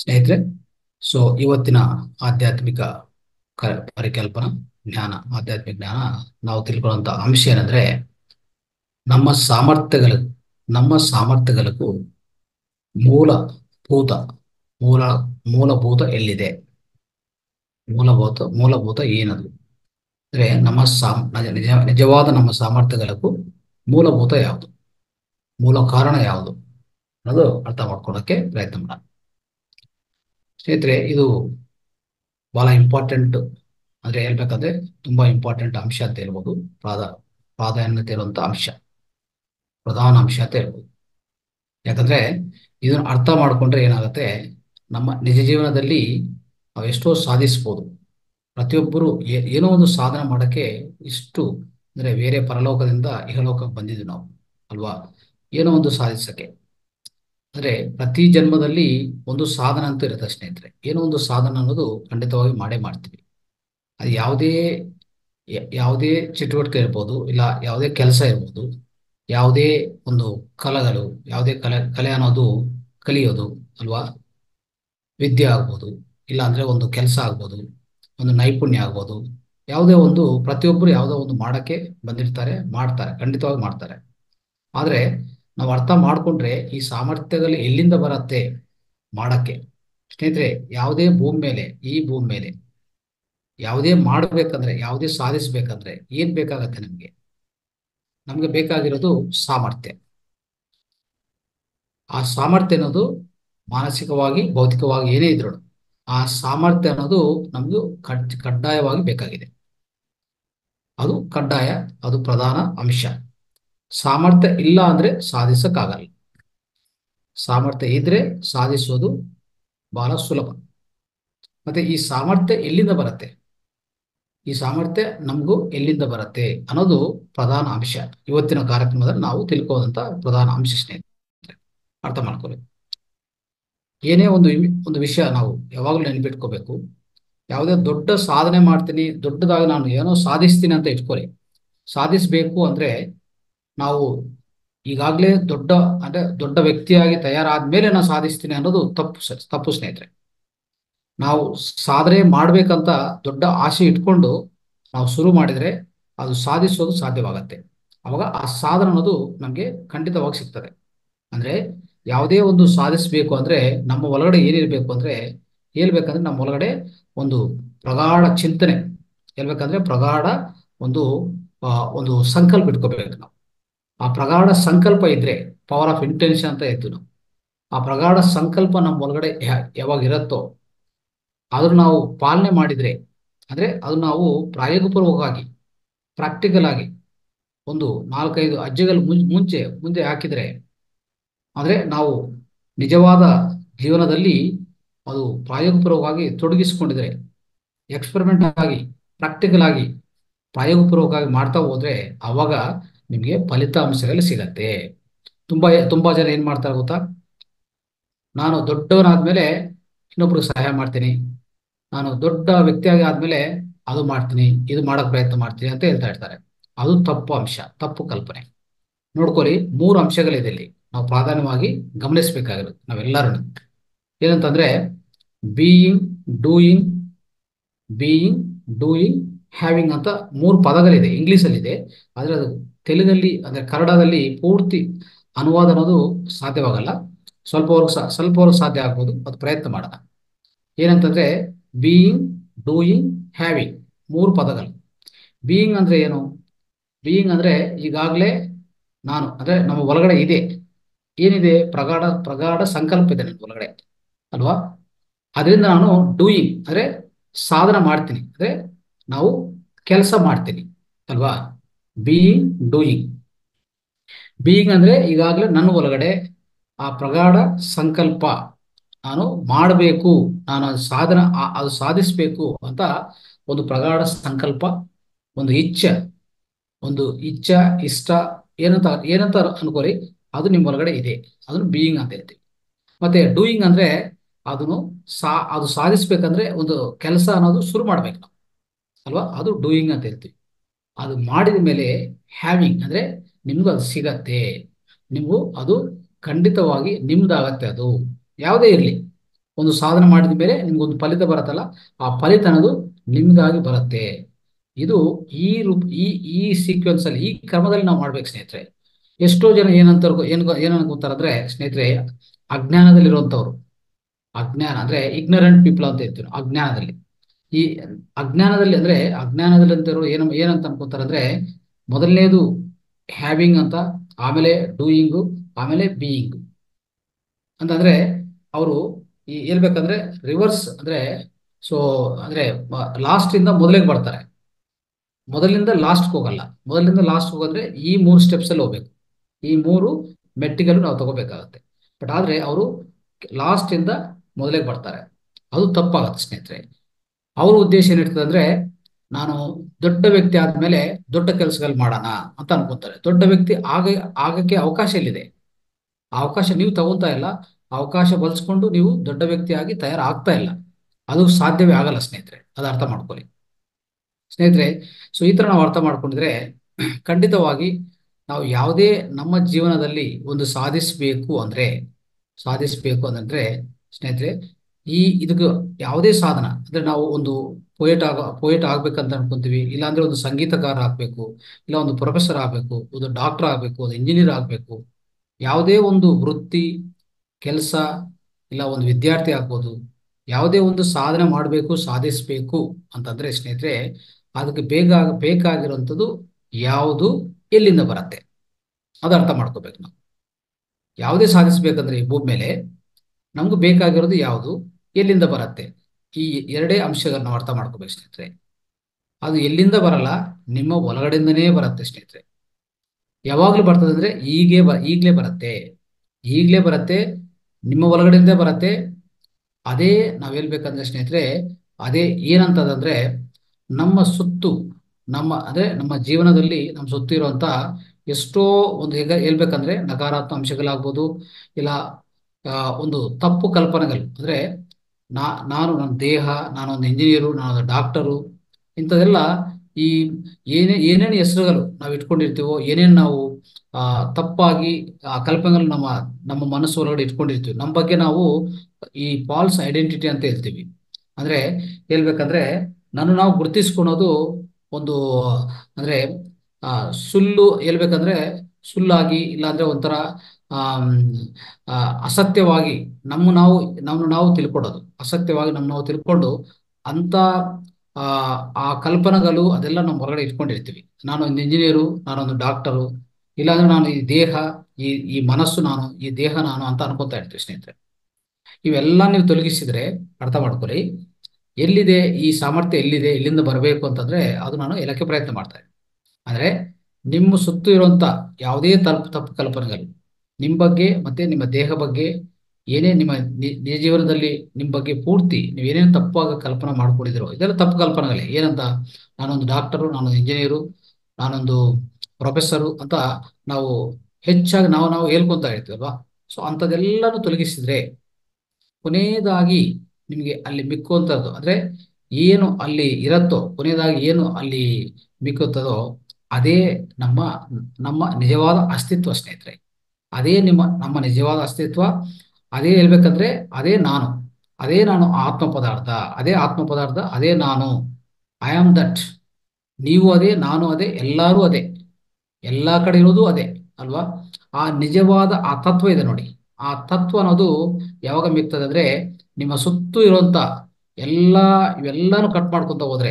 ಸ್ನೇಹಿತರೆ ಸೊ ಇವತ್ತಿನ ಆಧ್ಯಾತ್ಮಿಕ ಕ- ಪರಿಕಲ್ಪನಾ ಜ್ಞಾನ ಆಧ್ಯಾತ್ಮಿಕ ಜ್ಞಾನ ನಾವು ತಿಳ್ಕೊಳ್ಳುವಂತ ಅಂಶ ಏನಂದ್ರೆ ನಮ್ಮ ಸಾಮರ್ಥ್ಯಗಳು ನಮ್ಮ ಸಾಮರ್ಥ್ಯಗಳಿಗೂ ಮೂಲಭೂತ ಮೂಲ ಮೂಲಭೂತ ಎಲ್ಲಿದೆ ಮೂಲಭೂತ ಮೂಲಭೂತ ಏನದು ಅಂದ್ರೆ ನಮ್ಮ ಸಾಮ್ ನಿಜ ನಿಜ- ನಿಜವಾದ ನಮ್ಮ ಸಾಮರ್ಥ್ಯಗಳಿಗೂ ಮೂಲಭೂತ ಯಾವುದು ಮೂಲ ಕಾರಣ ಯಾವುದು ಅನ್ನೋದು ಅರ್ಥ ಮಾಡ್ಕೊಳ್ಳೋಕೆ ಪ್ರಯತ್ನ ಮಾಡೋಣ ಸ್ನೇಹಿತರೆ ಇದು ಬಹಳ ಇಂಪಾರ್ಟೆಂಟ್ ಅಂದ್ರೆ ಹೇಳ್ಬೇಕಂದ್ರೆ ತುಂಬಾ ಇಂಪಾರ್ಟೆಂಟ್ ಅಂಶ ಅಂತ ಹೇಳ್ಬೋದು ಪ್ರಾಧ ಪ್ರಾಧಾನ್ಯತೆ ಇರುವಂತ ಅಂಶ ಪ್ರಧಾನ ಅಂಶ ಅಂತ ಹೇಳ್ಬೋದು ಯಾಕಂದ್ರೆ ಇದನ್ನ ಅರ್ಥ ಮಾಡ್ಕೊಂಡ್ರೆ ಏನಾಗುತ್ತೆ ನಮ್ಮ ನಿಜ ಜೀವನದಲ್ಲಿ ನಾವು ಎಷ್ಟೋ ಸಾಧಿಸ್ಬೋದು ಪ್ರತಿಯೊಬ್ಬರು ಏ- ಏನೋ ಒಂದು ಸಾಧನೆ ಮಾಡಕ್ಕೆ ಇಷ್ಟು ಅಂದ್ರೆ ಬೇರೆ ಪರಲೋಕದಿಂದ ಇಹಲೋಕಕ್ಕೆ ಬಂದಿದ್ವಿ ನಾವು ಅಲ್ವಾ ಏನೋ ಒಂದು ಸಾಧಿಸಕ್ಕೆ ಅಂದ್ರೆ ಪ್ರತಿ ಜನ್ಮದಲ್ಲಿ ಒಂದು ಸಾಧನ ಅಂತ ಇರುತ್ತೆ ಸ್ನೇಹಿತರೆ ಏನೋ ಒಂದು ಸಾಧನ ಅನ್ನೋದು ಖಂಡಿತವಾಗಿ ಮಾಡೇ ಮಾಡ್ತೀವಿ ಅದು ಯಾವುದೇ ಯ- ಯಾವುದೇ ಚಟುವಟಿಕೆ ಇರ್ಬೋದು ಇಲ್ಲ ಯಾವುದೇ ಕೆಲಸ ಇರ್ಬೋದು ಯಾವುದೇ ಒಂದು ಕಲೆಗಳು ಯಾವುದೇ ಕಲೆ ಕಲೆ ಅನ್ನೋದು ಕಲಿಯೋದು ಅಲ್ವಾ ವಿದ್ಯೆ ಆಗ್ಬೋದು ಇಲ್ಲ ಅಂದ್ರೆ ಒಂದು ಕೆಲಸ ಆಗ್ಬೋದು ಒಂದು ನೈಪುಣ್ಯ ಆಗ್ಬೋದು ಯಾವುದೇ ಒಂದು ಪ್ರತಿಯೊಬ್ಬರು ಯಾವುದೋ ಒಂದು ಮಾಡಕ್ಕೆ ಬಂದಿರ್ತಾರೆ ಮಾಡ್ತಾರೆ ಖಂಡಿತವಾಗಿ ಮಾಡ್ತಾರೆ ಆದ್ರೆ ನಾವು ಅರ್ಥ ಮಾಡ್ಕೊಂಡ್ರೆ ಈ ಸಾಮರ್ಥ್ಯಗಳು ಎಲ್ಲಿಂದ ಬರತ್ತೆ ಮಾಡಕ್ಕೆ ಸ್ನೇಹಿತರೆ ಯಾವುದೇ ಭೂಮಿ ಮೇಲೆ ಈ ಭೂಮಿ ಮೇಲೆ ಯಾವುದೇ ಮಾಡ್ಬೇಕಂದ್ರೆ ಯಾವುದೇ ಸಾಧಿಸ್ಬೇಕಂದ್ರೆ ಏನ್ ಬೇಕಾಗತ್ತೆ ನಮ್ಗೆ ನಮ್ಗೆ ಬೇಕಾಗಿರೋದು ಸಾಮರ್ಥ್ಯ ಆ ಸಾಮರ್ಥ್ಯ ಅನ್ನೋದು ಮಾನಸಿಕವಾಗಿ ಭೌತಿಕವಾಗಿ ಏನೇ ಇದ್ರು ಆ ಸಾಮರ್ಥ್ಯ ಅನ್ನೋದು ನಮ್ಗೆ ಕಡ್ ಕಡ್ಡಾಯವಾಗಿ ಬೇಕಾಗಿದೆ ಅದು ಕಡ್ಡಾಯ ಅದು ಪ್ರಧಾನ ಅಂಶ ಸಾಮರ್ಥ್ಯ ಇಲ್ಲ ಅಂದ್ರೆ ಸಾಧಿಸಕ್ಕಾಗಲ್ಲ ಸಾಮರ್ಥ್ಯ ಇದ್ರೆ ಸಾಧಿಸೋದು ಬಹಳ ಸುಲಭ ಮತ್ತೆ ಈ ಸಾಮರ್ಥ್ಯ ಎಲ್ಲಿಂದ ಬರುತ್ತೆ ಈ ಸಾಮರ್ಥ್ಯ ನಮಗೂ ಎಲ್ಲಿಂದ ಬರುತ್ತೆ ಅನ್ನೋದು ಪ್ರಧಾನ ಅಂಶ ಇವತ್ತಿನ ಕಾರ್ಯಕ್ರಮದಲ್ಲಿ ನಾವು ತಿಳ್ಕೋದಂತ ಪ್ರಧಾನ ಅಂಶ ಸ್ನೇಹಿತರೆ ಅರ್ಥ ಮಾಡ್ಕೋಬೇಕು ಏನೇ ಒಂದು ಇವಿ- ಒಂದು ವಿಷಯ ನಾವು ಯಾವಾಗಲೂ ನೆನ್ಪಿಟ್ಕೋಬೇಕು ಯಾವುದೇ ದೊಡ್ಡ ಸಾಧನೆ ಮಾಡ್ತೀನಿ ದೊಡ್ಡದಾಗಿ ನಾನು ಏನೋ ಸಾಧಿಸ್ತೀನಿ ಅಂತ ಇಟ್ಕೊಳ್ಳಿ ಸಾಧಿಸಬೇಕು ಅಂದ್ರೆ ನಾವು ಈಗಾಗಲೇ ದೊಡ್ಡ ಅಂದ್ರೆ ದೊಡ್ಡ ವ್ಯಕ್ತಿಯಾಗಿ ತಯಾರಾದ್ಮೇಲೆ ನಾನು ಸಾಧಿಸ್ತೀನಿ ಅನ್ನೋದು ತಪ್ಪು ಸ- ತಪ್ಪು ಸ್ನೇಹಿತರೆ ನಾವು ಸಾಧನೆ ಮಾಡ್ಬೇಕಂತ ದೊಡ್ಡ ಆಸೆ ಇಟ್ಕೊಂಡು ನಾವು ಶುರು ಮಾಡಿದ್ರೆ ಅದು ಸಾಧಿಸೋದು ಸಾಧ್ಯವಾಗತ್ತೆ ಅವಾಗ ಆ ಸಾಧನೆ ಅನ್ನೋದು ನಮಗೆ ಖಂಡಿತವಾಗಿ ಸಿಗ್ತದೆ ಅಂದ್ರೆ ಯಾವುದೇ ಒಂದು ಸಾಧಿಸಬೇಕು ಅಂದ್ರೆ ನಮ್ಮ ಒಳಗಡೆ ಏನಿರ್ಬೇಕು ಅಂದ್ರೆ ಹೇಳ್ಬೇಕಂದ್ರೆ ನಮ್ಮ ಒಳಗಡೆ ಒಂದು ಪ್ರಗಾಢ ಚಿಂತನೆ ಹೇಳ್ಬೇಕಂದ್ರೆ ಪ್ರಗಾಢ ಒಂದು ಆ, ಒಂದು ಸಂಕಲ್ಪ ಇಟ್ಕೋಬೇಕು ನಾವು ಆ ಪ್ರಗಾಢ ಸಂಕಲ್ಪ ಇದ್ರೆ ಪವರ್ ಆಫ್ ಇಂಟೆನ್ಷನ್ ಅಂತ ಇತ್ತು ನಾವು ಆ ಪ್ರಗಾಢ ಸಂಕಲ್ಪ ನಮ್ಮ ಒಳಗಡೆ ಯಾ- ಯಾವಾಗ ಇರುತ್ತೋ ಅದನ್ನ ನಾವು ಪಾಲನೆ ಮಾಡಿದ್ರೆ ಅಂದ್ರೆ ಅದು ನಾವು ಪ್ರಾಯೋಗಪೂರ್ವಕವಾಗಿ ಪ್ರಾಕ್ಟಿಕಲ್ ಆಗಿ ಒಂದು ನಾಲ್ಕೈದು ಹೆಜ್ಜೆಗಳು ಮುಂ- ಮುಂಚೆ ಮುಂದೆ ಹಾಕಿದ್ರೆ ಅಂದ್ರೆ ನಾವು ನಿಜವಾದ ಜೀವನದಲ್ಲಿ ಅದು ಪ್ರಾಯೋಗಪೂರ್ವಕವಾಗಿ ತೊಡಗಿಸಿಕೊಂಡಿದ್ರೆ ಎಕ್ಸ್ಪೆರಿಮೆಂಟ್ ಆಗಿ ಪ್ರಾಕ್ಟಿಕಲ್ ಆಗಿ ಪ್ರಾಯೋಗಪೂರ್ವಕವಾಗಿ ಮಾಡ್ತಾ ಹೋದ್ರೆ ಅವಾಗ ನಿಮಗೆ ಫಲಿತಾಂಶಗಳು ಸಿಗತ್ತೆ ತುಂಬಾ ತುಂಬಾ ಜನ ಏನ್ ಮಾಡ್ತಾರೆ ಗೊತ್ತಾ ನಾನು ದೊಡ್ಡವನಾದ್ಮೇಲೆ ಇನ್ನೊಬ್ರಿಗೆ ಸಹಾಯ ಮಾಡ್ತೀನಿ ನಾನು ದೊಡ್ಡ ವ್ಯಕ್ತಿಯಾಗಿ ಆದ್ಮೇಲೆ ಅದು ಮಾಡ್ತೀನಿ ಇದು ಮಾಡಕ್ ಪ್ರಯತ್ನ ಮಾಡ್ತೀನಿ ಅಂತ ಹೇಳ್ತಾ ಇರ್ತಾರೆ ಅದು ತಪ್ಪು ಅಂಶ ತಪ್ಪು ಕಲ್ಪನೆ ನೋಡ್ಕೊಳ್ಳಿ ಮೂರು ಅಂಶಗಳಿದೆ ಇಲ್ಲಿ ನಾವು ಪ್ರಾಧಾನ್ಯವಾಗಿ ಗಮನಿಸಬೇಕಾಗಿರೋದು ನಾವೆಲ್ಲರೂ ಏನಂತಂದ್ರೆ being doing being doing having ಅಂತ ಮೂರು ಪದಗಳಿದೆ ಇಂಗ್ಲಿಷ್ ಅಲ್ಲಿ ಇದೆ ಆದ್ರೆ ಅದು ತೆಲುಗಲ್ಲಿ ಅಂದ್ರೆ ಕನ್ನಡದಲ್ಲಿ ಪೂರ್ತಿ ಅನುವಾದ ಅನ್ನೋದು ಸಾಧ್ಯವಾಗಲ್ಲ ಸ್ವಲ್ಪವರೆಗೂ ಸಾ ಸ್ವಲ್ಪವರೆಗೂ ಸಾಧ್ಯ ಆಗ್ಬೋದು ಅದು ಪ್ರಯತ್ನ ಮಾಡೋಣ ಏನಂತಂದ್ರೆ ಬೀಯಿಂಗ್ ಡೂಯಿಂಗ್ ಹ್ಯಾವಿಂಗ್ ಮೂರು ಪದಗಳು ಬೀಯಿಂಗ್ ಅಂದ್ರೆ ಏನು ಬೀಯಿಂಗ್ ಅಂದ್ರೆ ಈಗಾಗಲೇ ನಾನು ಅಂದ್ರೆ ನಮ್ಮ ಒಳಗಡೆ ಇದೆ ಏನಿದೆ ಪ್ರಗಾಢ ಪ್ರಗಾಢ ಸಂಕಲ್ಪ ಇದೆ ನನ್ನ ಒಳಗಡೆ ಅಲ್ವಾ ಅದರಿಂದ ನಾನು ಡೂಯಿಂಗ್ ಅಂದ್ರೆ ಸಾಧನ ಮಾಡ್ತೀನಿ ಅಂದ್ರೆ ನಾವು ಕೆಲಸ ಮಾಡ್ತೀನಿ ಅಲ್ವಾ ಬೀಯಿಂಗ್ ಡೂಯಿಂಗ್ ಬೀಯಿಂಗ್ ಅಂದ್ರೆ ಈಗಾಗಲೇ ನನ್ನ ಒಳಗಡೆ ಆ ಪ್ರಗಾಢ ಸಂಕಲ್ಪ ನಾನು ಮಾಡಬೇಕು ನಾನು ಅದು ಸಾಧನ ಆ- ಅದು ಸಾಧಿಸಬೇಕು ಅಂತ ಒಂದು ಪ್ರಗಾಢ ಸಂಕಲ್ಪ ಒಂದು ಇಚ್ಛೆ ಒಂದು ಇಚ್ಛ ಇಷ್ಟ ಏನಂತ ಏನಂತ ಅನ್ಕೋರಿ ಅದು ನಿಮ್ಮ ಒಳಗಡೆ ಇದೆ ಅದನ್ನು ಬೀಯಿಂಗ್ ಅಂತ ಹೇಳ್ತೀವಿ ಮತ್ತೆ ಡೂಯಿಂಗ್ ಅಂದ್ರೆ ಅದನ್ನು ಸಾ ಅದು ಸಾಧಿಸ್ಬೇಕಂದ್ರೆ ಒಂದು ಕೆಲಸ ಅನ್ನೋದು ಶುರು ಮಾಡ್ಬೇಕು ನಾವು ಅಲ್ವಾ ಅದು ಡೂಯಿಂಗ್ ಅಂತ ಹೇಳ್ತೀವಿ ಅದು ಮಾಡಿದ ಮೇಲೆ ಹ್ಯಾವಿಂಗ್ ಅಂದ್ರೆ ನಿಮ್ಗೂ ಅದು ಸಿಗತ್ತೆ ನೀವು ಅದು ಖಂಡಿತವಾಗಿ ನಿಮ್ದಾಗತ್ತೆ ಅದು ಯಾವುದೇ ಇರಲಿ ಒಂದು ಸಾಧನೆ ಮಾಡಿದ ಮೇಲೆ ನಿಮ್ಗೊಂದು ಫಲಿತ ಬರುತ್ತಲ್ಲ ಆ ಫಲಿತ ಅನ್ನೋದು ನಿಮ್ಗಾಗಿ ಬರುತ್ತೆ ಇದು ಈ ರೂಪ ಈ ಈ ಸೀಕ್ವೆನ್ಸ್ ಅಲ್ಲಿ ಈ ಕ್ರಮದಲ್ಲಿ ನಾವು ಮಾಡ್ಬೇಕು ಸ್ನೇಹಿತರೆ ಎಷ್ಟೋ ಜನ ಏನಂತ ಏನ್ ಏನ್ ಅನ್ಕೋತಾರಂದ್ರೆ ಸ್ನೇಹಿತರೆ ಅಜ್ಞಾನದಲ್ಲಿರುವಂತವ್ರು ಅಜ್ಞಾನ ಅಂದ್ರೆ ಇಗ್ನರೆಂಟ್ ಪೀಪಲ್ ಅಂತ ಹೇಳ್ತೀವಿ ನಾವು, ಅಜ್ಞಾನದಲ್ಲಿ ಈ ಅಜ್ಞಾನದಲ್ಲಿ ಅಂದ್ರೆ ಅಜ್ಞಾನದಲ್ಲಿ ಅಂತವ್ರು ಏನ ಏನಂತ ಅನ್ಕೋತಾರೆ ಅಂದ್ರೆ ಮೊದಲನೇದು ಹ್ಯಾವಿಂಗ್ ಅಂತ ಆಮೇಲೆ ಡೂಯಿಂಗು ಆಮೇಲೆ ಬೀಯಿಂಗ್ ಅಂತಂದ್ರೆ ಅವರು ಈ ಹೇಳ್ಬೇಕಂದ್ರೆ ರಿವರ್ಸ್ ಅಂದ್ರೆ ಸೊ ಅಂದ್ರೆ ಲಾಸ್ಟ್ ಇಂದ ಮೊದಲಿಗೆ ಬರ್ತಾರೆ ಮೊದಲಿಂದ ಲಾಸ್ಟ್ ಹೋಗಲ್ಲ ಮೊದಲಿಂದ ಲಾಸ್ಟ್ ಹೋಗಂದ್ರೆ ಈ ಮೂರು ಸ್ಟೆಪ್ಸ್ ಅಲ್ಲಿ ಹೋಗ್ಬೇಕು ಈ ಮೂರು ಮೆಟ್ಟಿಗಲು ನಾವು ತಗೋಬೇಕಾಗತ್ತೆ ಬಟ್ ಆದ್ರೆ ಅವರು ಲಾಸ್ಟ್ ಇಂದ ಮೊದಲಿಗೆ ಬರ್ತಾರೆ ಅದು ತಪ್ಪಾಗತ್ತೆ ಸ್ನೇಹಿತರೆ ಅವ್ರ ಉದ್ದೇಶ ಏನಿರ್ತದೆ ಅಂದ್ರೆ ನಾನು ದೊಡ್ಡ ವ್ಯಕ್ತಿ ಆದ್ಮೇಲೆ ದೊಡ್ಡ ಕೆಲಸಗಳು ಮಾಡೋಣ ಅಂತ ಅನ್ಕೊಂತಾರೆ ದೊಡ್ಡ ವ್ಯಕ್ತಿ ಆಗ ಆಗಕ್ಕೆ ಅವಕಾಶ ಎಲ್ಲಿದೆ ಆ ಅವಕಾಶ ನೀವು ತಗೊಂತಾ ಇಲ್ಲ ಆ ಅವಕಾಶ ಬಳಸ್ಕೊಂಡು ನೀವು ದೊಡ್ಡ ವ್ಯಕ್ತಿಯಾಗಿ ತಯಾರಾಗ್ತಾ ಇಲ್ಲ ಅದು ಸಾಧ್ಯವೇ ಆಗಲ್ಲ ಸ್ನೇಹಿತರೆ ಅದು ಅರ್ಥ ಮಾಡ್ಕೊಳ್ಳಿ ಸ್ನೇಹಿತರೆ ಸೊ ಈ ತರ ನಾವು ಅರ್ಥ ಮಾಡ್ಕೊಂಡಿದ್ರೆ ಖಂಡಿತವಾಗಿ ನಾವು ಯಾವುದೇ ನಮ್ಮ ಜೀವನದಲ್ಲಿ ಒಂದು ಸಾಧಿಸಬೇಕು ಅಂದ್ರೆ ಸಾಧಿಸಬೇಕು ಅಂತಂದ್ರೆ ಸ್ನೇಹಿತರೆ ಈ ಇದಕ್ಕೆ ಯಾವುದೇ ಸಾಧನ ಅಂದ್ರೆ ನಾವು ಒಂದು ಪೊಯೆಟ್ ಆಗ ಪೊಯೆಟ್ ಆಗ್ಬೇಕಂತ ಅನ್ಕೊಂತೀವಿ ಇಲ್ಲಾಂದ್ರೆ ಒಂದು ಸಂಗೀತಕಾರ ಆಗ್ಬೇಕು ಇಲ್ಲ ಒಂದು ಪ್ರೊಫೆಸರ್ ಆಗ್ಬೇಕು ಒಂದು ಡಾಕ್ಟರ್ ಆಗ್ಬೇಕು ಒಂದು ಇಂಜಿನಿಯರ್ ಆಗ್ಬೇಕು ಯಾವುದೇ ಒಂದು ವೃತ್ತಿ ಕೆಲಸ ಇಲ್ಲ ಒಂದು ವಿದ್ಯಾರ್ಥಿ ಆಗ್ಬೋದು ಯಾವುದೇ ಒಂದು ಸಾಧನೆ ಮಾಡಬೇಕು ಸಾಧಿಸಬೇಕು ಅಂತಂದ್ರೆ ಸ್ನೇಹಿತರೆ ಅದಕ್ಕೆ ಬೇಗ ಬೇಕಾಗಿರುವಂಥದ್ದು ಯಾವುದು ಎಲ್ಲಿಂದ ಬರುತ್ತೆ ಅದು ಅರ್ಥ ಮಾಡ್ಕೋಬೇಕು ನಾವು ಯಾವುದೇ ಸಾಧಿಸಬೇಕಂದ್ರೆ ಈ ಭೂಮಿ ಮೇಲೆ ನಮ್ಗೆ ಬೇಕಾಗಿರೋದು ಯಾವುದು ಎಲ್ಲಿಂದ ಬರುತ್ತೆ ಈ ಎರಡೇ ಅಂಶಗಳನ್ನ ನಾವು ಅರ್ಥ ಮಾಡ್ಕೋಬೇಕು ಸ್ನೇಹಿತರೆ ಅದು ಎಲ್ಲಿಂದ ಬರಲ್ಲ ನಿಮ್ಮ ಒಳಗಡೆಯಿಂದನೇ ಬರುತ್ತೆ ಸ್ನೇಹಿತರೆ ಯಾವಾಗ್ಲೂ ಬರ್ತದೆ ಅಂದ್ರೆ ಈಗೇ ಬ ಈಗಲೇ ಬರುತ್ತೆ ಈಗಲೇ ಬರುತ್ತೆ ನಿಮ್ಮ ಒಳಗಡೆಯಿಂದ ಬರುತ್ತೆ ಅದೇ ನಾವ್ ಹೇಳ್ಬೇಕಂದ್ರೆ ಸ್ನೇಹಿತರೆ ಅದೇ ಏನಂತದಂದ್ರೆ ನಮ್ಮ ಸುತ್ತು ನಮ್ಮ ಅಂದ್ರೆ ನಮ್ಮ ಜೀವನದಲ್ಲಿ ನಮ್ಮ ಸುತ್ತು ಇರುವಂತ ಎಷ್ಟೋ ಒಂದು ಹೇಗ ಹೇಳ್ಬೇಕಂದ್ರೆ ನಕಾರಾತ್ಮಕ ಅಂಶಗಳಾಗ್ಬೋದು ಇಲ್ಲ ಆ, ಒಂದು ತಪ್ಪು ಕಲ್ಪನೆಗಳು ಅಂದ್ರೆ ನಾ ನಾನು ನನ್ನ ದೇಹ ನಾನೊಂದು ಇಂಜಿನಿಯರು ನಾನೊಂದು ಡಾಕ್ಟರು ಇಂಥದೆಲ್ಲ ಈ ಏನೇ ಏನೇನು ಹೆಸರುಗಳು ನಾವು ಇಟ್ಕೊಂಡಿರ್ತೀವೋ ಏನೇನು ನಾವು ಆ ತಪ್ಪಾಗಿ ಆ ಕಲ್ಪನೆಗಳು ನಮ್ಮ ನಮ್ಮ ಮನಸ್ಸು ಒಳಗಡೆ ಇಟ್ಕೊಂಡಿರ್ತೀವಿ ನಮ್ಮ ಬಗ್ಗೆ ನಾವು ಈ ಫಾಲ್ಸ್ ಐಡೆಂಟಿಟಿ ಅಂತ ಹೇಳ್ತೀವಿ ಅಂದ್ರೆ ಹೇಳ್ಬೇಕಂದ್ರೆ ನಾನು ನಾವು ಗುರುತಿಸ್ಕೊಳೋದು ಒಂದು ಅಂದ್ರೆ ಆ ಸುಳ್ಳು ಹೇಳ್ಬೇಕಂದ್ರೆ ಸುಳ್ಳಾಗಿ ಇಲ್ಲಾಂದ್ರೆ ಒಂಥರ ಆಮ್, ಆ, ಅಸತ್ಯವಾಗಿ ನಮ್ಮ ನಾವು ನಮ್ಮ ನಾವು ತಿಳ್ಕೊಡೋದು ಅಸತ್ಯವಾಗಿ ನಮ್ಮ ನಾವು ತಿಳ್ಕೊಂಡು ಅಂತ ಆ ಆ ಕಲ್ಪನೆಗಳು ಅದೆಲ್ಲ ನಮ್ಮ ಹೊರಗಡೆ ಇಟ್ಕೊಂಡಿರ್ತೀವಿ ನಾನು ಒಂದು ಇಂಜಿನಿಯರು ನಾನೊಂದು ಡಾಕ್ಟರು ಇಲ್ಲಾಂದ್ರೆ ನಾನು ಈ ದೇಹ ಈ ಈ ಮನಸ್ಸು ನಾನು ಈ ದೇಹ ನಾನು ಅಂತ ಅನ್ಕೊಂತಾ ಇರ್ತೀವಿ ಸ್ನೇಹಿತರೆ ಇವೆಲ್ಲ ನೀವು ತೊಲಗಿಸಿದ್ರೆ ಅರ್ಥ ಮಾಡ್ಕೊಳ್ಳಿ ಎಲ್ಲಿದೆ ಈ ಸಾಮರ್ಥ್ಯ ಎಲ್ಲಿದೆ ಎಲ್ಲಿಂದ ಬರಬೇಕು ಅಂತಂದ್ರೆ ಅದು ನಾನು ಹೇಳಕ್ಕೆ ಪ್ರಯತ್ನ ಮಾಡ್ತಾ ಇದ್ದೀನಿ ಅಂದ್ರೆ ನಿಮ್ಮ ಸುತ್ತು ಇರುವಂತ ಯಾವುದೇ ತಪ್ಪು ತಪ್ಪು ಕಲ್ಪನೆಗಳು ನಿಮ್ಮ ಬಗ್ಗೆ ಮತ್ತೆ ನಿಮ್ಮ ದೇಹ ಬಗ್ಗೆ ಏನೇ ನಿಮ್ಮ ನಿ- ನಿಜ ಜೀವನದಲ್ಲಿ ನಿಮ್ಮ ಬಗ್ಗೆ ಪೂರ್ತಿ ನೀವು ಏನೇನು ತಪ್ಪಾಗ ಕಲ್ಪನೆ ಮಾಡ್ಕೊಂಡಿದ್ದೀರೋ ಇದೆಲ್ಲ ತಪ್ಪು ಕಲ್ಪನೆಗಳೇ ಏನಂತ ನಾನೊಂದು ಡಾಕ್ಟರು ನಾನೊಂದು ಇಂಜಿನಿಯರು ನಾನೊಂದು ಪ್ರೊಫೆಸರು ಅಂತ ನಾವು ಹೆಚ್ಚಾಗಿ ನಾವು ನಾವು ಹೇಳ್ಕೊಂತ ಇರ್ತೀವಲ್ವಾ ಸೊ ಅಂಥದ್ದೆಲ್ಲನೂ ತೊಲಗಿಸಿದ್ರೆ ಕೊನೆಯದಾಗಿ ನಿಮಗೆ ಅಲ್ಲಿ ಮಿಕ್ಕುವಂಥದ್ದು ಅಂದ್ರೆ ಏನು ಅಲ್ಲಿ ಇರತ್ತೋ ಕೊನೆಯದಾಗಿ ಏನು ಅಲ್ಲಿ ಮಿಕ್ಕುತ್ತದೋ ಅದೇ ನಮ್ಮ ನಮ್ಮ ನಿಜವಾದ ಅಸ್ತಿತ್ವ ಸ್ನೇಹಿತರೆ ಅದೇ ನಿಮ್ಮ ನಮ್ಮ ನಿಜವಾದ ಅಸ್ತಿತ್ವ ಅದೇ ಹೇಳ್ಬೇಕಂದ್ರೆ ಅದೇ ನಾನು ಅದೇ ನಾನು ಆತ್ಮ ಪದಾರ್ಥ ಅದೇ ಆತ್ಮ ಪದಾರ್ಥ ಅದೇ ನಾನು ಐ ಆಮ್ ದಟ್ ನೀವು ಅದೇ ನಾನು ಅದೇ ಎಲ್ಲರೂ ಅದೇ ಎಲ್ಲಾ ಕಡೆ ಇರೋದು ಅದೇ ಅಲ್ವಾ ಆ ನಿಜವಾದ ಆ ತತ್ವ ಇದೆ ನೋಡಿ ಆ ತತ್ವ ಅನ್ನೋದು ಯಾವಾಗ ಮಿಗ್ತದೆ ಅಂದ್ರೆ ನಿಮ್ಮ ಸುತ್ತು ಇರುವಂತ ಎಲ್ಲಾ ಇವೆಲ್ಲಾನು ಕಟ್ ಮಾಡ್ಕೊಂತ ಹೋದ್ರೆ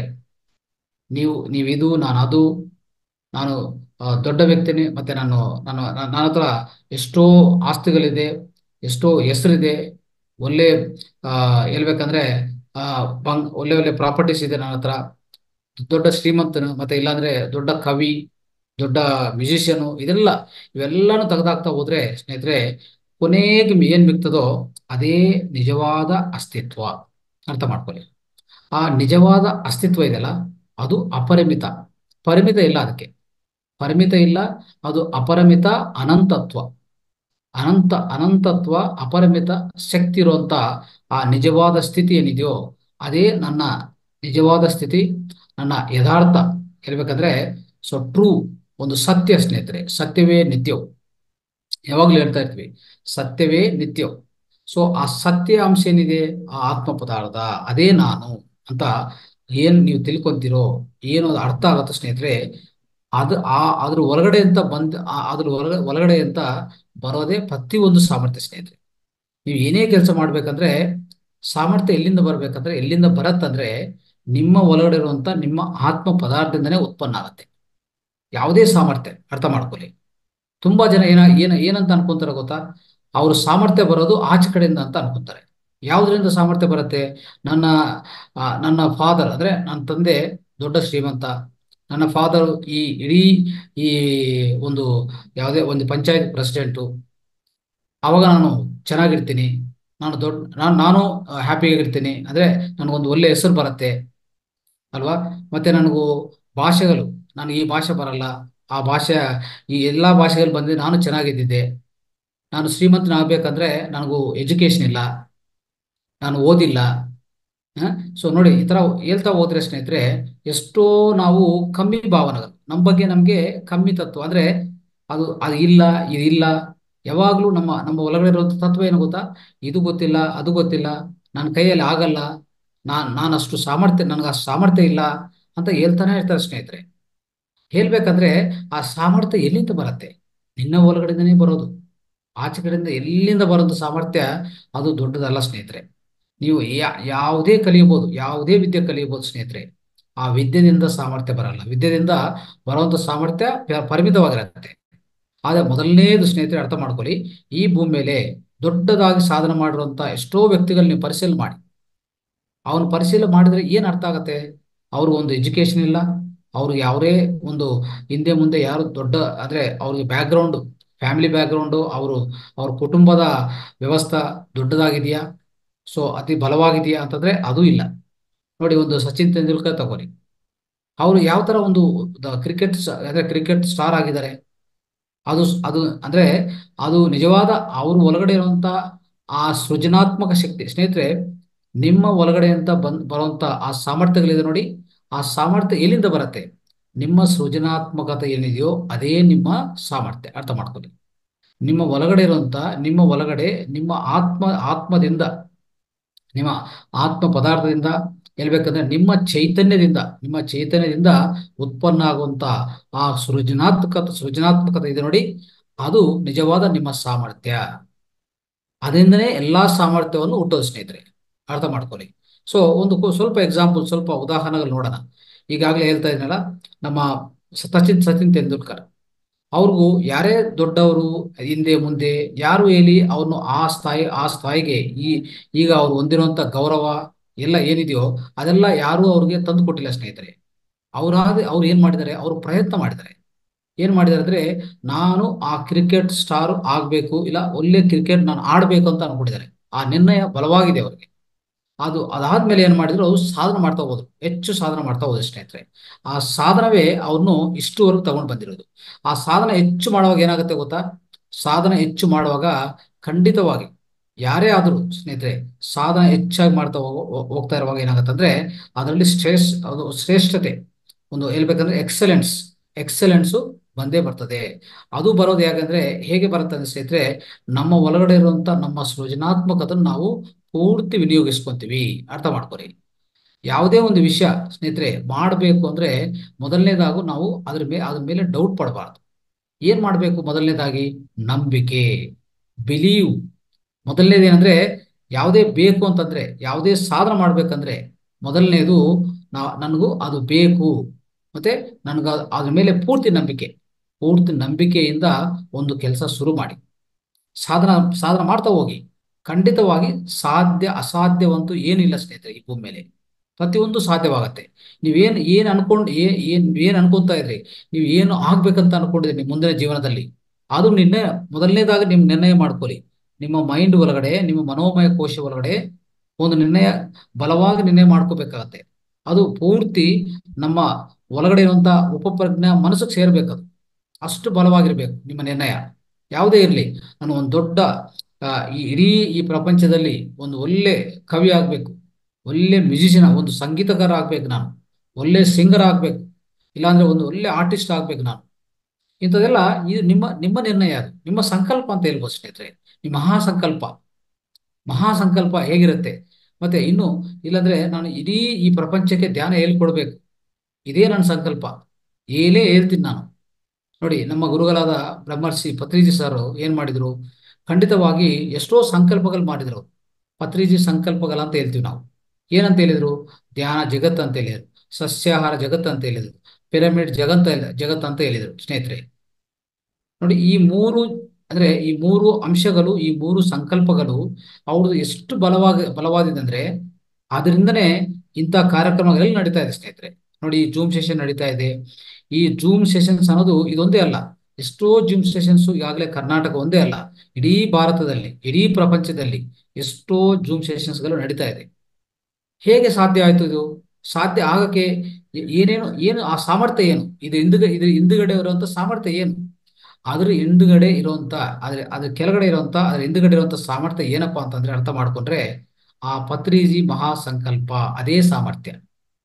ನೀವು ನೀವಿದು ನಾನು ಅದು ನಾನು ಆ, ದೊಡ್ಡ ವ್ಯಕ್ತಿನಿ ಮತ್ತೆ ನಾನು ನಾನು ನನ್ನ ಹತ್ರ ಎಷ್ಟೋ ಆಸ್ತಿಗಳಿದೆ ಎಷ್ಟೋ ಹೆಸರಿದೆ ಒಳ್ಳೆ ಆ ಹೇಳ್ಬೇಕಂದ್ರೆ ಆ ಬಂಗ್ ಒಳ್ಳೆ ಒಳ್ಳೆ ಪ್ರಾಪರ್ಟೀಸ್ ಇದೆ ನನ್ನ ಹತ್ರ ದೊಡ್ಡ ಶ್ರೀಮಂತನು ಮತ್ತೆ ಇಲ್ಲಾಂದ್ರೆ ದೊಡ್ಡ ಕವಿ ದೊಡ್ಡ ಮ್ಯೂಸಿಷಿಯನು ಇದೆಲ್ಲ ಇವೆಲ್ಲಾನು ತೆಗೆದಾಕ್ತಾ ಹೋದ್ರೆ ಸ್ನೇಹಿತರೆ ಕೊನೆಗೆ ಏನ್ ಮಿಗ್ತದೋ ಅದೇ ನಿಜವಾದ ಅಸ್ತಿತ್ವ ಅರ್ಥ ಮಾಡ್ಕೊಳ್ಳಿ ಆ ನಿಜವಾದ ಅಸ್ತಿತ್ವ ಇದೆಯಲ್ಲ ಅದು ಅಪರಿಮಿತ ಪರಿಮಿತ ಇಲ್ಲ ಅದಕ್ಕೆ ಪರಿಮಿತ ಇಲ್ಲ ಅದು ಅಪರಿಮಿತ ಅನಂತತ್ವ ಅನಂತ ಅನಂತತ್ವ ಅಪರಿಮಿತ ಶಕ್ತಿ ಇರುವಂತ ಆ ನಿಜವಾದ ಸ್ಥಿತಿ ಏನಿದೆಯೋ ಅದೇ ನನ್ನ ನಿಜವಾದ ಸ್ಥಿತಿ ನನ್ನ ಯಥಾರ್ಥ ಹೇಳ್ಬೇಕಂದ್ರೆ ಸೊ ಟ್ರೂ ಒಂದು ಸತ್ಯ ಸ್ನೇಹಿತರೆ ಸತ್ಯವೇ ನಿತ್ಯವು ಯಾವಾಗ್ಲೂ ಹೇಳ್ತಾ ಇರ್ತೀವಿ ಸತ್ಯವೇ ನಿತ್ಯವು ಸೊ ಆ ಸತ್ಯ ಅಂಶ ಏನಿದೆ ಆ ಆತ್ಮ ಪದಾರ್ಥ ಅದೇ ನಾನು ಅಂತ ಏನ್ ನೀವು ತಿಳ್ಕೊಂತೀರೋ ಏನು ಅದು ಅರ್ಥ ಆಗುತ್ತೆ ಸ್ನೇಹಿತರೆ ಅದು ಆ ಅದ್ರ ಒಳಗಡೆ ಅಂತ ಬಂದ್ ಆ- ಅದ್ರ ಒಳಗಡೆ ಒಳಗಡೆ ಅಂತ ಬರೋದೇ ಪ್ರತಿಯೊಂದು ಸಾಮರ್ಥ್ಯ ಸ್ನೇಹಿತರೆ ನೀವು ಏನೇ ಕೆಲಸ ಮಾಡ್ಬೇಕಂದ್ರೆ ಸಾಮರ್ಥ್ಯ ಎಲ್ಲಿಂದ ಬರ್ಬೇಕಂದ್ರೆ ಎಲ್ಲಿಂದ ಬರತ್ತಂದ್ರೆ ನಿಮ್ಮ ಒಳಗಡೆ ಇರುವಂತ ನಿಮ್ಮ ಆತ್ಮ ಪದಾರ್ಥದಿಂದನೇ ಉತ್ಪನ್ನ ಆಗತ್ತೆ ಯಾವುದೇ ಸಾಮರ್ಥ್ಯ ಅರ್ಥ ಮಾಡ್ಕೊಳ್ಳಿ ತುಂಬಾ ಜನ ಏನ ಏನ ಏನಂತ ಅನ್ಕೊಂತಾರೆ ಗೊತ್ತಾ ಅವ್ರ ಸಾಮರ್ಥ್ಯ ಬರೋದು ಆಚೆ ಕಡೆಯಿಂದ ಅಂತ ಅನ್ಕೊಂತಾರೆ ಯಾವುದರಿಂದ ಸಾಮರ್ಥ್ಯ ಬರುತ್ತೆ ನನ್ನ ಆ, ನನ್ನ ಫಾದರ್ ಅಂದ್ರೆ ನನ್ನ ತಂದೆ ದೊಡ್ಡ ಶ್ರೀಮಂತ ನನ್ನ ಫಾದರ್ ಈ ಇಡೀ ಈ ಒಂದು ಯಾವುದೇ ಒಂದು ಪಂಚಾಯತ್ ಪ್ರೆಸಿಡೆಂಟು ಅವಾಗ ನಾನು ಚೆನ್ನಾಗಿರ್ತೀನಿ ನಾನು ದೊಡ್ಡ ನಾನು ನಾನು ಹ್ಯಾಪಿಯಾಗಿರ್ತೀನಿ ಅಂದ್ರೆ ನನಗೊಂದು ಒಳ್ಳೆ ಹೆಸರು ಬರುತ್ತೆ ಅಲ್ವಾ ಮತ್ತೆ ನನಗೂ ಭಾಷೆಗಳು ನನಗೆ ಈ ಭಾಷೆ ಬರಲ್ಲ ಆ ಭಾಷೆ ಈ ಎಲ್ಲಾ ಭಾಷೆಗಳು ಬಂದ್ರೆ ನಾನು ಚೆನ್ನಾಗಿದ್ದಿದ್ದೆ ನಾನು ಶ್ರೀಮಂತನಾಗಬೇಕಂದ್ರೆ ನನಗೂ ಎಜುಕೇಶನ್ ಇಲ್ಲ ನಾನು ಓದಿಲ್ಲ ಸೊ ನೋಡಿ ಈ ತರ ಹೇಳ್ತಾ ಹೋದ್ರೆ ಸ್ನೇಹಿತರೆ ಎಷ್ಟೋ ನಾವು ಕಮ್ಮಿ ಭಾವನೆಗಳು ನಮ್ಮ ಬಗ್ಗೆ ನಮಗೆ ಕಮ್ಮಿ ತತ್ವ ಅಂದ್ರೆ ಅದು ಅದು ಇಲ್ಲ ಇದು ಇಲ್ಲ ಯಾವಾಗ್ಲೂ ನಮ್ಮ ನಮ್ಮ ಒಳಗಡೆ ಇರುವಂತ ತತ್ವ ಏನು ಗೊತ್ತಾ ಇದು ಗೊತ್ತಿಲ್ಲ ಅದು ಗೊತ್ತಿಲ್ಲ ನನ್ನ ಕೈಯಲ್ಲಿ ಆಗಲ್ಲ ನಾನ್ ನಾನು ಅಷ್ಟು ಸಾಮರ್ಥ್ಯ ನನಗೆ ಅಷ್ಟು ಸಾಮರ್ಥ್ಯ ಇಲ್ಲ ಅಂತ ಹೇಳ್ತಾನೆ ಇರ್ತಾರೆ ಸ್ನೇಹಿತರೆ ಹೇಳ್ಬೇಕಂದ್ರೆ ಆ ಸಾಮರ್ಥ್ಯ ಎಲ್ಲಿಂದ ಬರುತ್ತೆ ನಿನ್ನ ಒಳಗಡೆಯಿಂದನೇ ಬರೋದು ಆಚೆ ಕಡೆಯಿಂದ ಎಲ್ಲಿಂದ ಬರೋದು ಸಾಮರ್ಥ್ಯ ಅದು ದೊಡ್ಡದಲ್ಲ ಸ್ನೇಹಿತರೆ ನೀವು ಯಾ- ಯಾವುದೇ ಕಲಿಯಬಹುದು ಯಾವುದೇ ವಿದ್ಯೆ ಕಲಿಯಬಹುದು ಸ್ನೇಹಿತರೆ ಆ ವಿದ್ಯೆಯಿಂದ ಸಾಮರ್ಥ್ಯ ಬರಲ್ಲ ವಿದ್ಯೆಯಿಂದ ಬರುವಂತ ಸಾಮರ್ಥ್ಯ ಪ- ಪರಿಮಿತವಾಗಿರುತ್ತೆ ಆದ್ರೆ ಮೊದಲನೇದು ಸ್ನೇಹಿತರೆ ಅರ್ಥ ಮಾಡ್ಕೊಳ್ಳಿ ಈ ಭೂಮಿ ಮೇಲೆ ದೊಡ್ಡದಾಗಿ ಸಾಧನೆ ಮಾಡಿರುವಂತ ಎಷ್ಟೋ ವ್ಯಕ್ತಿಗಳು ನೀವು ಪರಿಶೀಲನೆ ಮಾಡಿ ಅವನು ಪರಿಶೀಲನೆ ಮಾಡಿದ್ರೆ ಏನ್ ಅರ್ಥ ಆಗತ್ತೆ ಅವ್ರಿಗೆ ಒಂದು ಎಜುಕೇಶನ್ ಇಲ್ಲ ಅವ್ರಿಗೆ ಯಾವುದೇ ಒಂದು ಹಿಂದೆ ಮುಂದೆ ಯಾರು ದೊಡ್ಡ ಅಂದ್ರೆ ಅವ್ರಿಗೆ ಬ್ಯಾಕ್ಗ್ರೌಂಡ್ ಫ್ಯಾಮಿಲಿ ಬ್ಯಾಕ್ಗ್ರೌಂಡು ಅವರು ಅವ್ರ ಕುಟುಂಬದ ವ್ಯವಸ್ಥೆ ದೊಡ್ಡದಾಗಿದೆಯಾ ಸೊ ಅತಿ ಬಲವಾಗಿದೆಯಾ ಅಂತಂದ್ರೆ ಅದೂ ಇಲ್ಲ ನೋಡಿ ಒಂದು ಸಚಿನ್ ತೆಂಡೂಲ್ಕರ್ ತಗೋರಿ ಅವರು ಯಾವ ತರ ಒಂದು ಕ್ರಿಕೆಟ್ ಅಂದ್ರೆ ಕ್ರಿಕೆಟ್ ಸ್ಟಾರ್ ಆಗಿದ್ದಾರೆ ಅದು ಅದು ಅಂದ್ರೆ ಅದು ನಿಜವಾದ ಅವ್ರ ಒಳಗಡೆ ಇರುವಂತ ಆ ಸೃಜನಾತ್ಮಕ ಶಕ್ತಿ ಸ್ನೇಹಿತರೆ ನಿಮ್ಮ ಒಳಗಡೆ ಅಂತ ಬಂದ್ ಬರುವಂತ ಆ ಸಾಮರ್ಥ್ಯಗಳಿದೆ ನೋಡಿ ಆ ಸಾಮರ್ಥ್ಯ ಎಲ್ಲಿಂದ ಬರುತ್ತೆ ನಿಮ್ಮ ಸೃಜನಾತ್ಮಕತೆ ಏನಿದೆಯೋ ಅದೇ ನಿಮ್ಮ ಸಾಮರ್ಥ್ಯ ಅರ್ಥ ಮಾಡ್ಕೊಳ್ಳಿ ನಿಮ್ಮ ಒಳಗಡೆ ಇರುವಂತ ನಿಮ್ಮ ಒಳಗಡೆ ನಿಮ್ಮ ಆತ್ಮ ಆತ್ಮದಿಂದ ನಿಮ್ಮ ಆತ್ಮ ಪದಾರ್ಥದಿಂದ ಹೇಳ್ಬೇಕಂದ್ರೆ ನಿಮ್ಮ ಚೈತನ್ಯದಿಂದ ನಿಮ್ಮ ಚೈತನ್ಯದಿಂದ ಉತ್ಪನ್ನ ಆಗುವಂತ ಆ ಸೃಜನಾತ್ಮಕ ಸೃಜನಾತ್ಮಕತೆ ಇದೆ ನೋಡಿ ಅದು ನಿಜವಾದ ನಿಮ್ಮ ಸಾಮರ್ಥ್ಯ ಅದರಿಂದನೇ ಎಲ್ಲಾ ಸಾಮರ್ಥ್ಯವನ್ನು ಹುಟ್ಟೋದು ಸ್ನೇಹಿತರೆ ಅರ್ಥ ಮಾಡ್ಕೊಳ್ಳಿ ಸೊ ಒಂದು ಕು- ಸ್ವಲ್ಪ ಎಕ್ಸಾಂಪಲ್ ಸ್ವಲ್ಪ ಉದಾಹರಣೆಗಳು ನೋಡೋಣ ಈಗಾಗಲೇ ಹೇಳ್ತಾ ಇದ್ನಲ್ಲ ನಮ್ಮ ಸಚಿನ್ ಸಚಿನ್ ತೆಂಡೂಲ್ಕರ್ ಅವ್ರಿಗೂ ಯಾರೇ ದೊಡ್ಡವರು ಹಿಂದೆ ಮುಂದೆ ಯಾರು ಹೇಳಿ ಅವ್ರನ್ನು ಆ ಸ್ಥಾಯಿ ಆ ಸ್ಥಾಯಿಗೆ ಈ ಈಗ ಅವ್ರು ಹೊಂದಿರುವಂತ ಗೌರವ ಎಲ್ಲ ಏನಿದೆಯೋ ಅದೆಲ್ಲ ಯಾರು ಅವ್ರಿಗೆ ತಂದು ಕೊಟ್ಟಿಲ್ಲ ಸ್ನೇಹಿತರೆ ಅವ್ರಾದ ಅವ್ರು ಏನ್ ಮಾಡಿದ್ದಾರೆ ಅವ್ರು ಪ್ರಯತ್ನ ಮಾಡಿದ್ದಾರೆ ಏನ್ ಮಾಡಿದ್ದಾರೆ ಅಂದ್ರೆ ನಾನು ಆ ಕ್ರಿಕೆಟ್ ಸ್ಟಾರ್ ಆಗ್ಬೇಕು ಇಲ್ಲ ಒಳ್ಳೆ ಕ್ರಿಕೆಟ್ ನಾನು ಆಡ್ಬೇಕು ಅಂತ ಅನ್ಕೊಂಡಿದ್ದಾರೆ ಆ ನಿರ್ಣಯ ಬಲವಾಗಿದೆ ಅವ್ರಿಗೆ ಅದು ಅದಾದ್ಮೇಲೆ ಏನ್ ಮಾಡಿದ್ರು ಅವ್ರು ಸಾಧನೆ ಮಾಡ್ತಾ ಹೋದ್ರು ಹೆಚ್ಚು ಸಾಧನೆ ಮಾಡ್ತಾ ಹೋದ್ರು ಸ್ನೇಹಿತರೆ ಆ ಸಾಧನವೇ ಅವ್ರನ್ನು ಇಷ್ಟುವರೆಗೂ ತಗೊಂಡ್ ಬಂದಿರೋದು ಆ ಸಾಧನೆ ಹೆಚ್ಚು ಮಾಡುವಾಗ ಏನಾಗುತ್ತೆ ಗೊತ್ತಾ ಸಾಧನೆ ಹೆಚ್ಚು ಮಾಡುವಾಗ ಖಂಡಿತವಾಗಿ ಯಾರೇ ಆದ್ರೂ ಸ್ನೇಹಿತರೆ ಸಾಧನೆ ಹೆಚ್ಚಾಗಿ ಮಾಡ್ತಾ ಹೋಗೋ ಹೋ- ಹೋಗ್ತಾ ಇರುವಾಗ ಏನಾಗುತ್ತೆ ಅಂದ್ರೆ ಅದರಲ್ಲಿ ಶ್ರೇಷ್ ಅದು ಶ್ರೇಷ್ಠತೆ ಒಂದು ಹೇಳ್ಬೇಕಂದ್ರೆ ಎಕ್ಸಲೆನ್ಸ್ ಎಕ್ಸಲೆನ್ಸು ಬಂದೇ ಬರ್ತದೆ ಅದು ಬರೋದು ಯಾಕಂದ್ರೆ ಹೇಗೆ ಬರುತ್ತೆ ಅಂದ್ರೆ ಸ್ನೇಹಿತರೆ ನಮ್ಮ ಒಳಗಡೆ ಇರುವಂತ ನಮ್ಮ ಸೃಜನಾತ್ಮಕತನ್ನು ನಾವು ಪೂರ್ತಿ ವಿನಿಯೋಗಿಸ್ಕೊಂತೀವಿ ಅರ್ಥ ಮಾಡ್ಕೊರಿ ಯಾವುದೇ ಒಂದು ವಿಷಯ ಸ್ನೇಹಿತರೆ ಮಾಡಬೇಕು ಅಂದ್ರೆ ಮೊದಲನೇದಾಗು ನಾವು ಅದ್ರ ಮೇಲೆ ಅದ್ರ ಮೇಲೆ ಡೌಟ್ ಪಡಬಾರ್ದು ಏನ್ ಮಾಡಬೇಕು ಮೊದಲನೇದಾಗಿ ನಂಬಿಕೆ ಬಿಲೀವ್ ಮೊದಲನೇದು ಏನಂದ್ರೆ ಯಾವುದೇ ಬೇಕು ಅಂತಂದ್ರೆ ಯಾವುದೇ ಸಾಧನೆ ಮಾಡ್ಬೇಕಂದ್ರೆ ಮೊದಲನೇದು ನಾ ನನಗೂ ಅದು ಬೇಕು ಮತ್ತೆ ನನಗ ಅದ್ರ ಮೇಲೆ ಪೂರ್ತಿ ನಂಬಿಕೆ ಪೂರ್ತಿ ನಂಬಿಕೆಯಿಂದ ಒಂದು ಕೆಲಸ ಶುರು ಮಾಡಿ ಸಾಧನ ಸಾಧನ ಮಾಡ್ತಾ ಹೋಗಿ ಖಂಡಿತವಾಗಿ ಸಾಧ್ಯ ಅಸಾಧ್ಯವಂತೂ ಏನಿಲ್ಲ ಸ್ನೇಹಿತರೆ ಈ ಭೂಮಿ ಮೇಲೆ ಪ್ರತಿಯೊಂದು ಸಾಧ್ಯವಾಗತ್ತೆ ನೀವೇನ್ ಏನ್ ಅನ್ಕೊಂಡ್ ಏನ್ ಏನ್ ಏನ್ ಅನ್ಕೊಂತಾ ಇದ್ರಿ ನೀವು ಏನು ಆಗ್ಬೇಕಂತ ಅನ್ಕೊಂಡಿದ್ರಿ ನಿಮ್ಮ ಮುಂದಿನ ಜೀವನದಲ್ಲಿ ಅದು ನಿರ್ಣಯ ಮೊದಲನೇದಾಗಿ ನಿಮ್ ನಿರ್ಣಯ ಮಾಡ್ಕೊಳ್ಳಿ ನಿಮ್ಮ ಮೈಂಡ್ ಒಳಗಡೆ ನಿಮ್ಮ ಮನೋಮಯ ಕೋಶ ಒಳಗಡೆ ಒಂದು ನಿರ್ಣಯ ಬಲವಾಗಿ ನಿರ್ಣಯ ಮಾಡ್ಕೋಬೇಕಾಗತ್ತೆ ಅದು ಪೂರ್ತಿ ನಮ್ಮ ಒಳಗಡೆ ಇರುವಂತ ಉಪಪ್ರಜ್ಞೆ ಮನಸ್ಸಿಗೆ ಸೇರ್ಬೇಕದು ಅಷ್ಟು ಬಲವಾಗಿರ್ಬೇಕು ನಿಮ್ಮ ನಿರ್ಣಯ ಯಾವುದೇ ಇರಲಿ ನಾನು ಒಂದು ದೊಡ್ಡ ಆ, ಈ ಇಡೀ ಈ ಪ್ರಪಂಚದಲ್ಲಿ ಒಂದು ಒಳ್ಳೆ ಕವಿ ಆಗ್ಬೇಕು ಒಳ್ಳೆ ಮ್ಯೂಸಿಷಿಯನ್ ಒಂದು ಸಂಗೀತಗಾರ ಆಗ್ಬೇಕು ನಾನು ಒಳ್ಳೆ ಸಿಂಗರ್ ಆಗ್ಬೇಕು ಇಲ್ಲಾಂದ್ರೆ ಒಂದು ಒಳ್ಳೆ ಆರ್ಟಿಸ್ಟ್ ಆಗ್ಬೇಕು ನಾನು ಇಂಥದ್ದೆಲ್ಲ ಇದು ನಿಮ್ಮ ನಿಮ್ಮ ನಿರ್ಣಯ ಅದು ನಿಮ್ಮ ಸಂಕಲ್ಪ ಅಂತ ಹೇಳ್ಬೋದು ಸ್ನೇಹಿತರೆ ನಿಮ್ಮ ಮಹಾ ಸಂಕಲ್ಪ ಮಹಾ ಸಂಕಲ್ಪ ಹೇಗಿರುತ್ತೆ ಮತ್ತೆ ಇನ್ನು ಇಲ್ಲಾಂದ್ರೆ ನಾನು ಇಡೀ ಈ ಪ್ರಪಂಚಕ್ಕೆ ಧ್ಯಾನ ಹೇಳ್ಕೊಡ್ಬೇಕು ಇದೇ ನನ್ನ ಸಂಕಲ್ಪ ಏನೇ ಹೇಳ್ತೀನಿ ನಾನು ನೋಡಿ ನಮ್ಮ ಗುರುಗಳಾದ ಬ್ರಹ್ಮರ್ಷಿ ಪತ್ರಿಜಿ ಸರ್ ಏನ್ ಮಾಡಿದ್ರು ಖಂಡಿತವಾಗಿ ಎಷ್ಟೋ ಸಂಕಲ್ಪಗಳು ಮಾಡಿದ್ರು ಪತ್ರಿಜಿ ಸಂಕಲ್ಪಗಳಂತ ಹೇಳ್ತೀವಿ ನಾವು ಏನಂತ ಹೇಳಿದ್ರು ಧ್ಯಾನ ಜಗತ್ ಅಂತ ಹೇಳಿದ್ರು ಸಸ್ಯಾಹಾರ ಜಗತ್ ಅಂತ ಹೇಳಿದ್ರು ಪಿರಮಿಡ್ ಜಗತ್ ಜಗತ್ ಅಂತ ಹೇಳಿದ್ರು ಸ್ನೇಹಿತರೆ ನೋಡಿ ಈ ಮೂರು ಅಂದ್ರೆ ಈ ಮೂರು ಅಂಶಗಳು ಈ ಮೂರು ಸಂಕಲ್ಪಗಳು ಅವ್ರದ್ದು ಎಷ್ಟು ಬಲವಾಗಿ ಬಲವಾದಿದೆ ಅಂದ್ರೆ ಅದರಿಂದನೇ ಇಂಥ ಕಾರ್ಯಕ್ರಮಗಳೆಲ್ಲ ನಡೀತಾ ಇದೆ ಸ್ನೇಹಿತರೆ ನೋಡಿ ಜೂಮ್ ಸೆಷನ್ ನಡೀತಾ ಇದೆ ಈ ಜೂಮ್ ಸೆಷನ್ಸ್ ಅನ್ನೋದು ಇದೊಂದೇ ಅಲ್ಲ ಎಷ್ಟೋ ಜೂಮ್ ಸೆಷನ್ಸ್ ಈಗಾಗಲೇ ಕರ್ನಾಟಕ ಒಂದೇ ಅಲ್ಲ ಇಡೀ ಭಾರತದಲ್ಲಿ ಇಡೀ ಪ್ರಪಂಚದಲ್ಲಿ ಎಷ್ಟೋ ಜೂಮ್ ಸೆಷನ್ಸ್ಗಳು ನಡೀತಾ ಇದೆ ಹೇಗೆ ಸಾಧ್ಯ ಆಯ್ತು ಇದು ಸಾಧ್ಯ ಆಗಕ್ಕೆ ಏ- ಏನೇನು ಏನು ಆ ಸಾಮರ್ಥ್ಯ ಏನು ಇದು ಹಿಂದುಗ ಇದ್ರ ಹಿಂದುಗಡೆ ಇರುವಂತ ಸಾಮರ್ಥ್ಯ ಏನು ಅದ್ರ ಹಿಂದುಗಡೆ ಇರುವಂತ ಅದ್ರ ಅದ್ರ ಕೆಳಗಡೆ ಇರುವಂತ ಅದ್ರ ಹಿಂದುಗಡೆ ಇರುವಂತ ಸಾಮರ್ಥ್ಯ ಏನಪ್ಪಾ ಅಂತಂದ್ರೆ ಅರ್ಥ ಮಾಡ್ಕೊಂಡ್ರೆ ಆ ಪತ್ರಿಜಿ ಮಹಾಸಂಕಲ್ಪ ಅದೇ ಸಾಮರ್ಥ್ಯ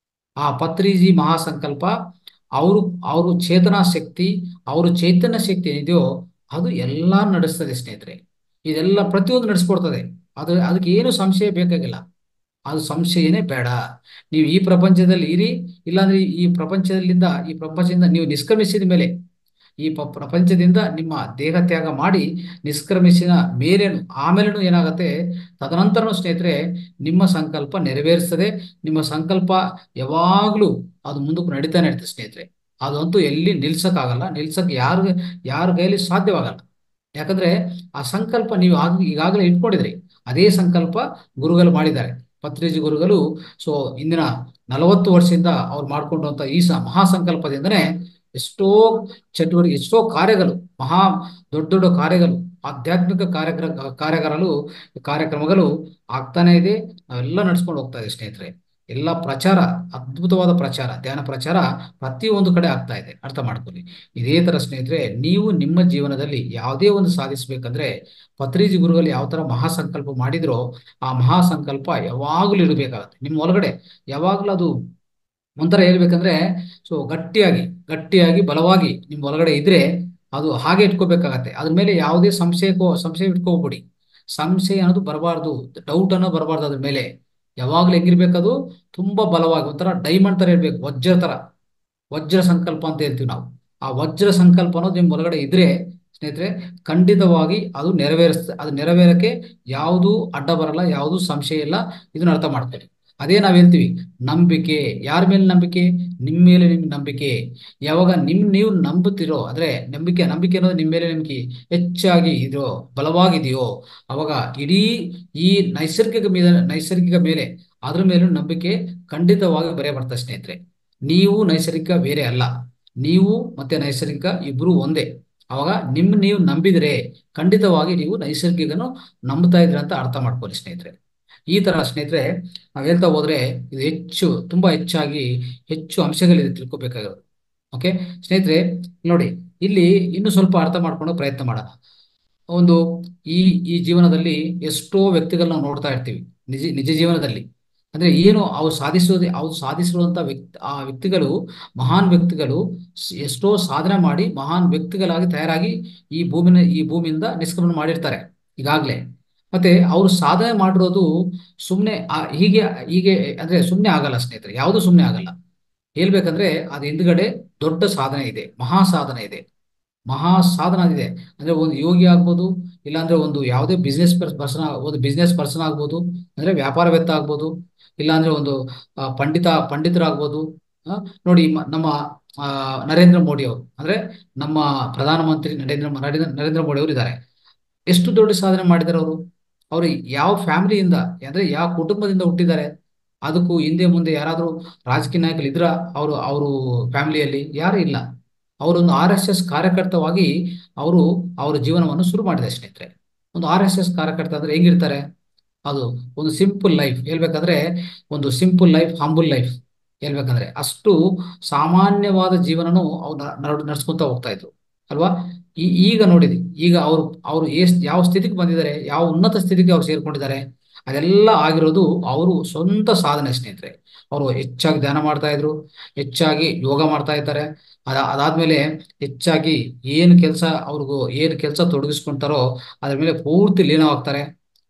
ಆ ಪತ್ರಿಜಿ ಮಹಾಸಂಕಲ್ಪ ಅವರು ಅವರು ಚೇತನಾ ಶಕ್ತಿ ಅವರು ಚೈತನ್ಯ ಶಕ್ತಿ ಏನಿದೆಯೋ ಅದು ಎಲ್ಲ ನಡೆಸ್ತದೆ ಸ್ನೇಹಿತರೆ ಇದೆಲ್ಲ ಪ್ರತಿಯೊಂದು ನಡೆಸ್ಕೊಡ್ತದೆ ಅದು ಅದಕ್ಕೆ ಏನು ಸಂಶಯ ಬೇಕಾಗಿಲ್ಲ ಅದು ಸಂಶಯನೇ ಬೇಡ ನೀವು ಈ ಪ್ರಪಂಚದಲ್ಲಿ ಇರಿ ಇಲ್ಲಾಂದ್ರೆ ಈ ಪ್ರಪಂಚದಲ್ಲಿಂದ ಈ ಪ್ರಪಂಚದಿಂದ ನೀವು ನಿಷ್ಕ್ರಮಿಸಿದ ಮೇಲೆ ಈ ಪ- ಪ್ರಪಂಚದಿಂದ ನಿಮ್ಮ ದೇಹ ತ್ಯಾಗ ಮಾಡಿ ನಿಷ್ಕ್ರಮಿಸಿದ ಮೇಲೇನು ಆಮೇಲೇನು ಏನಾಗುತ್ತೆ ತದನಂತರನು ಸ್ನೇಹಿತರೆ ನಿಮ್ಮ ಸಂಕಲ್ಪ ನೆರವೇರಿಸ್ತದೆ ನಿಮ್ಮ ಸಂಕಲ್ಪ ಯಾವಾಗಲೂ ಅದು ಮುಂದಕ್ಕೆ ನಡೀತಾ ನಡೀತದೆ ಸ್ನೇಹಿತರೆ ಅದಂತೂ ಎಲ್ಲಿ ನಿಲ್ಸಕ್ಕಾಗಲ್ಲ ನಿಲ್ಸಕ್ ಯಾರು ಯಾರ ಕೈಯಲ್ಲಿ ಸಾಧ್ಯವಾಗಲ್ಲ ಯಾಕಂದ್ರೆ ಆ ಸಂಕಲ್ಪ ನೀವು ಆಗ ಈಗಾಗಲೇ ಇಟ್ಕೊಂಡಿದ್ರಿ ಅದೇ ಸಂಕಲ್ಪ ಗುರುಗಳು ಮಾಡಿದ್ದಾರೆ ಪತ್ರಿಜಿ ಗುರುಗಳು ಸೊ ಇಂದಿನ ನಲವತ್ತು ವರ್ಷದಿಂದ ಅವ್ರು ಮಾಡ್ಕೊಂಡಂತ ಈ ಸ ಮಹಾಸಂಕಲ್ಪದಿಂದನೇ ಎಷ್ಟೋ ಚಟುವಟಿಕೆ ಎಷ್ಟೋ ಕಾರ್ಯಗಳು ಮಹಾ ದೊಡ್ಡ ದೊಡ್ಡ ಕಾರ್ಯಗಳು ಆಧ್ಯಾತ್ಮಿಕ ಕಾರ್ಯಕ್ರ ಕಾರ್ಯಗಳು ಕಾರ್ಯಕ್ರಮಗಳು ಆಗ್ತಾನೆ ಇದೆ ನಾವೆಲ್ಲ ನಡ್ಸ್ಕೊಂಡು ಹೋಗ್ತಾ ಇದೆ ಸ್ನೇಹಿತರೆ ಎಲ್ಲ ಪ್ರಚಾರ ಅದ್ಭುತವಾದ ಪ್ರಚಾರ ಧ್ಯಾನ ಪ್ರಚಾರ ಪ್ರತಿಯೊಂದು ಕಡೆ ಆಗ್ತಾ ಇದೆ ಅರ್ಥ ಮಾಡ್ಕೊಳ್ಳಿ ಇದೇ ತರ ಸ್ನೇಹಿತರೆ ನೀವು ನಿಮ್ಮ ಜೀವನದಲ್ಲಿ ಯಾವುದೇ ಒಂದು ಸಾಧಿಸಬೇಕಂದ್ರೆ ಪತ್ರಿಜಿ ಗುರುಗಳು ಯಾವ ತರ ಮಹಾಸಂಕಲ್ಪ ಮಾಡಿದ್ರೋ ಆ ಮಹಾಸಂಕಲ್ಪ ಯಾವಾಗಲೂ ಇರಬೇಕಾಗತ್ತೆ ನಿಮ್ಮ ಒಳಗಡೆ ಯಾವಾಗಲೂ ಅದು ಒಂಥರ ಹೇಳ್ಬೇಕಂದ್ರೆ ಸೊ ಗಟ್ಟಿಯಾಗಿ ಗಟ್ಟಿಯಾಗಿ ಬಲವಾಗಿ ನಿಮ್ಮ ಒಳಗಡೆ ಇದ್ರೆ ಅದು ಹಾಗೆ ಇಟ್ಕೋಬೇಕಾಗತ್ತೆ ಅದ್ರ ಮೇಲೆ ಯಾವುದೇ ಸಂಶಯಕ್ಕೋ ಸಂಶಯ ಇಟ್ಕೋಬಿಡಿ ಸಂಶಯ ಅನ್ನೋದು ಬರಬಾರ್ದು ಡೌಟ್ ಅನ್ನೋ ಬರಬಾರ್ದು ಅದ್ರ ಮೇಲೆ ಯಾವಾಗ್ಲೂ ಹೆಂಗಿರ್ಬೇಕದು ತುಂಬಾ ಬಲವಾಗಿ ಒಂಥರ ಡೈಮಂಡ್ ತರ ಇರ್ಬೇಕು ವಜ್ರ ತರ ವಜ್ರ ಸಂಕಲ್ಪ ಅಂತ ಹೇಳ್ತೀವಿ ನಾವು ಆ ವಜ್ರ ಸಂಕಲ್ಪ ಅನ್ನೋದು ನಿಮ್ಮ ಒಳಗಡೆ ಇದ್ರೆ ಸ್ನೇಹಿತರೆ ಖಂಡಿತವಾಗಿ ಅದು ನೆರವೇರಿಸ್ತದೆ ಅದು ನೆರವೇರಕ್ಕೆ ಯಾವುದು ಅಡ್ಡ ಬರಲ್ಲ ಯಾವುದು ಸಂಶಯ ಇಲ್ಲ ಇದನ್ನ ಅರ್ಥ ಮಾಡ್ಕೊಳ್ಳಿ ಅದೇ ನಾವ್ ಹೇಳ್ತೀವಿ ನಂಬಿಕೆ ಯಾರ ಮೇಲೆ ನಂಬಿಕೆ ನಿಮ್ಮ ಮೇಲೆ ನಿಮ್ ನಂಬಿಕೆ ಯಾವಾಗ ನಿಮ್ ನೀವು ನಂಬುತ್ತಿರೋ ಅಂದ್ರೆ ನಂಬಿಕೆ ನಂಬಿಕೆ ಅನ್ನೋದು ನಿಮ್ಮ ಮೇಲೆ ನಂಬಿಕೆ ಹೆಚ್ಚಾಗಿ ಇದೆಯೋ ಬಲವಾಗಿದೆಯೋ ಅವಾಗ ಇಡೀ ಈ ನೈಸರ್ಗಿಕ ಮೇಲೆ ನೈಸರ್ಗಿಕ ಮೇಲೆ ಅದ್ರ ಮೇಲೂ ನಂಬಿಕೆ ಖಂಡಿತವಾಗಿ ಬರೇ ಬರ್ತದೆ ಸ್ನೇಹಿತರೆ ನೀವು ನೈಸರ್ಗಿಕ ಬೇರೆ ಅಲ್ಲ ನೀವು ಮತ್ತೆ ನೈಸರ್ಗಿಕ ಇಬ್ರು ಒಂದೇ ಅವಾಗ ನಿಮ್ ನೀವು ನಂಬಿದ್ರೆ ಖಂಡಿತವಾಗಿ ನೀವು ನೈಸರ್ಗಿಕನು ನಂಬ್ತಾ ಇದ್ರ ಅಂತ ಅರ್ಥ ಮಾಡ್ಕೊಳ್ಳಿ ಸ್ನೇಹಿತರೆ ಈ ತರ ಸ್ನೇಹಿತರೆ ನಾವ್ ಹೇಳ್ತಾ ಹೋದ್ರೆ ಇದು ಹೆಚ್ಚು ತುಂಬಾ ಹೆಚ್ಚಾಗಿ ಹೆಚ್ಚು ಅಂಶಗಳಿದೆ ತಿಳ್ಕೊಬೇಕಾಗಿರೋದು ಓಕೆ ಸ್ನೇಹಿತರೆ ನೋಡಿ ಇಲ್ಲಿ ಇನ್ನು ಸ್ವಲ್ಪ ಅರ್ಥ ಮಾಡ್ಕೊಂಡು ಪ್ರಯತ್ನ ಮಾಡೋಣ ಒಂದು ಈ ಈ ಜೀವನದಲ್ಲಿ ಎಷ್ಟೋ ವ್ಯಕ್ತಿಗಳನ್ನ ನಾವು ನೋಡ್ತಾ ಇರ್ತೀವಿ ನಿಜ ನಿಜ ಜೀವನದಲ್ಲಿ ಅಂದ್ರೆ ಏನು ಅವ್ರು ಸಾಧಿಸೋದೇ ಅವ್ರು ಸಾಧಿಸಿರುವಂತ ವ್ಯಕ್ತಿ ಆ ವ್ಯಕ್ತಿಗಳು ಮಹಾನ್ ವ್ಯಕ್ತಿಗಳು ಸ್- ಎಷ್ಟೋ ಸಾಧನೆ ಮಾಡಿ ಮಹಾನ್ ವ್ಯಕ್ತಿಗಳಾಗಿ ತಯಾರಾಗಿ ಈ ಭೂಮಿನ ಈ ಭೂಮಿಯಿಂದ ನಿಷ್ಕ್ರಮಣ ಮಾಡಿರ್ತಾರೆ ಈಗಾಗ್ಲೇ ಮತ್ತೆ ಅವ್ರು ಸಾಧನೆ ಮಾಡಿರೋದು ಸುಮ್ಮನೆ ಹೀಗೆ ಹೀಗೆ ಅಂದ್ರೆ ಸುಮ್ಮನೆ ಆಗಲ್ಲ ಸ್ನೇಹಿತರೆ ಯಾವುದು ಸುಮ್ಮನೆ ಆಗಲ್ಲ ಹೇಳ್ಬೇಕಂದ್ರೆ ಅದು ಹಿಂದ್ಗಡೆ ದೊಡ್ಡ ಸಾಧನೆ ಇದೆ ಮಹಾ ಸಾಧನೆ ಇದೆ ಮಹಾ ಸಾಧನ ಇದೆ ಅಂದ್ರೆ ಒಂದು ಯೋಗಿ ಆಗ್ಬೋದು ಇಲ್ಲಾಂದ್ರೆ ಒಂದು ಯಾವುದೇ ಬಿಸ್ನೆಸ್ ಪರ್ಸನ್ ಒಂದು ಬಿಸ್ನೆಸ್ ಪರ್ಸನ್ ಆಗ್ಬೋದು ಅಂದ್ರೆ ವ್ಯಾಪಾರವೇತ್ತ ಆಗ್ಬೋದು ಇಲ್ಲಾಂದ್ರೆ ಒಂದು ಆ, ಪಂಡಿತ ಪಂಡಿತರಾಗ್ಬೋದು ಆ, ನೋಡಿ ಮ- ನಮ್ಮ ಆ, ನರೇಂದ್ರ ಮೋದಿ ಅವರು ಅಂದ್ರೆ ನಮ್ಮ ಪ್ರಧಾನಮಂತ್ರಿ ನರೇಂದ್ರ ನರೇಂದ್ರ ನರೇಂದ್ರ ಮೋದಿ ಅವರು ಇದ್ದಾರೆ ಎಷ್ಟು ದೊಡ್ಡ ಸಾಧನೆ ಮಾಡಿದ್ದಾರೆ ಅವರು ಅವರು ಯಾವ ಫ್ಯಾಮಿಲಿಯಿಂದ ಅಂದ್ರೆ ಯಾವ ಕುಟುಂಬದಿಂದ ಹುಟ್ಟಿದ್ದಾರೆ ಅದಕ್ಕೂ ಹಿಂದೆ ಮುಂದೆ ಯಾರಾದರೂ ರಾಜಕೀಯ ನಾಯಕರು ಇದ್ರ ಅವರು ಅವರು ಫ್ಯಾಮಿಲಿಯಲ್ಲಿ ಯಾರು ಇಲ್ಲ ಅವರೊಂದು ಆರ್ ಎಸ್ ಎಸ್ ಕಾರ್ಯಕರ್ತವಾಗಿ ಅವರು ಅವರ ಜೀವನವನ್ನು ಶುರು ಮಾಡಿದೆ ಸ್ನೇಹಿತರೆ ಒಂದು ಆರ್ ಎಸ್ ಎಸ್ ಕಾರ್ಯಕರ್ತ ಅಂದ್ರೆ ಹೆಂಗಿರ್ತಾರೆ ಅದು ಒಂದು ಸಿಂಪಲ್ ಲೈಫ್ ಹೇಳ್ಬೇಕಂದ್ರೆ ಒಂದು ಸಿಂಪಲ್ ಲೈಫ್ ಹಂಬಲ್ ಲೈಫ್ ಹೇಳ್ಬೇಕಂದ್ರೆ ಅಷ್ಟು ಸಾಮಾನ್ಯವಾದ ಜೀವನನು ಅವ್ರು ನಡ್ ನಡ್ಸ್ಕೊಂತ ಹೋಗ್ತಾ ಇದ್ರು ಅಲ್ವಾ ಈ ಈಗ ನೋಡಿದಿ ಈಗ ಅವರು ಅವರು ಎಷ್ಟ್ ಯಾವ ಸ್ಥಿತಿಗೆ ಬಂದಿದ್ದಾರೆ ಯಾವ ಉನ್ನತ ಸ್ಥಿತಿಗೆ ಅವ್ರು ಸೇರ್ಕೊಂಡಿದ್ದಾರೆ ಅದೆಲ್ಲ ಆಗಿರೋದು ಅವರು ಸ್ವಂತ ಸಾಧನೆ ಸ್ನೇಹಿತರೆ ಅವರು ಹೆಚ್ಚಾಗಿ ಧ್ಯಾನ ಮಾಡ್ತಾ ಇದ್ರು ಹೆಚ್ಚಾಗಿ ಯೋಗ ಮಾಡ್ತಾ ಇದ್ದಾರೆ ಅದ ಅದಾದ್ಮೇಲೆ ಹೆಚ್ಚಾಗಿ ಏನು ಕೆಲಸ ಅವ್ರಿಗೂ ಏನು ಕೆಲಸ ತೊಡಗಿಸ್ಕೊಂತಾರೋ ಅದ್ರ ಮೇಲೆ ಪೂರ್ತಿ ಲೀನವಾಗ್ತಾರೆ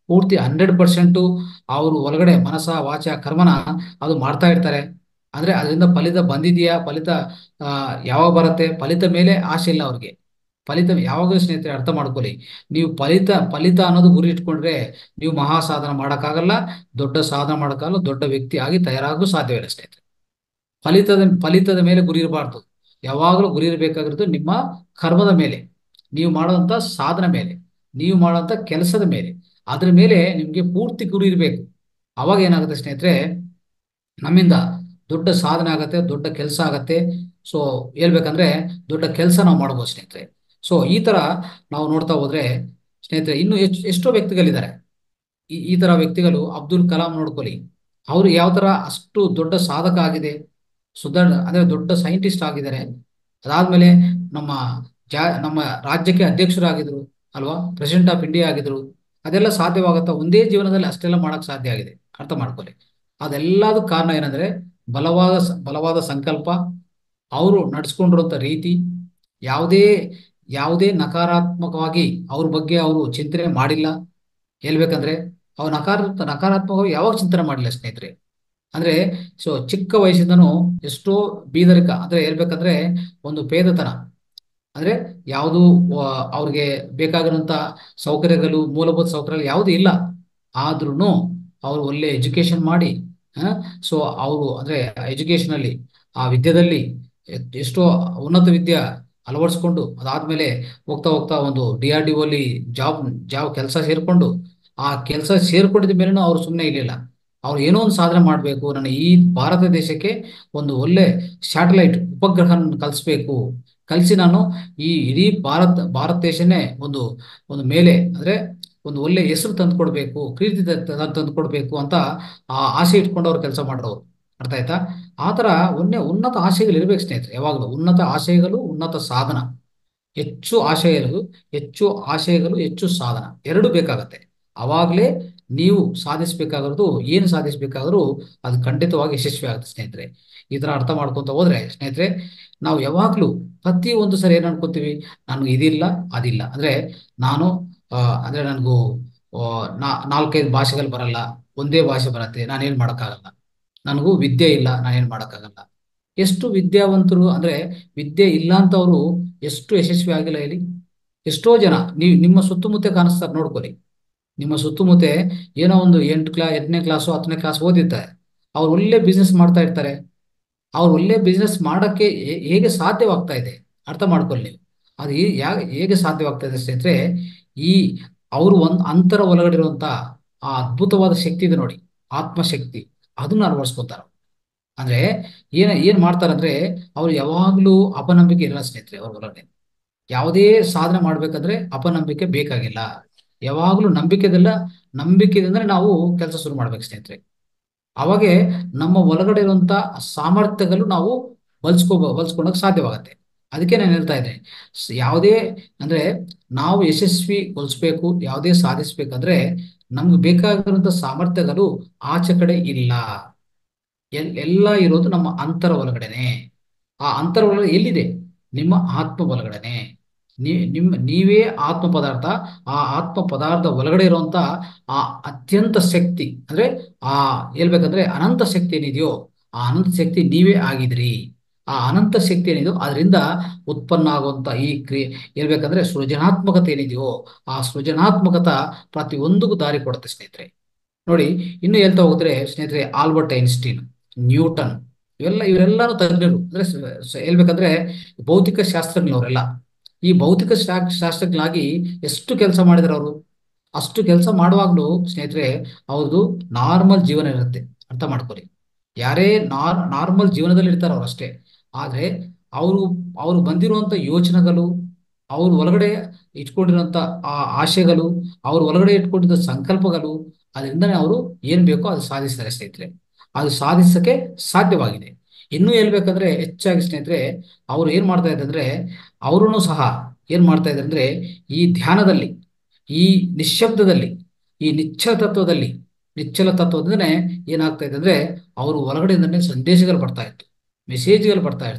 ಪೂರ್ತಿ ಹಂಡ್ರೆಡ್ ಪರ್ಸೆಂಟು ಅವರು ಒಳಗಡೆ ಮನಸ ವಾಚ ಕರ್ಮನ ಅದು ಮಾಡ್ತಾ ಇರ್ತಾರೆ ಅಂದ್ರೆ ಅದರಿಂದ ಫಲಿತ ಬಂದಿದೆಯಾ ಫಲಿತ ಆ, ಯಾವಾಗ ಬರುತ್ತೆ ಫಲಿತ ಮೇಲೆ ಆಸೆ ಇಲ್ಲ ಅವ್ರಿಗೆ ಫಲಿತ ಯಾವಾಗಲೂ ಸ್ನೇಹಿತರೆ ಅರ್ಥ ಮಾಡ್ಕೊಳ್ಳಿ ನೀವು ಫಲಿತ ಫಲಿತ ಅನ್ನೋದು ಗುರಿ ಇಟ್ಕೊಂಡ್ರೆ ನೀವು ಮಹಾ ಸಾಧನ ಮಾಡೋಕ್ಕಾಗಲ್ಲ ದೊಡ್ಡ ಸಾಧನ ಮಾಡೋಕ್ಕಾಗಲ್ಲ ದೊಡ್ಡ ವ್ಯಕ್ತಿ ಆಗಿ ತಯಾರಾಗಲು ಸಾಧ್ಯವಿಲ್ಲ ಸ್ನೇಹಿತರೆ ಫಲಿತದ ಫಲಿತದ ಮೇಲೆ ಗುರಿ ಇರಬಾರ್ದು ಯಾವಾಗಲೂ ಗುರಿ ಇರಬೇಕಾಗಿರೋದು ನಿಮ್ಮ ಕರ್ಮದ ಮೇಲೆ ನೀವು ಮಾಡುವಂತ ಸಾಧನ ಮೇಲೆ ನೀವು ಮಾಡುವಂತ ಕೆಲಸದ ಮೇಲೆ ಅದ್ರ ಮೇಲೆ ನಿಮ್ಗೆ ಪೂರ್ತಿ ಗುರಿ ಇರಬೇಕು ಅವಾಗ ಏನಾಗುತ್ತೆ ಸ್ನೇಹಿತರೆ ನಮ್ಮಿಂದ ದೊಡ್ಡ ಸಾಧನೆ ಆಗತ್ತೆ ದೊಡ್ಡ ಕೆಲಸ ಆಗತ್ತೆ ಸೊ ಹೇಳ್ಬೇಕಂದ್ರೆ ದೊಡ್ಡ ಕೆಲಸ ನಾವು ಮಾಡ್ಬೋದು ಸ್ನೇಹಿತರೆ ಸೊ ಈ ತರ ನಾವು ನೋಡ್ತಾ ಹೋದ್ರೆ ಸ್ನೇಹಿತರೆ ಇನ್ನು ಎಷ್ಟ್ ಎಷ್ಟೋ ವ್ಯಕ್ತಿಗಳಿದ್ದಾರೆ ಈ ಈ ತರ ವ್ಯಕ್ತಿಗಳು ಅಬ್ದುಲ್ ಕಲಾಂ ನೋಡ್ಕೊಳ್ಳಿ ಅವರು ಯಾವ ತರ ಅಷ್ಟು ದೊಡ್ಡ ಸಾಧಕ ಆಗಿದೆ ಸುಧಾರ ಅಂದ್ರೆ ದೊಡ್ಡ ಸೈಂಟಿಸ್ಟ್ ಆಗಿದ್ದಾರೆ ಅದಾದ್ಮೇಲೆ ನಮ್ಮ ಜಾ ನಮ್ಮ ರಾಜ್ಯಕ್ಕೆ ಅಧ್ಯಕ್ಷರಾಗಿದ್ರು ಅಲ್ವಾ ಪ್ರೆಸಿಡೆಂಟ್ ಆಫ್ ಇಂಡಿಯಾ ಆಗಿದ್ರು ಅದೆಲ್ಲ ಸಾಧ್ಯವಾಗುತ್ತಾ ಒಂದೇ ಜೀವನದಲ್ಲಿ ಅಷ್ಟೆಲ್ಲ ಮಾಡಕ್ ಸಾಧ್ಯ ಆಗಿದೆ ಅರ್ಥ ಮಾಡ್ಕೊಳ್ಳಿ ಅದೆಲ್ಲದ ಕಾರಣ ಏನಂದ್ರೆ ಬಲವಾದ ಸ- ಬಲವಾದ ಸಂಕಲ್ಪ ಅವರು ನಡ್ಸ್ಕೊಂಡಿರುವಂತ ರೀತಿ ಯಾವುದೇ ಯಾವುದೇ ನಕಾರಾತ್ಮಕವಾಗಿ ಅವ್ರ ಬಗ್ಗೆ ಅವರು ಚಿಂತನೆ ಮಾಡಿಲ್ಲ ಹೇಳ್ಬೇಕಂದ್ರೆ ಅವ್ರು ನಕಾರ ನಕಾರಾತ್ಮಕವಾಗಿ ಯಾವಾಗ ಚಿಂತನೆ ಮಾಡಿಲ್ಲ ಸ್ನೇಹಿತರೆ ಅಂದ್ರೆ ಸೊ ಚಿಕ್ಕ ವಯಸ್ಸಿಂದನೂ ಎಷ್ಟೋ ಬೀದರಿಕ ಅಂದ್ರೆ ಹೇಳ್ಬೇಕಂದ್ರೆ ಒಂದು ಪೇದತನ ಅಂದ್ರೆ ಯಾವುದು ಅವ್ರಿಗೆ ಬೇಕಾಗಿರುವಂತ ಸೌಕರ್ಯಗಳು ಮೂಲಭೂತ ಸೌಕರ್ಯಗಳು ಯಾವುದು ಇಲ್ಲ ಆದ್ರೂನು ಅವ್ರು ಒಳ್ಳೆ ಎಜುಕೇಶನ್ ಮಾಡಿ ಸೊ ಅವರು ಅಂದ್ರೆ ಎಜುಕೇಶನ್ ಅಲ್ಲಿ ಆ ವಿದ್ಯೆದಲ್ಲಿ ಎ- ಎಷ್ಟೋ ಉನ್ನತ ವಿದ್ಯೆ ಅಳವಡಿಸ್ಕೊಂಡು ಅದಾದ್ಮೇಲೆ ಹೋಗ್ತಾ ಹೋಗ್ತಾ ಒಂದು ಡಿ ಆರ್ ಡಿ ಅಲ್ಲಿ ಜಾಬ್ ಜಾಬ್ ಕೆಲಸ ಸೇರ್ಕೊಂಡು ಆ ಕೆಲಸ ಸೇರ್ಕೊಂಡಿದ ಮೇಲೂ ಅವ್ರು ಸುಮ್ಮನೆ ಇರಲಿಲ್ಲ ಅವ್ರು ಏನೋ ಒಂದು ಸಾಧನೆ ಮಾಡಬೇಕು ನನ್ನ ಈ ಭಾರತ ದೇಶಕ್ಕೆ ಒಂದು ಒಳ್ಳೆ ಸ್ಯಾಟಲೈಟ್ ಉಪಗ್ರಹ ಕಲಿಸ್ಬೇಕು ಕಲಿಸಿ ನಾನು ಈ ಇಡೀ ಭಾರತ ಭಾರತ ದೇಶನೇ ಒಂದು ಒಂದು ಮೇಲೆ ಅಂದ್ರೆ ಒಂದು ಒಳ್ಳೆ ಹೆಸರು ತಂದ್ಕೊಡ್ಬೇಕು ಕೀರ್ತಿ ತ- ತಂದ್ಕೊಡ್ಬೇಕು ಅಂತ ಆ ಆಸೆ ಇಟ್ಕೊಂಡು ಅವ್ರು ಕೆಲಸ ಮಾಡೋರು ಅರ್ಥ ಆಯ್ತಾ ಆ ತರ ಒನ್ನೆ ಉನ್ನತ ಆಶಯಗಳು ಇರ್ಬೇಕು ಸ್ನೇಹಿತರೆ ಯಾವಾಗಲೂ ಉನ್ನತ ಆಶಯಗಳು ಉನ್ನತ ಸಾಧನ ಹೆಚ್ಚು ಆಶಯಗಳು ಹೆಚ್ಚು ಆಶಯಗಳು ಹೆಚ್ಚು ಸಾಧನ ಎರಡು ಬೇಕಾಗತ್ತೆ ಅವಾಗಲೇ ನೀವು ಸಾಧಿಸಬೇಕಾಗಿರೋದು ಏನು ಸಾಧಿಸಬೇಕಾದ್ರೂ ಅದು ಖಂಡಿತವಾಗಿ ಯಶಸ್ವಿ ಆಗುತ್ತೆ ಸ್ನೇಹಿತರೆ ಈ ತರ ಅರ್ಥ ಮಾಡ್ಕೊಂತ ಹೋದ್ರೆ ಸ್ನೇಹಿತರೆ ನಾವು ಯಾವಾಗ್ಲೂ ಪ್ರತಿ ಒಂದು ಸರಿ ಏನ್ ಅನ್ಕೋತೀವಿ ನನಗೆ ಇದಿಲ್ಲ ಅದಿಲ್ಲ ಅಂದ್ರೆ ನಾನು ಆ, ಅಂದ್ರೆ ನನಗೂ ಆ, ನಾ ನಾಲ್ಕೈದು ಭಾಷೆಗಳು ಬರಲ್ಲ ಒಂದೇ ಭಾಷೆ ಬರತ್ತೆ ನಾನೇನ್ ಮಾಡಕ್ಕಾಗಲ್ಲ ನನಗೂ ವಿದ್ಯೆ ಇಲ್ಲ ನಾನೇನ್ ಮಾಡಕ್ಕಾಗಲ್ಲ ಎಷ್ಟು ವಿದ್ಯಾವಂತರು ಅಂದ್ರೆ ವಿದ್ಯೆ ಇಲ್ಲ ಅಂತವ್ರು ಎಷ್ಟು ಯಶಸ್ವಿ ಆಗಿಲ್ಲ ಹೇಳಿ ಎಷ್ಟೋ ಜನ ನೀವು ನಿಮ್ಮ ಸುತ್ತಮುತ್ತ ಕಾಣಿಸ್ತಾರೆ ನೋಡ್ಕೊಳ್ಳಿ ನಿಮ್ಮ ಸುತ್ತಮುತ್ತ ಏನೋ ಒಂದು ಎಂಟು ಕ್ಲಾ ಎಂಟನೇ ಕ್ಲಾಸು ಹತ್ತನೇ ಕ್ಲಾಸ್ ಓದಿರ್ತಾರೆ ಅವ್ರು ಒಳ್ಳೆ ಬಿಸ್ನೆಸ್ ಮಾಡ್ತಾ ಇರ್ತಾರೆ ಅವ್ರು ಒಳ್ಳೆ ಬಿಸ್ನೆಸ್ ಮಾಡಕ್ಕೆ ಹೇ- ಹೇಗೆ ಸಾಧ್ಯವಾಗ್ತಾ ಇದೆ ಅರ್ಥ ಮಾಡ್ಕೊಳ್ಳಿ ನೀವು ಅದು ಹೇ- ಯಾ- ಹೇಗೆ ಸಾಧ್ಯವಾಗ್ತಾ ಇದೆ ಸ್ನೇಹಿತರೆ ಈ ಅವರು ಒಂದ್ ಅಂತರ ಒಳಗಡೆ ಇರುವಂತ ಆ ಅದ್ಭುತವಾದ ಶಕ್ತಿ ಇದೆ ನೋಡಿ ಆತ್ಮಶಕ್ತಿ ಅದನ್ನ ಅಳವಡಿಸ್ಕೊತಾರ ಅಂದ್ರೆ ಏನ್ ಏನ್ ಮಾಡ್ತಾರಂದ್ರೆ ಅವ್ರು ಯಾವಾಗ್ಲೂ ಅಪನಂಬಿಕೆ ಇರಲ್ಲ ಸ್ನೇಹಿತರೆ ಅವ್ರ ಒಳಗಡೆ ಯಾವುದೇ ಸಾಧನೆ ಮಾಡ್ಬೇಕಂದ್ರೆ ಅಪನಂಬಿಕೆ ಬೇಕಾಗಿಲ್ಲ ಯಾವಾಗ್ಲೂ ನಂಬಿಕೆದಲ್ಲ ನಂಬಿಕೆದಿಂದಲೇ ನಾವು ಕೆಲಸ ಶುರು ಮಾಡ್ಬೇಕು ಸ್ನೇಹಿತರೆ ಅವಾಗೆ ನಮ್ಮ ಒಳಗಡೆ ಇರುವಂತ ಸಾಮರ್ಥ್ಯಗಳು ನಾವು ಬಳಸ್ಕೋ ಬಳಸ್ಕೊಳಕ್ ಸಾಧ್ಯವಾಗತ್ತೆ ಅದಕ್ಕೆ ನಾನು ಹೇಳ್ತಾ ಇದ್ದೇನೆ ಸ್- ಯಾವುದೇ ಅಂದ್ರೆ ನಾವು ಯಶಸ್ವಿಗೊಳಿಸ್ಬೇಕು ಯಾವುದೇ ಸಾಧಿಸ್ಬೇಕಂದ್ರೆ ನಮ್ಗೆ ಬೇಕಾಗಿರುವಂತ ಸಾಮರ್ಥ್ಯಗಳು ಆಚೆ ಕಡೆ ಇಲ್ಲ ಎಲ್ ಎಲ್ಲ ಇರೋದು ನಮ್ಮ ಅಂತರ ಒಳಗಡೆನೆ ಆ ಅಂತರ ಒಳಗಡೆ ಎಲ್ಲಿದೆ ನಿಮ್ಮ ಆತ್ಮ ಒಳಗಡೆನೆ ನೀ ನಿಮ್ಮ ನೀವೇ ಆತ್ಮ ಪದಾರ್ಥ ಆ ಆತ್ಮ ಪದಾರ್ಥ ಒಳಗಡೆ ಇರುವಂತ ಆ ಅತ್ಯಂತ ಶಕ್ತಿ ಅಂದ್ರೆ ಆ ಹೇಳ್ಬೇಕಂದ್ರೆ ಅನಂತ ಶಕ್ತಿ ಏನಿದೆಯೋ ಆ ಅನಂತ ಶಕ್ತಿ ನೀವೇ ಆಗಿದ್ರಿ ಆ ಅನಂತ ಶಕ್ತಿ ಏನಿದೆಯೋ ಅದರಿಂದ ಉತ್ಪನ್ನ ಆಗುವಂತ ಈ ಕ್ರಿಯೆ ಹೇಳ್ಬೇಕಂದ್ರೆ ಸೃಜನಾತ್ಮಕತೆ ಏನಿದೆಯೋ ಆ ಸೃಜನಾತ್ಮಕತ ಪ್ರತಿಯೊಂದಕ್ಕೂ ದಾರಿ ಕೊಡುತ್ತೆ ಸ್ನೇಹಿತರೆ ನೋಡಿ ಇನ್ನು ಹೇಳ್ತಾ ಹೋದ್ರೆ ಸ್ನೇಹಿತರೆ ಆಲ್ಬರ್ಟ್ ಐನ್ಸ್ಟೀನ್ ನ್ಯೂಟನ್ ಇವೆಲ್ಲ ಇವರೆಲ್ಲಾನು ತಜ್ಞರು ಅಂದ್ರೆ ಸ- ಸ- ಹೇಳ್ಬೇಕಂದ್ರೆ ಭೌತಿಕ ಶಾಸ್ತ್ರಜ್ಞರವರೆಲ್ಲ ಈ ಭೌತಿಕ ಶಾ- ಶಾಸ್ತ್ರಜ್ಞರಾಗಿ ಎಷ್ಟು ಕೆಲಸ ಮಾಡಿದಾರೆ ಅವರು ಅಷ್ಟು ಕೆಲಸ ಮಾಡುವಾಗ್ಲೂ ಸ್ನೇಹಿತರೆ ಅವ್ರದ್ದು ನಾರ್ಮಲ್ ಜೀವನ ಇರುತ್ತೆ ಅರ್ಥ ಮಾಡ್ಕೊಳ್ಳಿ ಯಾರೇ ನಾರ್ ನಾರ್ಮಲ್ ಜೀವನದಲ್ಲಿ ಇರ್ತಾರೆ ಅವ್ರು ಅಷ್ಟೇ ಆದ್ರೆ ಅವರು ಅವ್ರು ಬಂದಿರುವಂತ ಯೋಚನೆಗಳು ಅವ್ರ ಒಳಗಡೆ ಇಟ್ಕೊಂಡಿರುವಂತ ಆ ಆಶೆಗಳು ಅವ್ರ ಒಳಗಡೆ ಇಟ್ಕೊಂಡಿದ್ದ ಸಂಕಲ್ಪಗಳು ಅದರಿಂದನೇ ಅವರು ಏನ್ ಬೇಕೋ ಅದು ಸಾಧಿಸ್ತಾರೆ ಸ್ನೇಹಿತರೆ ಅದು ಸಾಧಿಸಕ್ಕೆ ಸಾಧ್ಯವಾಗಿದೆ ಇನ್ನೂ ಹೇಳ್ಬೇಕಂದ್ರೆ ಹೆಚ್ಚಾಗಿ ಸ್ನೇಹಿತರೆ ಅವ್ರು ಏನ್ ಮಾಡ್ತಾ ಇದ್ದಾರೆ ಅಂದ್ರೆ ಅವರೂ ಸಹ ಏನ್ ಮಾಡ್ತಾ ಇದ್ದಾರೆ ಅಂದ್ರೆ ಈ ಧ್ಯಾನದಲ್ಲಿ ಈ ನಿಶ್ಶಬ್ದದಲ್ಲಿ ಈ ನಿಶ್ಚಲ ತತ್ವದಲ್ಲಿ ನಿಶ್ಚಲ ತತ್ವದಿಂದನೇ ಏನಾಗ್ತಾ ಇದೆ ಅಂದ್ರೆ ಅವರು ಒಳಗಡೆಯಿಂದನೇ ಸಂದೇಶಗಳು ಬರ್ತಾ ಇತ್ತು ಮೆಸೇಜ್ಗಳು ಬರ್ತಾ ಇತ್ತು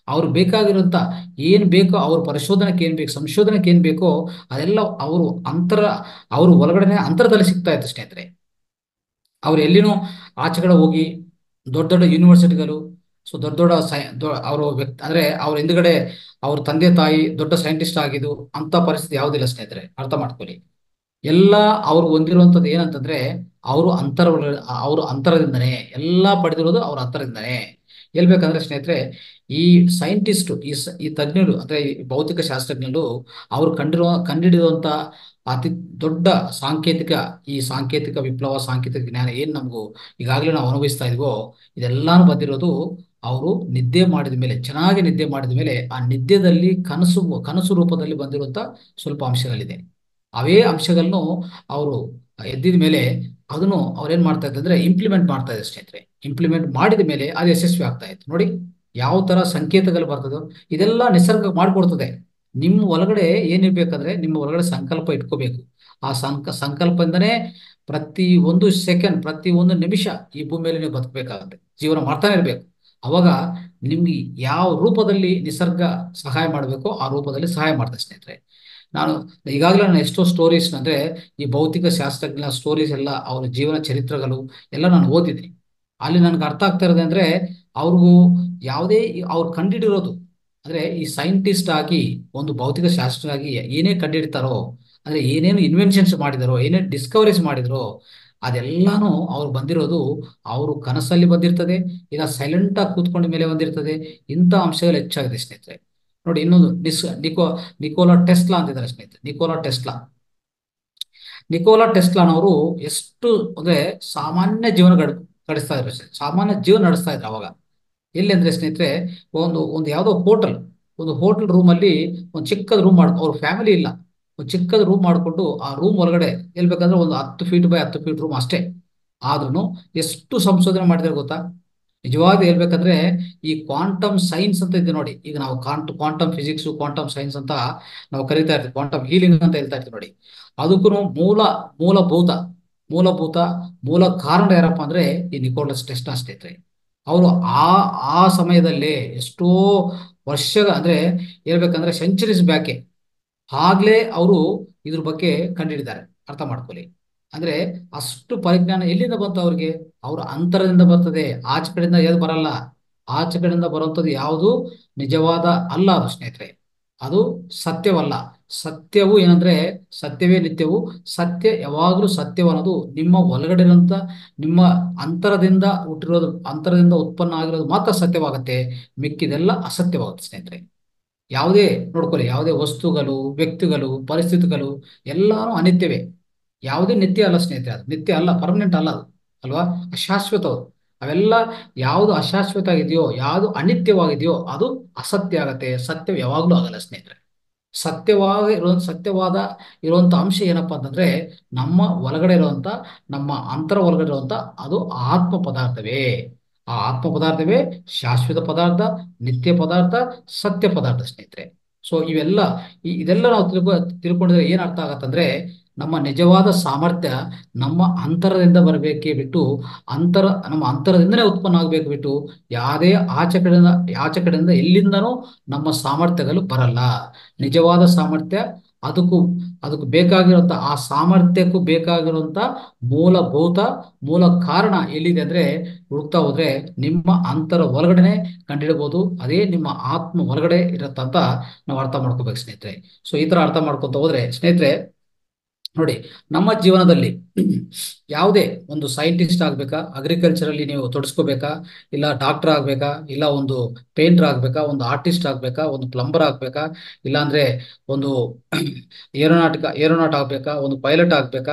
ಅವ್ರು ಬೇಕಾಗಿರುವಂತ ಏನ್ ಬೇಕೋ ಅವ್ರ ಪರಿಶೋಧನೆಗೆ ಏನ್ ಬೇಕು ಸಂಶೋಧನೆಗೆ ಏನ್ ಬೇಕೋ ಅದೆಲ್ಲ ಅವರು ಅಂತರ ಅವ್ರ ಒಳಗಡೆನೆ ಅಂತರದಲ್ಲಿ ಸಿಗ್ತಾ ಇತ್ತು ಸ್ನೇಹಿತರೆ ಅವ್ರು ಎಲ್ಲಿನೂ ಆಚೆ ಕಡೆ ಹೋಗಿ ದೊಡ್ಡ ದೊಡ್ಡ ಯೂನಿವರ್ಸಿಟಿಗಳು ಸೊ ದೊಡ್ಡ ದೊಡ್ಡ ಸೈ ಅವರು ವ್ಯಕ್ತಿ ಅಂದ್ರೆ ಅವ್ರ ಹಿಂದ್ಗಡೆ ಅವ್ರ ತಂದೆ ತಾಯಿ ದೊಡ್ಡ ಸೈಂಟಿಸ್ಟ್ ಆಗಿದ್ದು ಅಂತ ಪರಿಸ್ಥಿತಿ ಯಾವುದಿಲ್ಲ ಸ್ನೇಹಿತರೆ ಅರ್ಥ ಮಾಡ್ಕೊಳ್ಳಿ ಎಲ್ಲ ಅವ್ರು ಹೊಂದಿರುವಂತದ್ದು ಏನಂತಂದ್ರೆ ಅವರು ಅಂತರ ಅವರು ಅಂತರದಿಂದನೇ ಎಲ್ಲ ಪಡೆದಿರೋದು ಅವ್ರ ಅಂತರದಿಂದನೇ ಹೇಳ್ಬೇಕಂದ್ರೆ ಸ್ನೇಹಿತರೆ ಈ ಸೈಂಟಿಸ್ಟ್ ಈ ಸ- ಈ ತಜ್ಞರು ಅಂದ್ರೆ ಈ ಭೌತಿಕ ಶಾಸ್ತ್ರಜ್ಞರು ಅವ್ರು ಕಂಡಿರುವ ಕಂಡಿಡಿರುವಂತ ಅತಿ ದೊಡ್ಡ ಸಾಂಕೇತಿಕ ಈ ಸಾಂಕೇತಿಕ ವಿಪ್ಲವ ಸಾಂಕೇತಿಕ ಜ್ಞಾನ ಏನ್ ನಮಗೂ ಈಗಾಗಲೇ ನಾವು ಅನುಭವಿಸ್ತಾ ಇದೀವೋ ಇದೆಲ್ಲಾನು ಬಂದಿರೋದು ಅವರು ನಿದ್ದೆ ಮಾಡಿದ ಮೇಲೆ ಚೆನ್ನಾಗಿ ನಿದ್ದೆ ಮಾಡಿದ ಮೇಲೆ ಆ ನಿದ್ದೆದಲ್ಲಿ ಕನಸು ಕನಸು ರೂಪದಲ್ಲಿ ಬಂದಿರುವಂತ ಸ್ವಲ್ಪ ಅಂಶಗಳಿದೆ ಅವೇ ಅಂಶಗಳನ್ನು ಅವರು ಎದ್ದಿದ ಮೇಲೆ ಅದನ್ನು ಅವ್ರೇನ್ ಮಾಡ್ತಾ ಇದ್ದಾರೆ ಅಂದ್ರೆ ಇಂಪ್ಲಿಮೆಂಟ್ ಮಾಡ್ತಾ ಇದ್ದಾರೆ ಸ್ನೇಹಿತರೆ ಇಂಪ್ಲಿಮೆಂಟ್ ಮಾಡಿದ ಮೇಲೆ ಅದು ಯಶಸ್ವಿ ಆಗ್ತಾ ಇತ್ತು ನೋಡಿ ಯಾವ ತರ ಸಂಕೇತಗಳು ಬರ್ತದೋ ಇದೆಲ್ಲ ನಿಸರ್ಗ ಮಾಡ್ಕೊಡ್ತದೆ ನಿಮ್ಮ ಒಳಗಡೆ ಏನಿರ್ಬೇಕಂದ್ರೆ ನಿಮ್ಮ ಒಳಗಡೆ ಸಂಕಲ್ಪ ಇಟ್ಕೋಬೇಕು ಆ ಸಂಕ ಸಂಕಲ್ಪದಿಂದನೇ ಪ್ರತಿ ಒಂದು ಸೆಕೆಂಡ್ ಪ್ರತಿ ಒಂದು ನಿಮಿಷ ಈ ಭೂಮಿಯಲ್ಲಿ ನೀವು ಬದುಕಬೇಕಾಗುತ್ತೆ ಜೀವನ ಮಾಡ್ತಾನೆ ಇರ್ಬೇಕು ಅವಾಗ ನಿಮ್ಗೆ ಯಾವ ರೂಪದಲ್ಲಿ ನಿಸರ್ಗ ಸಹಾಯ ಮಾಡಬೇಕೋ ಆ ರೂಪದಲ್ಲಿ ಸಹಾಯ ಮಾಡ್ತದೆ ಸ್ನೇಹಿತರೆ ನಾನು ಈಗಾಗಲೇ ನಾನು ಎಷ್ಟೋ ಸ್ಟೋರೀಸ್ ಅಂದ್ರೆ ಈ ಭೌತಿಕ ಶಾಸ್ತ್ರಜ್ಞ ಸ್ಟೋರೀಸ್ ಎಲ್ಲ ಅವ್ರ ಜೀವನ ಚರಿತ್ರೆಗಳು ಎಲ್ಲ ನಾನು ಓದಿದ್ದೀನಿ ಅಲ್ಲಿ ನನ್ಗೆ ಅರ್ಥ ಆಗ್ತಾ ಇರೋದು ಅಂದ್ರೆ ಅವ್ರಿಗೂ ಯಾವುದೇ ಅವ್ರು ಕಂಡಿಡಿರೋದು ಅಂದ್ರೆ ಈ ಸೈಂಟಿಸ್ಟ್ ಆಗಿ ಒಂದು ಭೌತಿಕ ಶಾಸ್ತ್ರ ಆಗಿ ಏನೇ ಕಂಡಿಡ್ತಾರೋ ಅಂದ್ರೆ ಏನೇನು ಇನ್ವೆನ್ಷನ್ಸ್ ಮಾಡಿದಾರೋ ಏನೇನು ಡಿಸ್ಕವರೀಸ್ ಮಾಡಿದಾರೋ ಅದೆಲ್ಲಾನು ಅವ್ರು ಬಂದಿರೋದು ಅವರು ಕನಸಲ್ಲಿ ಬಂದಿರ್ತದೆ ಇಲ್ಲ ಸೈಲೆಂಟ್ ಆಗಿ ಕೂತ್ಕೊಂಡ ಮೇಲೆ ಬಂದಿರ್ತದೆ ಇಂಥ ಅಂಶಗಳು ಹೆಚ್ಚಾಗಿದೆ ಸ್ನೇಹಿತರೆ ನೋಡಿ ಇನ್ನೊಂದು ನಿಸ್ ನಿಕೋ ನಿಕೋಲಾ ಟೆಸ್ಲಾ ಅಂತಿದ್ದಾರೆ ಸ್ನೇಹಿತರೆ ನಿಕೋಲಾ ಟೆಸ್ಲಾ ನಿಕೋಲಾ ಟೆಸ್ಲಾನವರು ಎಷ್ಟು ಅಂದ್ರೆ ಸಾಮಾನ್ಯ ಜೀವನ ಗಡ್ ಗಡಿಸ್ತಾ ಇದ್ರು ಸ್ನೇಹಿತರೆ. ಸಾಮಾನ್ಯ ಜೀವನ ನಡೆಸ್ತಾ ಇದ್ರು ಅವಾಗ ಎಲ್ಲಿ ಅಂದ್ರೆ ಸ್ನೇಹಿತರೆ ಒಂದು ಒಂದು ಯಾವುದೋ ಹೋಟೆಲ್ ಒಂದು ಹೋಟೆಲ್ ರೂಮ್ ಅಲ್ಲಿ ಒಂದು ಚಿಕ್ಕದ ರೂಮ್ ಮಾಡ್ ಅವ್ರ ಫ್ಯಾಮಿಲಿ ಇಲ್ಲ ಒಂದು ಚಿಕ್ಕದ ರೂಮ್ ಮಾಡಿಕೊಂಡು ಆ ರೂಮ್ ಒಳಗಡೆ ಹೇಳ್ಬೇಕಂದ್ರೆ ಒಂದು ಹತ್ತು ಫೀಟ್ ಬೈ ಹತ್ತು ಫೀಟ್ ರೂಮ್ ಅಷ್ಟೇ ಆದ್ರೂ ಎಷ್ಟು ಸಂಶೋಧನೆ ಮಾಡಿದ್ರೆ ಗೊತ್ತಾ ನಿಜವಾದ ಹೇಳ್ಬೇಕಂದ್ರೆ ಈ ಕ್ವಾಂಟಮ್ ಸೈನ್ಸ್ ಅಂತ ಇದೆ ನೋಡಿ ಈಗ ನಾವು quant quantum physics quantum science ಅಂತ ನಾವು ಕರಿತಾ ಇರ್ತೀವಿ ಕ್ವಾಂಟಮ್ ಹೀಲಿಂಗ್ ಅಂತ ಹೇಳ್ತಾ ಇರ್ತೀವಿ ನೋಡಿ ಅದಕ್ಕೂ ಮೂಲ ಮೂಲಭೂತ ಮೂಲಭೂತ ಮೂಲ ಕಾರಣ ಯಾರಪ್ಪ ಅಂದ್ರೆ ಈ ನಿಕೋಲಸ್ ಟೆಸ್ಲಾ ಸ್ನೇಹಿತರೆ ಅವರು ಆ ಆ ಸಮಯದಲ್ಲೇ ಎಷ್ಟೋ ವರ್ಷ ಅಂದ್ರೆ ಹೇಳ್ಬೇಕಂದ್ರೆ ಸೆಂಚುರೀಸ್ ಬ್ಯಾಕೆ ಆಗ್ಲೇ ಅವರು ಇದ್ರ ಬಗ್ಗೆ ಕಂಡಿಡಿದ್ದಾರೆ ಅರ್ಥ ಮಾಡ್ಕೊಳ್ಳಿ ಅಂದ್ರೆ ಅಷ್ಟು ಪರಿಜ್ಞಾನ ಎಲ್ಲಿಂದ ಬಂತು ಅವ್ರಿಗೆ ಅವ್ರ ಅಂತರದಿಂದ ಬರ್ತದೆ ಆಚೆ ಕಡೆಯಿಂದ ಯಾವ್ದು ಬರಲ್ಲ ಆಚೆ ಕಡೆಯಿಂದ ಬರುವಂಥದ್ದು ಯಾವುದು ನಿಜವಾದ ಅಲ್ಲ ಅದು ಸ್ನೇಹಿತರೆ ಅದು ಸತ್ಯವಲ್ಲ ಸತ್ಯವು ಏನಂದ್ರೆ ಸತ್ಯವೇ ನಿತ್ಯವು ಸತ್ಯ ಯಾವಾಗಲೂ ಸತ್ಯವು ಅನ್ನೋದು ನಿಮ್ಮ ಒಳಗಡೆ ಇರುವಂತ ನಿಮ್ಮ ಅಂತರದಿಂದ ಹುಟ್ಟಿರೋದು ಅಂತರದಿಂದ ಉತ್ಪನ್ನ ಆಗಿರೋದು ಮಾತ್ರ ಸತ್ಯವಾಗುತ್ತೆ ಮಿಕ್ಕಿದೆಲ್ಲ ಅಸತ್ಯವಾಗುತ್ತೆ ಸ್ನೇಹಿತರೆ ಯಾವುದೇ ನೋಡ್ಕೊಳ್ಳಿ ಯಾವುದೇ ವಸ್ತುಗಳು ವ್ಯಕ್ತಿಗಳು ಪರಿಸ್ಥಿತಿಗಳು ಎಲ್ಲಾನು ಅನಿತ್ಯವೇ ಯಾವುದೇ ನಿತ್ಯ ಅಲ್ಲ ಸ್ನೇಹಿತರೆ ಅದು ನಿತ್ಯ ಅಲ್ಲ ಪರ್ಮನೆಂಟ್ ಅಲ್ಲ ಅದು ಅಲ್ವಾ ಅಶಾಶ್ವತ ಅದು ಅವೆಲ್ಲ ಯಾವುದು ಅಶಾಶ್ವತ ಆಗಿದೆಯೋ ಯಾವುದು ಅನಿತ್ಯವಾಗಿದೆಯೋ ಅದು ಅಸತ್ಯ ಆಗತ್ತೆ ಸತ್ಯ ಯಾವಾಗಲೂ ಆಗಲ್ಲ ಸ್ನೇಹಿತರೆ ಸತ್ಯವಾಗ ಇರೋ ಸತ್ಯವಾದ ಇರುವಂತ ಅಂಶ ಏನಪ್ಪಾ ಅಂತಂದ್ರೆ ನಮ್ಮ ಒಳಗಡೆ ಇರುವಂತ ನಮ್ಮ ಅಂತರ ಒಳಗಡೆ ಇರುವಂತ ಅದು ಆತ್ಮ ಪದಾರ್ಥವೇ ಆ ಆತ್ಮ ಪದಾರ್ಥವೇ ಶಾಶ್ವತ ಪದಾರ್ಥ ನಿತ್ಯ ಪದಾರ್ಥ ಸತ್ಯ ಪದಾರ್ಥ ಸ್ನೇಹಿತರೆ ಸೊ ಇವೆಲ್ಲ ಈ ಇದೆಲ್ಲ ನಾವು ತಿಳ್ಕೊ ತಿಳ್ಕೊಂಡಿದ್ರೆ ಏನ್ ಅರ್ಥ ಆಗತ್ತಂದ್ರೆ ನಮ್ಮ ನಿಜವಾದ ಸಾಮರ್ಥ್ಯ ನಮ್ಮ ಅಂತರದಿಂದ ಬರಬೇಕೇ ಬಿಟ್ಟು ಅಂತರ ನಮ್ಮ ಅಂತರದಿಂದನೇ ಉತ್ಪನ್ನ ಆಗಬೇಕು ಬಿಟ್ಟು ಯಾವುದೇ ಆಚೆ ಕಡೆಯಿಂದ ಆಚೆ ಕಡೆಯಿಂದ ಎಲ್ಲಿಂದನೂ ನಮ್ಮ ಸಾಮರ್ಥ್ಯಗಳು ಬರಲ್ಲ ನಿಜವಾದ ಸಾಮರ್ಥ್ಯ ಅದಕ್ಕೂ ಅದಕ್ಕೆ ಬೇಕಾಗಿರುವಂತ ಆ ಸಾಮರ್ಥ್ಯಕ್ಕೂ ಬೇಕಾಗಿರುವಂತ ಮೂಲಭೂತ ಮೂಲ ಕಾರಣ ಎಲ್ಲಿದೆ ಅಂದ್ರೆ ಹುಡುಕ್ತಾ ಹೋದ್ರೆ ನಿಮ್ಮ ಅಂತರ ಒಳಗಡೆನೆ ಕಂಡಿಡ್ಬೋದು ಅದೇ ನಿಮ್ಮ ಆತ್ಮ ಒಳಗಡೆ ಇರತ್ತಂತ ನಾವು ಅರ್ಥ ಮಾಡ್ಕೋಬೇಕು ಸ್ನೇಹಿತರೆ ಸೊ ಈ ತರ ಅರ್ಥ ಮಾಡ್ಕೊಂತ ಹೋದ್ರೆ ಸ್ನೇಹಿತರೆ ನೋಡಿ ನಮ್ಮ ಜೀವನದಲ್ಲಿ ಯಾವುದೇ ಒಂದು ಸೈಂಟಿಸ್ಟ್ ಆಗ್ಬೇಕಾ ಅಗ್ರಿಕಲ್ಚರ್ ಅಲ್ಲಿ ನೀವು ತೊಡಸ್ಕೋಬೇಕಾ ಇಲ್ಲ ಡಾಕ್ಟರ್ ಆಗ್ಬೇಕಾ ಇಲ್ಲ ಒಂದು ಪೇಂಟರ್ ಆಗ್ಬೇಕಾ ಒಂದು ಆರ್ಟಿಸ್ಟ್ ಆಗ್ಬೇಕಾ ಒಂದು ಪ್ಲಂಬರ್ ಆಗ್ಬೇಕಾ ಇಲ್ಲ ಅಂದ್ರೆ ಒಂದು ಏರೋನಾಟಿಕ ಏರೋನಾಟ್ ಆಗ್ಬೇಕಾ ಒಂದು ಪೈಲಟ್ ಆಗ್ಬೇಕಾ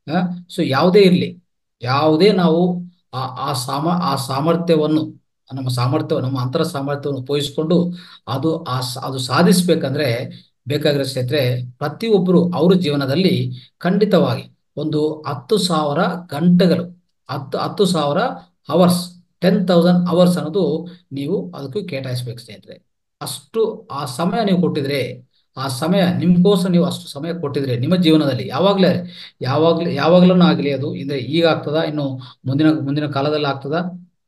ಸೊ ಯಾವುದೇ ಇರಲಿ ಯಾವುದೇ ನಾವು ಆ ಆ ಸಾಮ ಆ ಸಾಮರ್ಥ್ಯವನ್ನು ನಮ್ಮ ಸಾಮರ್ಥ್ಯ ನಮ್ಮ ಅಂತರ ಸಾಮರ್ಥ್ಯವನ್ನು ಉಪಯೋಗಿಸ್ಕೊಂಡು ಅದು ಆ ಸ- ಅದು ಸಾಧಿಸ್ಬೇಕಂದ್ರೆ ಬೇಕಾಗಿರೋ ಸ್ನೇಹಿತರೆ ಪ್ರತಿಯೊಬ್ಬರು ಅವ್ರ ಜೀವನದಲ್ಲಿ ಖಂಡಿತವಾಗಿ ಒಂದು ಹತ್ತು ಸಾವಿರ ಗಂಟೆಗಳು ಹತ್ತು ಹತ್ತು ಸಾವಿರ ಅವರ್ಸ್ ಟೆನ್ ತೌಸಂಡ್ ಅವರ್ಸ್ ಅನ್ನೋದು ನೀವು ಅದಕ್ಕೆ ಕೇಟಾಯಿಸ್ಬೇಕು ಸ್ನೇಹಿತರೆ ಅಷ್ಟು ಆ ಸಮಯ ನೀವು ಕೊಟ್ಟಿದ್ರೆ ಆ ಸಮಯ ನಿಮ್ಗೋಸ್ಕರ ನೀವು ಅಷ್ಟು ಸಮಯ ಕೊಟ್ಟಿದ್ರೆ ನಿಮ್ಮ ಜೀವನದಲ್ಲಿ ಯಾವಾಗ್ಲೇ ಯಾವಾಗ್ಲೇ ಯಾವಾಗ್ಲೂ ಆಗಲಿ ಅದು ಅಂದ್ರೆ ಈಗ ಆಗ್ತದಾ ಇನ್ನು ಮುಂದಿನ ಮುಂದಿನ ಕಾಲದಲ್ಲಿ ಆಗ್ತದಾ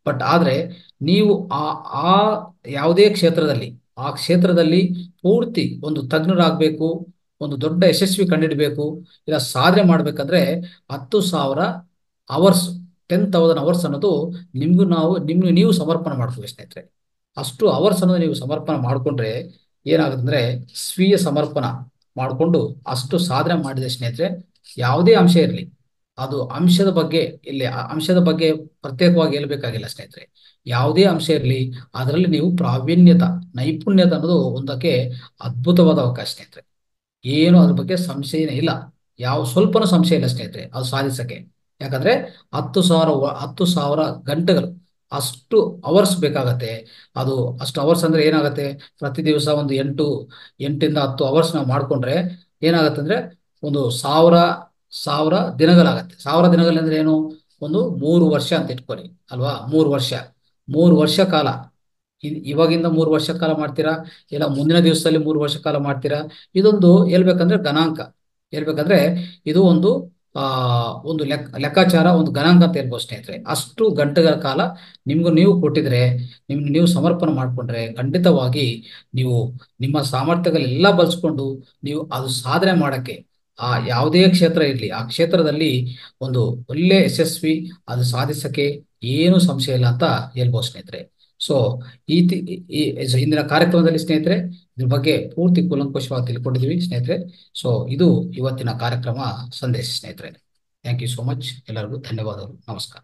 ಬಟ್ ಆದ್ರೆ ನೀವು ಆ ಆ ಯಾವುದೇ ಕ್ಷೇತ್ರದಲ್ಲಿ ಆ ಕ್ಷೇತ್ರದಲ್ಲಿ ಪೂರ್ತಿ ಒಂದು ತಜ್ಞರಾಗಬೇಕು ಒಂದು ದೊಡ್ಡ ಯಶಸ್ವಿ ಕಂಡಿಡಬೇಕು ಇಲ್ಲ ಸಾಧನೆ ಮಾಡ್ಬೇಕಂದ್ರೆ ಹತ್ತು ಸಾವಿರ ಅವರ್ಸ್ ಟೆನ್ ತೌಸಂಡ್ ಅವರ್ಸ್ ಅನ್ನೋದು ನಿಮ್ಗೂ ನಾವು ನಿಮ್ಗೆ ನೀವು ಸಮರ್ಪಣೆ ಮಾಡ್ತೀವಿ ಸ್ನೇಹಿತರೆ ಅಷ್ಟು ಅವರ್ಸ್ ಅನ್ನೋದು ನೀವು ಸಮರ್ಪಣೆ ಮಾಡ್ಕೊಂಡ್ರೆ ಏನಾಗುತ್ತೆ ಅಂದ್ರೆ ಸ್ವೀಯ ಸಮರ್ಪಣ ಮಾಡಿಕೊಂಡು ಅಷ್ಟು ಸಾಧನೆ ಮಾಡಿದ ಸ್ನೇಹಿತರೆ ಯಾವುದೇ ಅಂಶ ಇರಲಿ ಅದು ಅಂಶದ ಬಗ್ಗೆ ಇಲ್ಲಿ ಆ ಅಂಶದ ಬಗ್ಗೆ ಪ್ರತ್ಯೇಕವಾಗಿ ಹೇಳ್ಬೇಕಾಗಿಲ್ಲ ಸ್ನೇಹಿತರೆ ಯಾವುದೇ ಅಂಶ ಇರಲಿ ಅದರಲ್ಲಿ ನೀವು ಪ್ರಾವೀಣ್ಯತ ನೈಪುಣ್ಯತ ಅನ್ನೋದು ಒಂದಕ್ಕೆ ಅದ್ಭುತವಾದ ಅವಕಾಶ ಸ್ನೇಹಿತರೆ ಏನು ಅದ್ರ ಬಗ್ಗೆ ಸಂಶಯನೇ ಇಲ್ಲ ಯಾವ ಸ್ವಲ್ಪನೂ ಸಂಶಯ ಇಲ್ಲ ಸ್ನೇಹಿತರೆ ಅದು ಸಾಧಿಸಕ್ಕೆ ಯಾಕಂದ್ರೆ ಹತ್ತು ಸಾವಿರ ವ- ಹತ್ತು ಸಾವಿರ ಗಂಟೆಗಳು ಅಷ್ಟು ಅವರ್ಸ್ ಬೇಕಾಗತ್ತೆ ಅದು ಅಷ್ಟು ಅವರ್ಸ್ ಅಂದ್ರೆ ಏನಾಗತ್ತೆ ಪ್ರತಿ ದಿವಸ ಒಂದು ಎಂಟು ಎಂಟಿಂದ ಹತ್ತು ಅವರ್ಸ್ ನಾವು ಮಾಡ್ಕೊಂಡ್ರೆ ಏನಾಗತ್ತೆ ಅಂದ್ರೆ ಒಂದು ಸಾವಿರ ಸಾವಿರ ದಿನಗಳಾಗತ್ತೆ ಸಾವಿರ ದಿನಗಳಂದ್ರೆ ಏನು ಒಂದು ಮೂರು ವರ್ಷ ಅಂತ ಇಟ್ಕೊಳ್ಳಿ ಅಲ್ವಾ ಮೂರು ವರ್ಷ ಮೂರು ವರ್ಷ ಕಾಲ ಇ- ಇವಾಗಿಂದ ಮೂರು ವರ್ಷ ಕಾಲ ಮಾಡ್ತೀರಾ ಇಲ್ಲ ಮುಂದಿನ ದಿವಸದಲ್ಲಿ ಮೂರು ವರ್ಷ ಕಾಲ ಮಾಡ್ತೀರಾ ಇದೊಂದು ಹೇಳ್ಬೇಕಂದ್ರೆ ಗಣಾಂಕ ಹೇಳ್ಬೇಕಂದ್ರೆ ಇದು ಒಂದು ಆ ಒಂದು ಲೆಕ್ಕ ಲೆಕ್ಕಾಚಾರ ಒಂದು ಗಣಾಂಕ ಅಂತ ಹೇಳ್ಬೋದು ಸ್ನೇಹಿತರೆ ಅಷ್ಟು ಗಂಟೆಗಳ ಕಾಲ ನಿಮ್ಗೂ ನೀವು ಕೊಟ್ಟಿದ್ರೆ ನಿಮ್ಗೆ ನೀವು ಸಮರ್ಪಣೆ ಮಾಡಿಕೊಂಡ್ರೆ ಖಂಡಿತವಾಗಿ ನೀವು ನಿಮ್ಮ ಸಾಮರ್ಥ್ಯಗಳೆಲ್ಲ ಬಳಸ್ಕೊಂಡು ನೀವು ಅದು ಸಾಧನೆ ಮಾಡಕ್ಕೆ ಆ ಯಾವುದೇ ಕ್ಷೇತ್ರ ಇರಲಿ ಆ ಕ್ಷೇತ್ರದಲ್ಲಿ ಒಂದು ಒಳ್ಳೆ ಯಶಸ್ವಿ ಅದು ಸಾಧಿಸಕ್ಕೆ ಏನು ಸಂಶಯ ಇಲ್ಲ ಅಂತ ಹೇಳ್ಬೋದು ಸ್ನೇಹಿತರೆ ಸೊ ಈ ತಿ- ಈ ಈ- so ಇಂದಿನ ಕಾರ್ಯಕ್ರಮದಲ್ಲಿ ಸ್ನೇಹಿತರೆ ಇದ್ರ ಬಗ್ಗೆ ಪೂರ್ತಿ ಕೂಲಂಕುಷವಾಗಿ ತಿಳ್ಕೊಂಡಿದ್ದೀವಿ ಸ್ನೇಹಿತರೆ ಸೊ ಇದು ಇವತ್ತಿನ ಕಾರ್ಯಕ್ರಮ ಸಂದೇಶ ಸ್ನೇಹಿತರೆ ಥ್ಯಾಂಕ್ ಯು ಸೋ ಮಚ್ ಎಲ್ಲರಿಗೂ ಧನ್ಯವಾದಗಳು ನಮಸ್ಕಾರ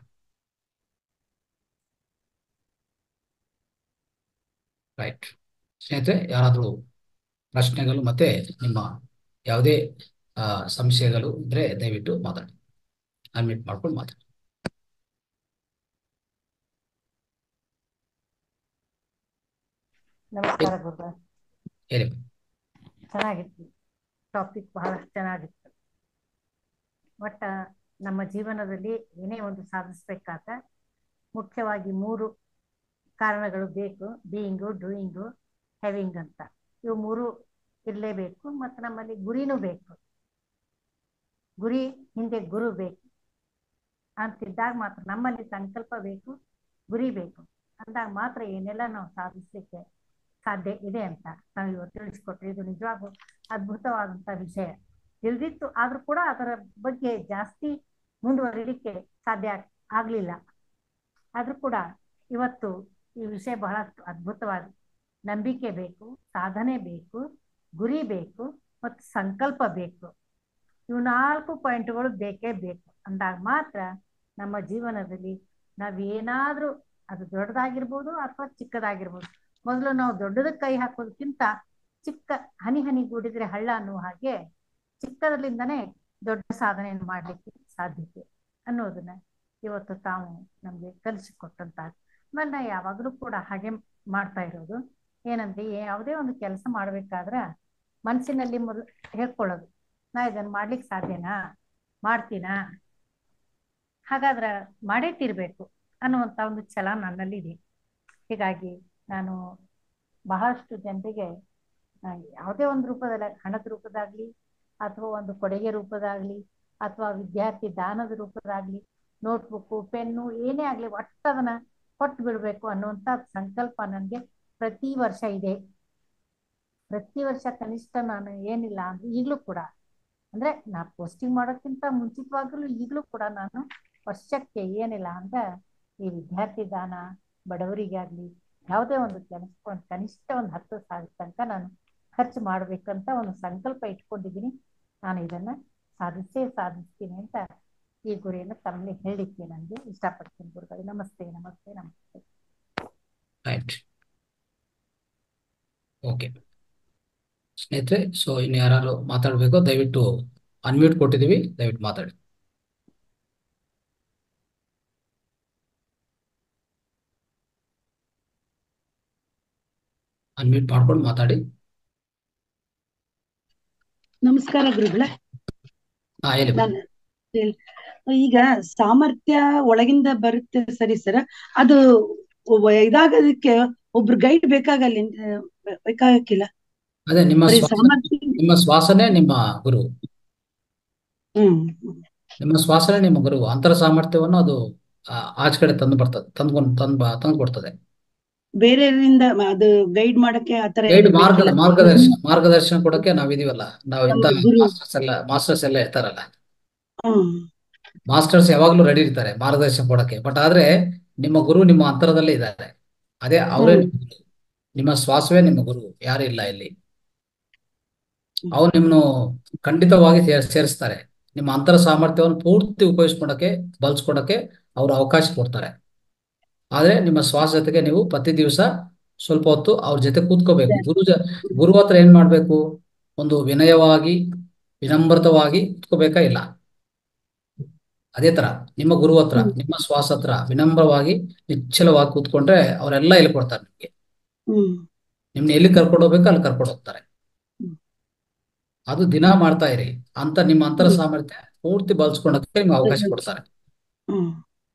ರೈಟ್ ಸ್ನೇಹಿತರೆ ಯಾರಾದರೂ ಪ್ರಶ್ನೆಗಳು ಮತ್ತೆ ನಿಮ್ಮ ಯಾವುದೇ ಆ, ಸಂಶಯಗಳು ಇದ್ರೆ ದಯವಿಟ್ಟು ಮಾತಾಡಿ ಅನ್ಮಿಟ್ ಮಾಡ್ಕೊಂಡು ಮಾತಾಡಿ ನಮಸ್ಕಾರ ಗುರುಗಳ ಹೇಳಿ ಚೆನ್ನಾಗಿತ್ತು ಟಾಪಿಕ್ ಬಹಳ ಚೆನ್ನಾಗಿತ್ತು ಒಟ್ಟ ನಮ್ಮ ಜೀವನದಲ್ಲಿ ಏನೇ ಒಂದು ಸಾಧಿಸ್ಬೇಕಾದ ಮುಖ್ಯವಾಗಿ ಮೂರು ಕಾರಣಗಳು ಬೇಕು ಬೀಯಿಂಗು ಡೂಯಿಂಗು ಹ್ಯಾವಿಂಗ್ ಅಂತ ಇವು ಮೂರು ಇರಲೇಬೇಕು ಮತ್ತು ನಮ್ಮಲ್ಲಿ ಗುರಿನೂ ಬೇಕು ಗುರಿ ಹಿಂದೆ ಗುರು ಬೇಕು ಅಂತಿದ್ದಾಗ ಮಾತ್ರ ನಮ್ಮಲ್ಲಿ ಸಂಕಲ್ಪ ಬೇಕು ಗುರಿ ಬೇಕು ಅಂದಾಗ ಮಾತ್ರ ಏನೆಲ್ಲ ನಾವು ಸಾಧಿಸ್ಲಿಕ್ಕೆ ಸಾಧ್ಯ ಇದೆ ಅಂತ ನಾವು ಇವತ್ತು ತಿಳಿಸ್ಕೊಟ್ರಿ ಇದು ನಿಜವಾಗೂ ಅದ್ಭುತವಾದಂತ ವಿಷಯ ತಿಳಿದಿತ್ತು ಆದ್ರೂ ಕೂಡ ಅದರ ಬಗ್ಗೆ ಜಾಸ್ತಿ ಮುಂದುವರಿಲಿಕ್ಕೆ ಸಾಧ್ಯ ಆಗ್- ಆಗ್ಲಿಲ್ಲ ಆದ್ರೂ ಕೂಡ ಇವತ್ತು ಈ ವಿಷಯ ಬಹಳಷ್ಟು ಅದ್ಭುತವಾದ ನಂಬಿಕೆ ಬೇಕು ಸಾಧನೆ ಬೇಕು ಗುರಿ ಬೇಕು ಮತ್ತು ಸಂಕಲ್ಪ ಬೇಕು ಇವು ನಾಲ್ಕು ಪಾಯಿಂಟ್ಗಳು ಬೇಕೇ ಬೇಕು ಅಂದಾಗ ಮಾತ್ರ ನಮ್ಮ ಜೀವನದಲ್ಲಿ ನಾವೇನಾದ್ರೂ ಅದು ದೊಡ್ಡದಾಗಿರ್ಬೋದು ಅಥವಾ ಚಿಕ್ಕದಾಗಿರ್ಬೋದು ಮೊದಲು ನಾವು ದೊಡ್ಡದಕ್ಕೆ ಕೈ ಹಾಕೋದಕ್ಕಿಂತ ಚಿಕ್ಕ ಹನಿ ಹನಿ ಗೂಡಿದ್ರೆ ಹಳ್ಳ ಅನ್ನುವ ಹಾಗೆ ಚಿಕ್ಕದರಿಂದನೇ ದೊಡ್ಡ ಸಾಧನೆಯನ್ನು ಮಾಡಲಿಕ್ಕೆ ಸಾಧ್ಯತೆ ಅನ್ನೋದನ್ನ ಇವತ್ತು ತಾವು ನಮ್ಗೆ ಕಲಿಸಿಕೊಟ್ಟಂತ ಆಮೇಲೆ ನಾ ಯಾವಾಗಲೂ ಕೂಡ ಹಾಗೆ ಮಾಡ್ತಾ ಇರೋದು ಏನಂದ್ರೆ ಯಾವುದೇ ಒಂದು ಕೆಲಸ ಮಾಡ್ಬೇಕಾದ್ರ ಮನಸ್ಸಿನಲ್ಲಿ ಮೊದಲು ಹೇಳ್ಕೊಳ್ಳೋದು ನಾ ಇದನ್ನ ಮಾಡ್ಲಿಕ್ಕೆ ಸಾಧ್ಯನಾ ಮಾಡ್ತೀನಾ ಹಾಗಾದ್ರೆ ಮಾಡೇ ತೀರ್ಬೇಕು ಅನ್ನುವಂತ ಒಂದು ಛಲ ನನ್ನಲ್ಲಿದೆ ಹೀಗಾಗಿ ನಾನು ಬಹಳಷ್ಟು ಜನರಿಗೆ ಆ, ಯಾವುದೇ ಒಂದು ರೂಪದಲ್ಲಿ ಹಣದ ರೂಪದಾಗ್ಲಿ ಅಥವಾ ಒಂದು ಕೊಡುಗೆ ರೂಪದಾಗ್ಲಿ ಅಥವಾ ವಿದ್ಯಾರ್ಥಿ ದಾನದ ರೂಪದಾಗ್ಲಿ ನೋಟ್ಬುಕ್ಕು ಪೆನ್ನು ಏನೇ ಆಗ್ಲಿ ಒಟ್ಟು ಅದನ್ನ ಕೊಟ್ಟು ಬಿಡ್ಬೇಕು ಅನ್ನುವಂತ ಸಂಕಲ್ಪ ನನಗೆ ಪ್ರತಿ ವರ್ಷ ಇದೆ ಪ್ರತಿ ವರ್ಷ ಕನಿಷ್ಠ ನಾನು ಏನಿಲ್ಲ ಅಂದ್ರೆ ಈಗಲೂ ಕೂಡ ಅಂದ್ರೆ ನಾ ಪೋಸ್ಟಿಂಗ್ ಮಾಡೋಕ್ಕಿಂತ ಮುಂಚಿತವಾಗಲೂ ಈಗಲೂ ಕೂಡ ನಾನು ವರ್ಷಕ್ಕೆ ಏನಿಲ್ಲ ಅಂದ್ರೆ ಈ ವಿದ್ಯಾರ್ಥಿ ದಾನ ಬಡವರಿಗಾಗ್ಲಿ ಯಾವುದೇ ಒಂದು ಕೆಲಸ ಒಂದು ಕನಿಷ್ಠ ಒಂದು ಹತ್ತು ಸಾವಿರ ತನಕ ನಾನು ಖರ್ಚು ಮಾಡ್ಬೇಕಂತ ಒಂದು ಸಂಕಲ್ಪ ಇಟ್ಕೊಂಡಿದ್ದೀನಿ ನಾನು ಇದನ್ನ ಸಾಧಿಸೇ ಸಾಧಿಸ್ತೀನಿ ಅಂತ ಈ ಗುರಿಯನ್ನು ತಮ್ಮಲ್ಲಿ ಹೇಳಲಿಕ್ಕೆ ನನಗೆ ಇಷ್ಟಪಡ್ತೀನಿ ಗುರುಗಳು ನಮಸ್ತೆ ನಮಸ್ತೆ ನಮಸ್ತೆ ರೈಟ್ ಓಕೆ ಸ್ನೇಹಿತರೆ ಸೊ ಇನ್ನು ಯಾರು ಮಾತಾಡಬೇಕು ದಯವಿಟ್ಟು ಅನ್ಮ್ಯೂಟ್ ಕೊಟ್ಟಿದ್ದೀವಿ ದಯವಿಟ್ಟು ಮಾತಾಡಿ ಅನ್ಮ್ಯೂಟ್ ಮಾಡ್ಕೊಂಡು ಮಾತಾಡಿ ನಮಸ್ಕಾರ ಗುರುಗಳೇ ಹಾ ಹೇಳಿ ನಾನು ಹೇಳ್- ಈಗ ಸಾಮರ್ಥ್ಯ ಒಳಗಿಂದ ಬರುತ್ತೆ ಸರಿ ಸರ್ ಅದು ಒಬ್ಬ ಇದಾಗೋದಕ್ಕೆ ಒಬ್ರು ಗೈಡ್ ಬೇಕಾಗಲ್ಲ ಬೇಕಾಗಕ್ಕಿಲ್ಲ ಅದೇ ನಿಮ್ಮ ಬರೀ ಶ್ವಾಸ ಸಾಮರ್ಥ್ಯ ನಿಮ್ಮ ಶ್ವಾಸನೇ ನಿಮ್ಮ ಗುರು ಹ್ಮ್ ನಿಮ್ಮ ಶ್ವಾಸನೇ ನಿಮ್ಮ ಗುರು ಅಂತರ ಸಾಮರ್ಥ್ಯವನ್ನು ಅದು ಆ, ಆಚೆ ಕಡೆ ತಂದು ಬರ್ತದೆ ತಂದ್ಕೊಂಡು ತಂದು ತಂದು ಕೊಡ್ತದೆ ಬೇರೆಯವರಿಂದ ಅದು ಗೈಡ್ ಮಾಡಕ್ಕೆ ಆತರ ಗೈಡ್ ಏನು ಮಾರ್ಗ ಬೇಕಿಲ್ಲ ಮಾರ್ಗದರ್ಶನ ಮಾರ್ಗದರ್ಶನ ಕೊಡಕ್ಕೆ ನಾವಿದೀವಲ್ಲ ನಾವು ಇಂಥ ನಮ್ಮ ಗುರು ಮಾಸ್ಟರ್ಸ್ ಎಲ್ಲ ಮಾಸ್ಟರ್ಸ್ ಎಲ್ಲ ಇರ್ತಾರಲ್ಲ ಹ್ಮ್ ಮಾಸ್ಟರ್ಸ್ ಯಾವಾಗ್ಲೂ ರೆಡಿ ಇರ್ತಾರೆ ಮಾರ್ಗದರ್ಶನ ಕೊಡಕ್ಕೆ ಬಟ್ ಆದ್ರೆ ನಿಮ್ಮ ಗುರು ನಿಮ್ಮ ಅಂತರದಲ್ಲೇ ಇದ್ದಾರೆ ಅದೇ ಅವರೇ ಹ್ಮ್ ನಿಮ್ಮ ಗುರು. ನಿಮ್ಮ ಶ್ವಾಸವೇ ನಿಮ್ಮ ಗುರು ಯಾರು ಇಲ್ಲ ಇಲ್ಲಿ ಹ್ಮ್ ಅವ್ರು ನಿಮ್ಮನ್ನು ಖಂಡಿತವಾಗಿ ಸೇರ್ ಸೇರಿಸ್ತಾರೆ ನಿಮ್ಮ ಅಂತರ ಸಾಮರ್ಥ್ಯವನ್ನು ಪೂರ್ತಿ ಉಪಯೋಗಿಸ್ಕೊಳಕ್ಕೆ ಬಳಸ್ಕೊಳಕ್ಕೆ ಅವರು ಅವಕಾಶ ಕೊಡ್ತಾರೆ ಆದ್ರೆ ನಿಮ್ಮ ಶ್ವಾಸ ಜೊತೆಗೆ ನೀವು ಪ್ರತಿ ದಿವಸ ಸ್ವಲ್ಪ ಹೊತ್ತು ಅವ್ರ ಜೊತೆ ಕೂತ್ಕೋಬೇಕು ಗುರು ಜ ಗುರು ಹತ್ರ ಏನ್ ಮಾಡ್ಬೇಕು ಒಂದು ವಿನಯವಾಗಿ ವಿನಮ್ರತವಾಗಿ ಕೂತ್ಕೋಬೇಕಾ ಇಲ್ಲ ಅದೇ ತರ ನಿಮ್ಮ ಗುರು ಹತ್ರ ಹ್ಮ್ ನಿಮ್ಮ ಶ್ವಾಸ ಹತ್ರ ವಿನಮ್ರವಾಗಿ ನಿಶ್ಚಲವಾಗಿ ಕೂತ್ಕೊಂಡ್ರೆ ಅವರೆಲ್ಲ ಹೇಳ್ಕೊಡ್ತಾರೆ ನಿಮ್ಗೆ ಹ್ಮ್ ನಿಮ್ನ ಎಲ್ಲಿ ಕರ್ಕೊಂಡು ಹೋಗ್ಬೇಕು ಅಲ್ಲಿ ಕರ್ಕೊಂಡು ಹೋಗ್ತಾರೆ ಹ್ಮ್ ಅದು ದಿನ ಮಾಡ್ತಾ ಇರಿ ಅಂತ ನಿಮ್ಮ ಅಂತರ ಹ್ಮ್ ಸಾಮರ್ಥ್ಯ ಪೂರ್ತಿ ಬಳಸ್ಕೊಳಕ್ಕೆ ನಿಮ್ಗೆ ಅವಕಾಶ ಕೊಡ್ತಾರೆ ಹ್ಮ್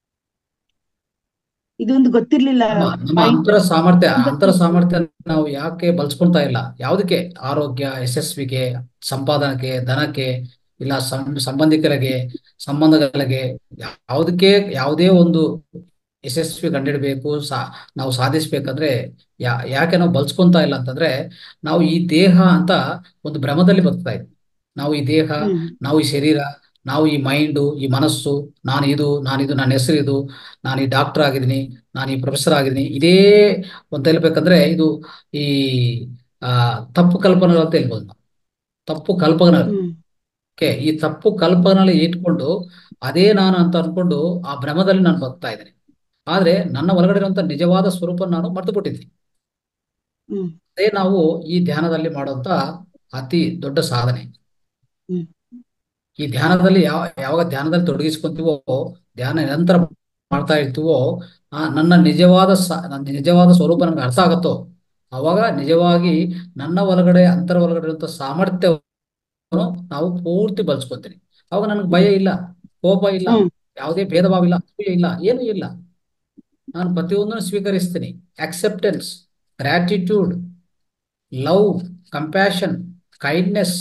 ಇದೊಂದು ಗೊತ್ತಿರ್ಲಿಲ್ಲ ನಮ್ಮ ನಮ್ಮ ಪಾಯಿಂಟ್ ಅಂತರ ಸಾಮರ್ಥ್ಯ ಅಂತರ ಸಾಮರ್ಥ್ಯ ನಾವು ಯಾಕೆ ಬಳಸ್ಕೊಂತಾ ಇಲ್ಲ ಯಾವುದಕ್ಕೆ ಆರೋಗ್ಯ ಯಶಸ್ವಿಗೆ ಸಂಪಾದನೆಗೆ ಧನಕ್ಕೆ ಇಲ್ಲ ಸಂ- ಸಂಬಂಧಿಕರಿಗೆ ಸಂಬಂಧಗಳಿಗೆ ಯಾವುದಕ್ಕೆ ಯಾವುದೇ ಒಂದು ಯಶಸ್ವಿ ಕಂಡಿಡ್ಬೇಕು ಸಾ ನಾವು ಸಾಧಿಸ್ಬೇಕಂದ್ರೆ ಯಾ ಯಾಕೆ ನಾವು ಬಳಸ್ಕೊಂತಾ ಇಲ್ಲ ಅಂತಂದ್ರೆ ನಾವು ಈ ದೇಹ ಅಂತ ಒಂದು ಭ್ರಮದಲ್ಲಿ ಬದುಕ್ತಾ ಇದ್ವಿ ನಾವು ಈ ದೇಹ ಹ್ಮ್ ನಾವು ಈ ಶರೀರ ನಾವು ಈ ಮೈಂಡು ಈ ಮನಸ್ಸು ನಾನು ಇದು ನಾನಿದು ನನ್ನ ಹೆಸರು ಇದು ನಾನು ಈ ಡಾಕ್ಟರ್ ಆಗಿದ್ದೀನಿ ನಾನು ಈ ಪ್ರೊಫೆಸರ್ ಆಗಿದ್ದೀನಿ ಇದೇ ಅಂತ ಹೇಳ್ಬೇಕಂದ್ರೆ ಇದು ಈ ಆ ತಪ್ಪು ಕಲ್ಪನೆಗಳು ಅಂತ ಹೇಳ್ಬೋದು ನಾವು ತಪ್ಪು ಕಲ್ಪನೆಗಳು ಹ್ಮ್ ಓಕೆ ಈ ತಪ್ಪು ಕಲ್ಪನೆಗಳು ಇಟ್ಕೊಂಡು ಅದೇ ನಾನು ಅಂತ ಅನ್ಕೊಂಡು ಆ ಭ್ರಮದಲ್ಲಿ ನಾನು ಬದುಕ್ತಾ ಇದ್ದೀನಿ ಆದ್ರೆ ನನ್ನ ಒಳಗಡೆ ಇರುವಂತ ನಿಜವಾದ ಸ್ವರೂಪ ನಾನು ಮರೆತು ಬಿಟ್ಟಿದ್ದೀನಿ ಹ್ಮ್ ಅದೇ ನಾವು ಈ ಧ್ಯಾನದಲ್ಲಿ ಮಾಡುವಂತ ಅತಿ ದೊಡ್ಡ ಸಾಧನೆ ಹ್ಮ್ ಈ ಧ್ಯಾನದಲ್ಲಿ ಯಾವ ಯಾವಾಗ ಧ್ಯಾನದಲ್ಲಿ ತೊಡಗಿಸ್ಕೊಂತೀವೋ ಧ್ಯಾನ ನಿರಂತರ ಮಾಡ್ತಾ ಇರ್ತೀವೋ ಆ ನನ್ನ ನಿಜವಾದ ಸ ನನ್ನ ನಿಜವಾದ ಸ್ವರೂಪ ನನಗೆ ಅರ್ಥ ಆಗತ್ತೋ ಅವಾಗ ನಿಜವಾಗಿ ನನ್ನ ಒಳಗಡೆ ಅಂತರ ಒಳಗಡೆ ಇರುವಂತ ಸಾಮರ್ಥ್ಯವನ್ನು ನಾವು ಪೂರ್ತಿ ಬಳಸ್ಕೊತೀನಿ ಅವಾಗ ನನಗೆ ಭಯ ಇಲ್ಲ ಕೋಪ ಇಲ್ಲ ಹ್ಮ್ ಯಾವುದೇ ಭೇದ ಭಾವ ಇಲ್ಲ ಅಸೂಯೆ ಇಲ್ಲ ಏನೂ ಇಲ್ಲ ನಾನು ಪ್ರತಿಯೊಂದನ್ನು ಸ್ವೀಕರಿಸ್ತೀನಿ acceptance gratitude love compassion kindness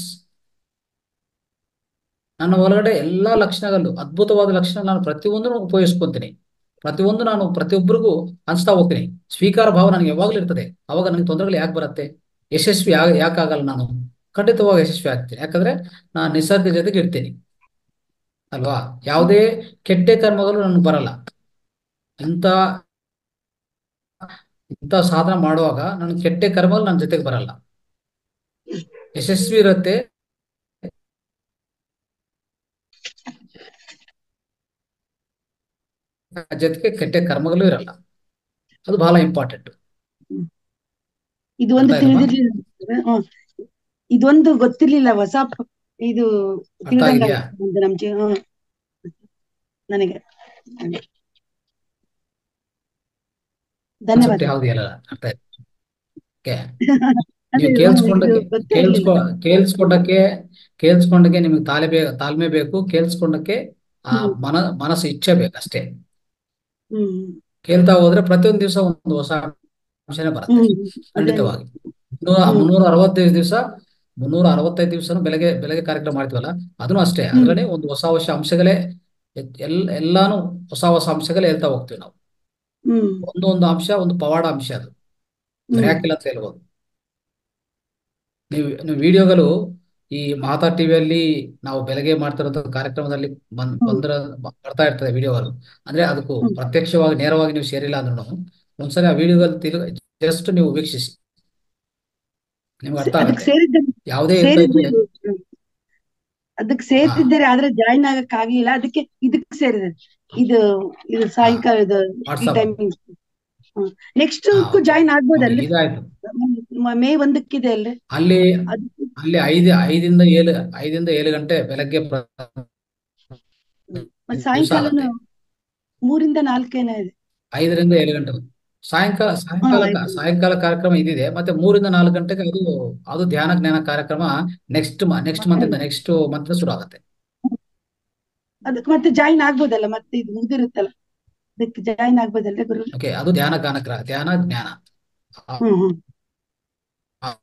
ನನ್ನ ಒಳಗಡೆ ಎಲ್ಲಾ ಲಕ್ಷಣಗಳು ಅದ್ಭುತವಾದ ಲಕ್ಷಣ ನಾನು ಪ್ರತಿಯೊಂದನ್ನು ಉಪಯೋಗಿಸ್ಕೊಂತೀನಿ ಪ್ರತಿಯೊಂದು ನಾನು ಪ್ರತಿಯೊಬ್ಬರಿಗೂ ಹಂಚ್ತಾ ಹೋಗ್ತೀನಿ ಸ್ವೀಕಾರ ಭಾವ ನನಗೆ ಯಾವಾಗಲೂ ಇರ್ತದೆ ಅವಾಗ ನನಗೆ ತೊಂದರೆಗಳು ಯಾಕೆ ಬರುತ್ತೆ ಯಶಸ್ವಿ ಯಾ ಯಾಕಾಗಲ್ಲ ನಾನು ಖಂಡಿತವಾಗಿ ಯಶಸ್ವಿ ಆಗ್ತೀನಿ ಯಾಕಂದ್ರೆ ನಾನು ನಿಸರ್ಗ ಜೊತೆಗೆ ಇರ್ತೀನಿ ಅಲ್ವಾ ಯಾವುದೇ ಕೆಟ್ಟ ಕರ್ಮಗಳು ನನಗೆ ಬರಲ್ಲ ಇಂಥ ಇಂಥ ಸಾಧನೆ ಮಾಡುವಾಗ ನನ್ನ ಕೆಟ್ಟ ಕರ್ಮಗಳು ನನ್ನ ಜೊತೆಗೆ ಬರಲ್ಲ ಯಶಸ್ವಿ ಇರುತ್ತೆ ಜೊತೆಗೆ ಕೆಟ್ಟ ಕರ್ಮಗಳು ಇರಲ್ಲ ಅದು ಬಹಳ ಇಂಪಾರ್ಟೆಂಟ್ ಹ್ಮ್. ಇದು ಒಂದು ಅರ್ಥ ಆಯ್ತಮ್ಮ ತಿಳಿದಿರ್ಲಿಲ್ಲ ಹ್ಮ್. ಇದೊಂದು ಗೊತ್ತಿರ್ಲಿಲ್ಲ ಹೊಸ ಪ- ಇದು ಅರ್ಥ ತಿಳಿದಂಗ ಆಗಿದ್ಯಾ ಒಂದು ನಮ್ ಜೀವ ಹ್ಮ್. ನನಗೆ ಕಾನ್ಸೆಪ್ಟ್ ಧನ್ಯವಾದ ಯಾವ್ದು ಹೇಳಲ್ಲ ಅರ್ಥ ಆಯ್ತು ಓಕೆ ಅದೇ ನೀವು ಹ್ಮ್, ಇದು ಕೇಳಿಸ್ಕೊಂಡಕ್ಕೆ ಗೊತ್ತೇ ಕೇಳಿಸ್ಕೊ ಇರ್ಲಿಲ್ಲ ಕೇಳಿಸ್ಕೊಂಡಕ್ಕೆ ಕೇಳಿಸ್ಕೊಂಡಕ್ಕೆ ನಿಮ್ಗೆ ತಾಳ್ಮೆ ಬೇ ತಾಳ್ಮೆ ಬೇಕು ಕೇಳಿಸ್ಕೊಂಡಕ್ಕೆ ಆ ಹ್ಮ್ ಮನ ಮನಸ್ಸು ಇಚ್ಛೆ ಬೇಕು ಅಷ್ಟೇ ಹ್ಮ್ ಕೇಳ್ತಾ ಹೋದ್ರೆ ಪ್ರತಿಯೊಂದು ದಿವಸ ಒಂದು ಹೊಸ ಅಂಶನೇ ಬರುತ್ತೆ ಹ್ಮ್ ಅದೇ ಖಂಡಿತವಾಗಿ ಮುನ್ನೂರ ಹ್ಮ್ ಮುನ್ನೂರ ಅರವತ್ತೈದು ದಿವಸ ಮುನ್ನೂರ ಅರವತ್ತೈದು ದಿವಸನು ಬೆಳಗ್ಗೆ ಬೆಳಗ್ಗೆ ಕಾರ್ಯಕ್ರಮ ಮಾಡ್ತೀವಲ್ಲ ಅದನ್ನು ಅಷ್ಟೇ ಹ್ಮ್ ಅದರಲ್ಲಿ ಒಂದು ಹೊಸ ಹೊಸ ಅಂಶಗಳೇ ಎತ್- ಎಲ್ ಎಲ್ಲಾನು ಹೊಸ ಹೊಸ ಅಂಶಗಳೇ ಹೇಳ್ತಾ ಹೋಗ್ತೀವಿ ನಾವು ಹ್ಮ್ ಒಂದು ಒಂದು ಅಂಶ ಒಂದು ಪವಾಡ ಅಂಶ ಅದು ಹ್ಮ್ ಮಿರಾಕಿಲ್ ಅಂತ ಹೇಳ್ಬೋದು ನೀವು ನೀವು ವಿಡಿಯೋಗಳು ಈ ಮಾತಾ ಟಿವಿಯಲ್ಲಿ ನಾವು ಬೆಳಗ್ಗೆ ಮಾಡ್ತಿರೋ ಕಾರ್ಯಕ್ರಮದಲ್ಲಿ ಬಂದ್ ಹ್ಮ್ ಬಂದ್ರ ಬರ್ತಾ ಇರ್ತದೆ ವಿಡಿಯೋಗಳು ಅಂದ್ರೆ ಅದಕ್ಕೂ ಹ್ಮ್ ಪ್ರತ್ಯಕ್ಷವಾಗಿ ನೇರವಾಗಿ ನೀವು ಸೇರಿಲ್ಲ ಅಂದ್ರೂ ಒಂದ್ಸರಿ ಆ ವಿಡಿಯೋಗಳು ತಿರುಗ ಜಸ್ಟ್ ನೀವು ವೀಕ್ಷಿಸಿ ನಿಮ್ಗೆ ಅರ್ಥ ಅದಕ್ಕೆ ಆಗತ್ತೆ ಸೇರಿದ್ದ ಯಾವುದೇ ಇರ್ತಾ ಇದ್ರೆ ಸೇರಿದ್ದೆ ಹ್ಮ್. ಅದಕ್ಕೆ ಹಾ ಸೇರ್ತಿದ್ದಾರೆ ಆದ್ರೆ ಜಾಯಿನ್ ಆಗಕ್ ಆಗ್ಲಿಲ್ಲ ಅದಕ್ಕೆ ಇದಕ್ಕೆ ಸೇರಿದೆ ಇದು ಇದು ಹಾ ಸಾಯಂಕಾಲ ಇದು ಈ ವಾಟ್ಸಪ್ ಟೈಮಿಂಗ್ ನೆಕ್ಸ್ಟ್ ಹಾ ಓಕೆ ಜಾಯಿನ್ ಓಕೆ ಆಗ್ಬೋದಲ್ರಿ ಇದಾಯ್ತು ಮ- ಮೇ ಒಂದಕ್ಕಿದೆ ಅಲ್ರಿ ಅಲ್ಲಿ ಅದು ಅಲ್ಲಿ ಐದು ಐದಿಂದ ಏಳು ಐದಿಂದ ಏಳು ಗಂಟೆ ಬೆಳಗ್ಗೆ ಪ್ರ- ಮತ್ತೆ ದಿವಸ ಸಾಯಂಕಾಲನು ಆಗತ್ತೆ ಮೂರಿಂದ ನಾಲ್ಕೇನ ಇದೆ ಐದರಿಂದ ಏಳು ಗಂಟೆ ಸಾಯಂಕಾಲ ಹಾ ಸಾಯಂಕಾಲ ಆಯ್ತು ಸಾಯಂಕಾಲ ಕಾರ್ಯಕ್ರಮ ಇದಿದೆ ಮತ್ತೆ ಮೂರಿಂದ ನಾಲ್ಕು ಗಂಟೆಗೆ ಅದು ಅದು ಧ್ಯಾನ ಜ್ಞಾನ ಕಾರ್ಯಕ್ರಮ ನೆಕ್ಸ್ಟ್ ನೆಕ್ಸ್ಟ್ ಮಂತ್ ಇಂದ ನೆಕ್ಸ್ಟ್ ಮಂತ್ ಶುರು ಆಗುತ್ತೆ ಅದಕ್ಕೆ ಮತ್ತೆ ಜಾಯಿನ್ ಆಗ್ಬೋದಲ್ಲ ಮತ್ತೆ ಇದು ಮುಗ್ದಿರುತ್ತಲ್ಲ ಅದಕ್ಕೆ ಜಾಯಿನ್ ಆಗ್ಬೋದಲ್ರಿ ಗುರು ಓಕೆ ಅದು ಧ್ಯಾನ ಜ್ಞಾನ ಕ್ರ- ಧ್ಯಾನ ಜ್ಞಾನ ಆ- ಹ್ಮ್ ಹ್ಮ್ ಆ-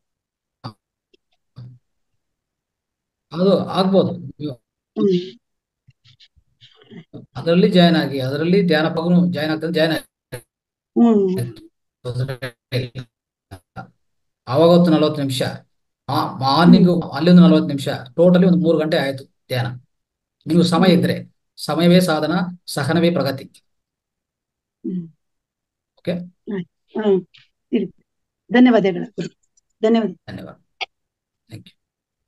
ಅದು ಆಗ್ಬೋದು ನೀವು ಹ್ಮ್ ಅದರಲ್ಲಿ ಜಾಯ್ನ್ ಆಗಿ ಅದರಲ್ಲಿ ಧ್ಯಾನ ಪಗನು ಜಾಯ್ನ್ ಆಗ್ತದೆ ಜಾಯ್ನ್ ಹ್ಮ್ ಆವಾಗ ಹೊತ್ತು ನಲವತ್ತು ನಿಮಿಷ ಮಾರ್ನಿಂಗ್ ಅಲ್ಲಿಂದ ನಲವತ್ತು ನಿಮಿಷ ಟೋಟಲಿ ಒಂದು ಮೂರು ಗಂಟೆ ಆಯ್ತು ಧ್ಯಾನ ನೀವು ಸಮಯ ಹ್ಮ್ ಇದ್ರೆ ಸಮಯವೇ ಸಾಧನ ಸಹನವೇ ಪ್ರಗತಿ ಹ್ಮ್ ಓಕೆ ಆಯ್ತು. ಹ್ಮ್ ಇರಿ. ಧನ್ಯವಾದಗಳು ಗುರು. ಧನ್ಯವಾದ ಧನ್ಯವಾದ ಥ್ಯಾಂಕ್ ಯು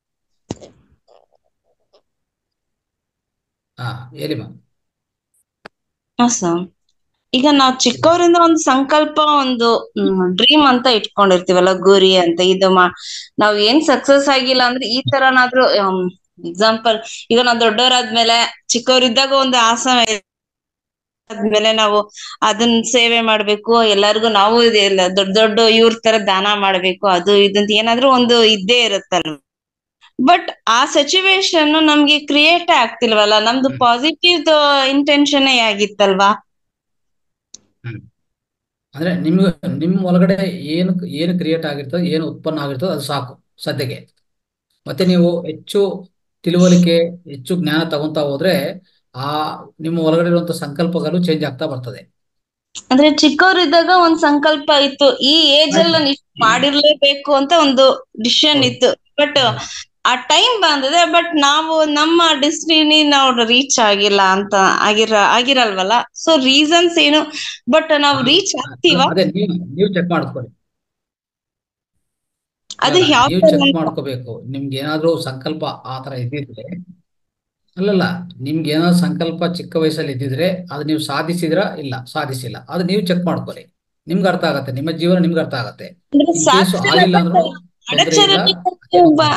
ಹಾ ಹೇಳಿ ಮ್ಯಾಮ್ ಹಾ ಸರ್ ಈಗ ನಾವು ಚಿಕ್ಕವರಿಂದ ಒಂದು ಸಂಕಲ್ಪ ಒಂದು ಡ್ರೀಮ್ ಅಂತ ಇಟ್ಕೊಂಡಿರ್ತೀವಲ್ಲ ಗುರಿ ಅಂತ ಇದು ಮಾ ನಾವ್ ಏನ್ ಸಕ್ಸಸ್ ಆಗಿಲ್ಲ ಅಂದ್ರೆ ಈ ತರನಾದ್ರೂ ಎಕ್ಸಾಂಪಲ್ ಈಗ ನಾವ್ ದೊಡ್ಡವರಾದ್ಮೇಲೆ ಚಿಕ್ಕವರಿದ್ದಾಗ ಒಂದು ಆಸೆ ಆದ್ಮೇಲೆ ನಾವು ಅದನ್ನ ಸೇವೆ ಮಾಡ್ಬೇಕು ಎಲ್ಲರಿಗೂ ನಾವು ಇದೆಲ್ಲ ದೊಡ್ಡ ದೊಡ್ಡ ಇವ್ರ ತರ ದಾನ ಮಾಡ್ಬೇಕು ಅದು ಇದಂತ ಏನಾದ್ರೂ ಒಂದು ಇದ್ದೇ ಇರುತ್ತಲ್ವ ಬಟ್ ಆ ಸಿಚುವೇಶನ್ ನಮ್ಗೆ ಕ್ರಿಯೇಟ್ ಆಗ್ತಿಲ್ವಲ್ಲ ನಮ್ದು ಹ್ಮ್. ಪಾಸಿಟಿವ್ ಇಂಟೆನ್ಷನ್ ಆಗಿತ್ತಲ್ವಾ ಹ್ಮ್ ಅಂದ್ರೆ ನಿಮ್ಗೆ ನಿಮ್ಮ ಒಳಗಡೆ ಏನು ಏನು ಕ್ರಿಯೇಟ್ ಆಗಿರ್ತದೆ ಏನು ಉತ್ಪನ್ನ ಆಗಿರ್ತದೆ ಅದು ಸಾಕು ಸದ್ಯಕ್ಕೆ ಮತ್ತೆ ನೀವು ಹೆಚ್ಚು ತಿಳುವಳಿಕೆ ಹೆಚ್ಚು ಜ್ಞಾನ ತಗೊಂತಾ ಹೋದ್ರೆ ಆ ನಿಮ್ಮ ಒಳಗಡೆ ಇರುವಂತ ಸಂಕಲ್ಪಗಳು ಚೇಂಜ್ ಆಗ್ತಾ ಬರ್ತದೆ ಅಂದ್ರೆ ಚಿಕ್ಕವರಿದ್ದಾಗ ಒಂದ್ ಸಂಕಲ್ಪ ಇತ್ತು ಈ ಏಜ್ ಅಲ್ಲಿ ನಾನು ಇಷ್ಟು ಮಾಡಿರ್ಲೇಬೇಕು ಅಂತ ಒಂದು ಡಿಸಿಷನ್ ಹೌದು. ಇತ್ತು ಬಟ್ ಹ್ಮ್. ಆ ಟೈಮ್ ಬಂದಿದೆ ಬಟ್ ನಾವು ನಮ್ಮ ಡಿಸ್ಟಿನಿ ನಾವು ರೀಚ್ ಆಗಿಲ್ಲ ಅಂತ ಆಗಿರ ಆಗಿರಲ್ವಲ್ಲ ಸೊ ರೀಸನ್ಸ್ ಏನು ಬಟ್ ನಾವು ರೀಚ್ ಆಗ್ತೀವಾ ಅದೇ ನೀವು ನೀವು ಚೆಕ್ ಮಾಡ್ಕೊಳ್ಳಿ ಅದು ಅಲ್ಲ, ಯಾವ ನೀವು ತರ ಚೆಕ್ ಅಂತ? ಮಾಡ್ಕೋಬೇಕು ನಿಮ್ಗೆ ಏನಾದ್ರೂ ಸಂಕಲ್ಪ ಆ ತರ ಇದ್ದಿದ್ರೆ ಅಲ್ಲಲ್ಲ ನಿಮ್ಗೆ ಏನಾದ್ರು ಸಂಕಲ್ಪ ಚಿಕ್ಕ ವಯಸ್ಸಲ್ಲಿ ಇದ್ದಿದ್ರೆ ಅದು ನೀವು ಸಾಧಿಸಿದ್ರ ಇಲ್ಲ ಸಾಧಿಸಿಲ್ಲ ಅದು ನೀವು ಚೆಕ್ ಮಾಡ್ಕೊಳ್ಳಿ ನಿಮ್ಗೆ ಅರ್ಥ ಆಗತ್ತೆ ನಿಮ್ಮ ಜೀವನ ನಿಮ್ಗೆ ಅರ್ಥ ಆಗತ್ತೆ ಅಂದ್ರೆ ಇನ್ ಕೇಸ್ ಸಾಕ್ಷರ ಆಗಿಲ್ಲ ಅಂದ್ರೂ but ತೊಂದ್ರೆ ಇಲ್ಲ ಅಡಚಣೆ ಬ-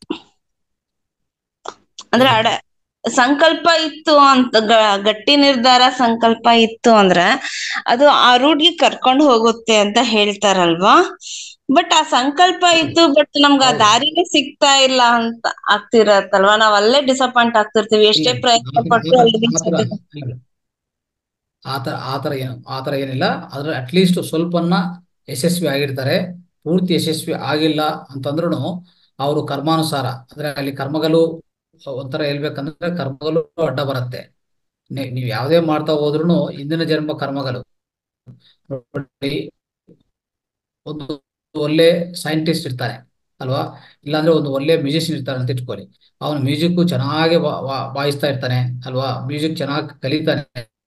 ಅಂದ್ರೆ ಅಡ ಸಂಕಲ್ಪ ಇತ್ತು ಅಂತ ಗ- ಗಟ್ಟಿ ನಿರ್ಧಾರ ಸಂಕಲ್ಪ ಇತ್ತು ಅಂದ್ರೆ ಅದು ಆ ರೂಟ್ಗೆ ಕರ್ಕೊಂಡು ಹೋಗುತ್ತೆ ಅಂತ ಹೇಳ್ತಾರಲ್ವಾ ಬಟ್ ಆ ಸಂಕಲ್ಪ ಇತ್ತು ಬಟ್ ನಮ್ಗೆ ಆ ಹೌದು. ದಾರಿನೇ ಸಿಗ್ತಾ ಇಲ್ಲ ಅಂತ ಆಗ್ತಿರತ್ತಲ್ವಾ ನಾವ್ ಅಲ್ಲೇ ಡಿಸಪಾಯಿಂಟ್ ಆಗ್ತಿರ್ತೀವಿ ಎಷ್ಟೇ ಇಲ್ಲ, ಪ್ರಯತ್ನ ಆತರ- ಪಟ್ಟು ಅಲ್ಲಿ ಆತರ- reach ಆತರ ಆಗ್ಬೇಕು. ಇಲ್ಲ. ಆತರ ಆತರ ಏನು ಆತರ ಏನಿಲ್ಲ ಆದ್ರೆ ಅಟ್ಲೀಸ್ಟ್ ಸ್ವಲ್ಪನ್ನ ಯಶಸ್ವಿ ಆಗಿರ್ತಾರೆ ಪೂರ್ತಿ ಯಶಸ್ವಿ ಆಗಿಲ್ಲ ಅಂತಂದ್ರೂ ಅವರು ಕರ್ಮಾನುಸಾರ ಅಂದ್ರೆ ಅಲ್ಲಿ ಕರ್ಮಗಳು ಒಂಥರ ಹೇಳ್ಬೇಕಂದ್ರೆ ಕರ್ಮಗಳು ಅಡ್ಡ ಬರುತ್ತೆ ನೀ- ನೀವು ಯಾವುದೇ ಮಾಡ್ತಾ ಹೋದ್ರೂ ಇಂದಿನ ಜನ್ಮ ಕರ್ಮಗಳು ನೋಡಿ ಒಂದು ಒಳ್ಳೆ ಸೈಂಟಿಸ್ಟ್ ಇರ್ತಾನೆ ಅಲ್ವಾ ಇಲ್ಲಾಂದ್ರೆ ಒಂದು ಒಳ್ಳೆ ಮ್ಯೂಸಿಷಿಯನ್ ಇರ್ತಾನೆ ಅಂತ ಇಟ್ಕೊಳ್ಳಿ ಅವನು ಮ್ಯೂಸಿಕ್ ಚೆನ್ನಾಗಿ ವಾ- ವಾ- ವಾಯಿಸ್ತಾ ಇರ್ತಾನೆ ಅಲ್ವಾ ಮ್ಯೂಸಿಕ್ ಚೆನ್ನಾಗಿ ಕಲಿತಾನೆ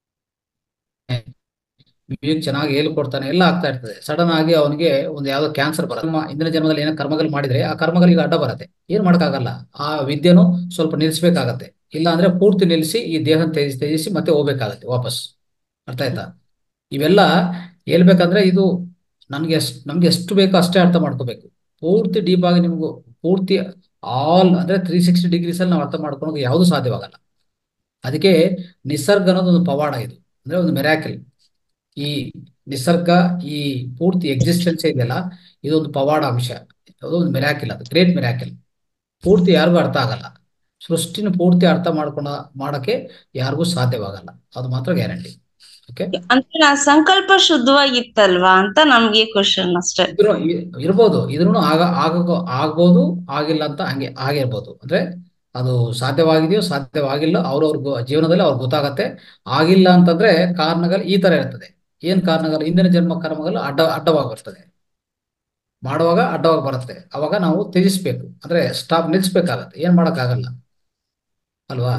ಮ್ಯೂಸಿಕ್ ಚೆನ್ನಾಗಿ ಹೇಳ್ಕೊಡ್ತಾನೆ ಎಲ್ಲ ಆಗ್ತಾ ಇರ್ತದೆ ಸಡನ್ ಆಗಿ ಅವನಿಗೆ ಒಂದು ಯಾವ್ದೋ ಕ್ಯಾನ್ಸರ್ ಬರುತ್ತೆ ನಮ್ಮ ಹಿಂದಿನ ಜನ್ಮದಲ್ಲಿ ಏನೋ ಕರ್ಮಗಳು ಮಾಡಿದ್ರೆ ಆ ಕರ್ಮಗಳಿಗೆ ಅಡ್ಡ ಬರುತ್ತೆ ಏನ್ ಮಾಡಕ್ಕಾಗಲ್ಲ ಆ ವಿದ್ಯೆನೂ ಸ್ವಲ್ಪ ನಿಲ್ಲಿಸ್ಬೇಕಾಗತ್ತೆ ಇಲ್ಲ ಅಂದ್ರೆ ಪೂರ್ತಿ ನಿಲ್ಲಿಸಿ ಈ ದೇಹ ತ್ಯಜಿಸಿ ತ್ಯಜಿಸಿ ಮತ್ತೆ ಹೋಗ್ಬೇಕಾಗತ್ತೆ ವಾಪಸ್ ಅರ್ಥ ಆಯ್ತಾ ಇವೆಲ್ಲ ಹೇಳ್ಬೇಕಂದ್ರೆ ಇದು ನನ್ಗೆ ಎಷ್ಟು ನಮ್ಗೆ ಎಷ್ಟು ಬೇಕೋ ಅಷ್ಟೇ ಅರ್ಥ ಮಾಡ್ಕೋಬೇಕು ಪೂರ್ತಿ ಡೀಪ್ ಆಗಿ ನಿಮ್ಗೂ ಪೂರ್ತಿ ಆಲ್ ಅಂದ್ರೆ ತ್ರೀ ಸಿಕ್ಸ್ಟಿ ಡಿಗ್ರೀಸ್ ಅಲ್ಲಿ ನಾವು ಅರ್ಥ ಮಾಡ್ಕೊಳೋಕೆ ಯಾವುದು ಸಾಧ್ಯವಾಗಲ್ಲ ಅದಕ್ಕೆ ನಿಸರ್ಗ ಅನ್ನೋದು ಒಂದು ಪವಾಡ ಇದು ಅಂದ್ರೆ ಒಂದು ಮೆರಾಕಲ್ ಈ ನಿಸರ್ಗ ಈ ಪೂರ್ತಿ ಎಕ್ಸಿಸ್ಟೆನ್ಸ್ ಇದೆಯಲ್ಲ ಇದೊಂದು ಪವಾಡ ಅಂಶ ಅದು ಒಂದು ಮೆರಾಕಿಲ್ ಅದು ಗ್ರೇಟ್ ಮೆರಾಕಿಲ್ ಪೂರ್ತಿ ಯಾರಿಗೂ ಅರ್ಥ ಆಗಲ್ಲ ಸೃಷ್ಟಿನ ಪೂರ್ತಿ ಅರ್ಥ ಮಾಡ್ಕೊಂಡ ಮಾಡಕ್ಕೆ ಯಾರಿಗೂ ಸಾಧ್ಯವಾಗಲ್ಲ ಅದು ಮಾತ್ರ ಗ್ಯಾರಂಟಿ ಓಕೆ ಅಂದ್ರೆ ನಾ ಸಂಕಲ್ಪ ಶುದ್ಧವಾಗಿತ್ತಲ್ವಾ ಅಂತ ನಮ್ಗೆ ಕ್ವಶನ್ ಅಷ್ಟೇ ಇದ್ರು ಇ- ಇರ್ಬೋದು ಇದ್ರೂ ಆಗ ಆಗ ಆಗ್ಬೋದು ಆಗಿಲ್ಲ ಅಂತ ಹಂಗೆ ಆಗಿರ್ಬೋದು ಅಂದ್ರೆ ಅದು ಸಾಧ್ಯವಾಗಿದೆಯೋ ಸಾಧ್ಯವಾಗಿಲ್ಲ ಅವ್ರವ್ರ ಜೀವನದಲ್ಲಿ ಅವ್ರಿಗೆ ಗೊತ್ತಾಗತ್ತೆ ಆಗಿಲ್ಲ ಅಂತಂದ್ರೆ ಕಾರಣಗಳು ಈ ತರ ಇರ್ತದೆ ಏನ್ ಕಾರಣಗಳು ಹಿಂದಿನ ಜನ್ಮ ಕರ್ಮಗಳು ಅಡ್ಡ ಅಡ್ಡವಾಗಿ ಬರ್ತದೆ ಮಾಡುವಾಗ ಅಡ್ಡವಾಗಿ ಬರುತ್ತೆ ಅವಾಗ ನಾವು ತ್ಯಜಿಸ್ಬೇಕು ಅಂದ್ರೆ ಸ್ಟಾಪ್ ನಿಲ್ಲಿಸ್ಬೇಕಾಗತ್ತೆ ಏನ್ ಮಾಡಕ್ಕಾಗಲ್ಲ ಅಲ್ವಾ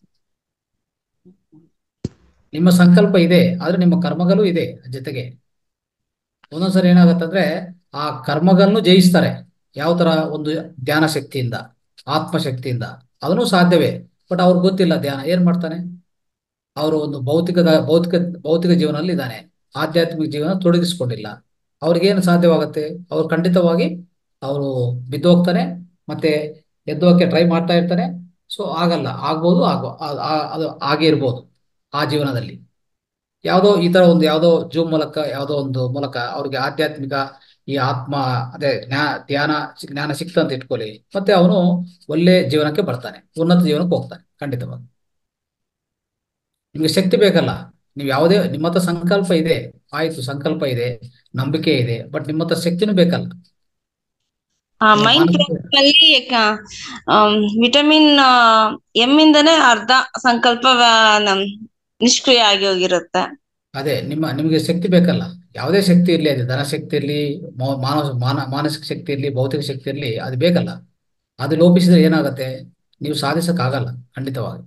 ನಿಮ್ಮ ಸಂಕಲ್ಪ ಇದೆ ಆದ್ರೆ ನಿಮ್ಮ ಕರ್ಮಗಳು ಇದೆ ಜೊತೆಗೆ ಒಂದೊಂದ್ಸರಿ ಏನಾಗತ್ತಂದ್ರೆ ಆ ಕರ್ಮಗಳನ್ನು ಜಯಿಸ್ತಾರೆ ಯಾವ ತರ ಒಂದು ಧ್ಯಾನ ಶಕ್ತಿಯಿಂದ ಆತ್ಮಶಕ್ತಿಯಿಂದ ಅದನ್ನು ಸಾಧ್ಯವೇ ಬಟ್ ಅವ್ರಿಗೆ ಗೊತ್ತಿಲ್ಲ ಧ್ಯಾನ ಏನ್ ಮಾಡ್ತಾನೆ ಅವರು ಒಂದು ಭೌತಿಕದ ಭೌತಿಕ ಭೌತಿಕ ಜೀವನದಲ್ಲಿ ಇದ್ದಾನೆ ಆಧ್ಯಾತ್ಮಿಕ ಜೀವನ ತೊಡಗಿಸ್ಕೊಂಡಿಲ್ಲ ಅವ್ರಿಗೇನು ಸಾಧ್ಯವಾಗುತ್ತೆ ಅವ್ರು ಖಂಡಿತವಾಗಿ ಅವರು ಬಿದ್ದೋಗ್ತಾನೆ ಮತ್ತೆ ಎದ್ದೋಕೆ ಟ್ರೈ ಮಾಡ್ತಾ ಇರ್ತಾನೆ ಸೊ ಆಗಲ್ಲ ಆಗ್ಬೋದು ಆಗೋ ಆ- ಆ- ಅದು ಆಗೇ ಇರ್ಬೋದು ಆ ಜೀವನದಲ್ಲಿ ಯಾವುದೋ ಈ ತರ ಒಂದು ಯಾವುದೋ ಜೂಮ್ ಮೂಲಕ ಯಾವುದೋ ಒಂದು ಮೂಲಕ ಅವ್ರಿಗೆ ಆಧ್ಯಾತ್ಮಿಕ ಈ ಆತ್ಮ ಅದೇ ಜ್ಞಾ ಧ್ಯಾನ ಜ್ಞಾನ ಸಿಕ್ತ ಅಂತ ಇಟ್ಕೊಳ್ಳಿ ಮತ್ತೆ ಅವನು ಒಳ್ಳೆ ಜೀವನಕ್ಕೆ ಬರ್ತಾನೆ ಉನ್ನತ ಜೀವನಕ್ಕೆ ಹೋಗ್ತಾನೆ ಖಂಡಿತವಾಗಿ ನಿಮ್ಗೆ ಶಕ್ತಿ ಬೇಕಲ್ಲ ನೀವು ಯಾವುದೇ ನಿಮ್ಮ ಹತ್ರ ಸಂಕಲ್ಪ ಇದೆ ಆಯ್ತು ಸಂಕಲ್ಪ ಇದೆ ನಂಬಿಕೆ ಇದೆ ಬಟ್ ನಿಮ್ಮ ಹತ್ರ ಶಕ್ತಿನೂ ಬೇಕಲ್ಲ ಮೈಂಡ್ ಮಾನಸಿಕ ಪ್ರಾಬ್ಲಮ್ ಅಲ್ಲಿ ವಿಟಮಿನ್ ಎಂ ಇಂದನೇ ಅರ್ಧ ಸಂಕಲ್ಪ ವ- ನಮ್ ನಿಷ್ಕ್ರಿಯ ಆಗಿ ಹೋಗಿರುತ್ತೆ ಅದೇ ನಿಮ್ಮ ನಿಮಗೆ ಶಕ್ತಿ ಬೇಕಲ್ಲ ಯಾವುದೇ ಶಕ್ತಿ ಇರಲಿ ಅದು ಧನ ಶಕ್ತಿ ಇರಲಿ ಮಾನವ ಮಾನ ಮಾನಸಿಕ ಶಕ್ತಿ ಇರಲಿ ಭೌತಿಕ ಶಕ್ತಿ ಇರಲಿ ಅದು ಬೇಕಲ್ಲ ಅದು ಲೋಪಿಸಿದ್ರೆ ಏನಾಗುತ್ತೆ ನೀವು ಸಾಧಿಸಕ್ಕಾಗಲ್ಲ ಖಂಡಿತವಾಗಿ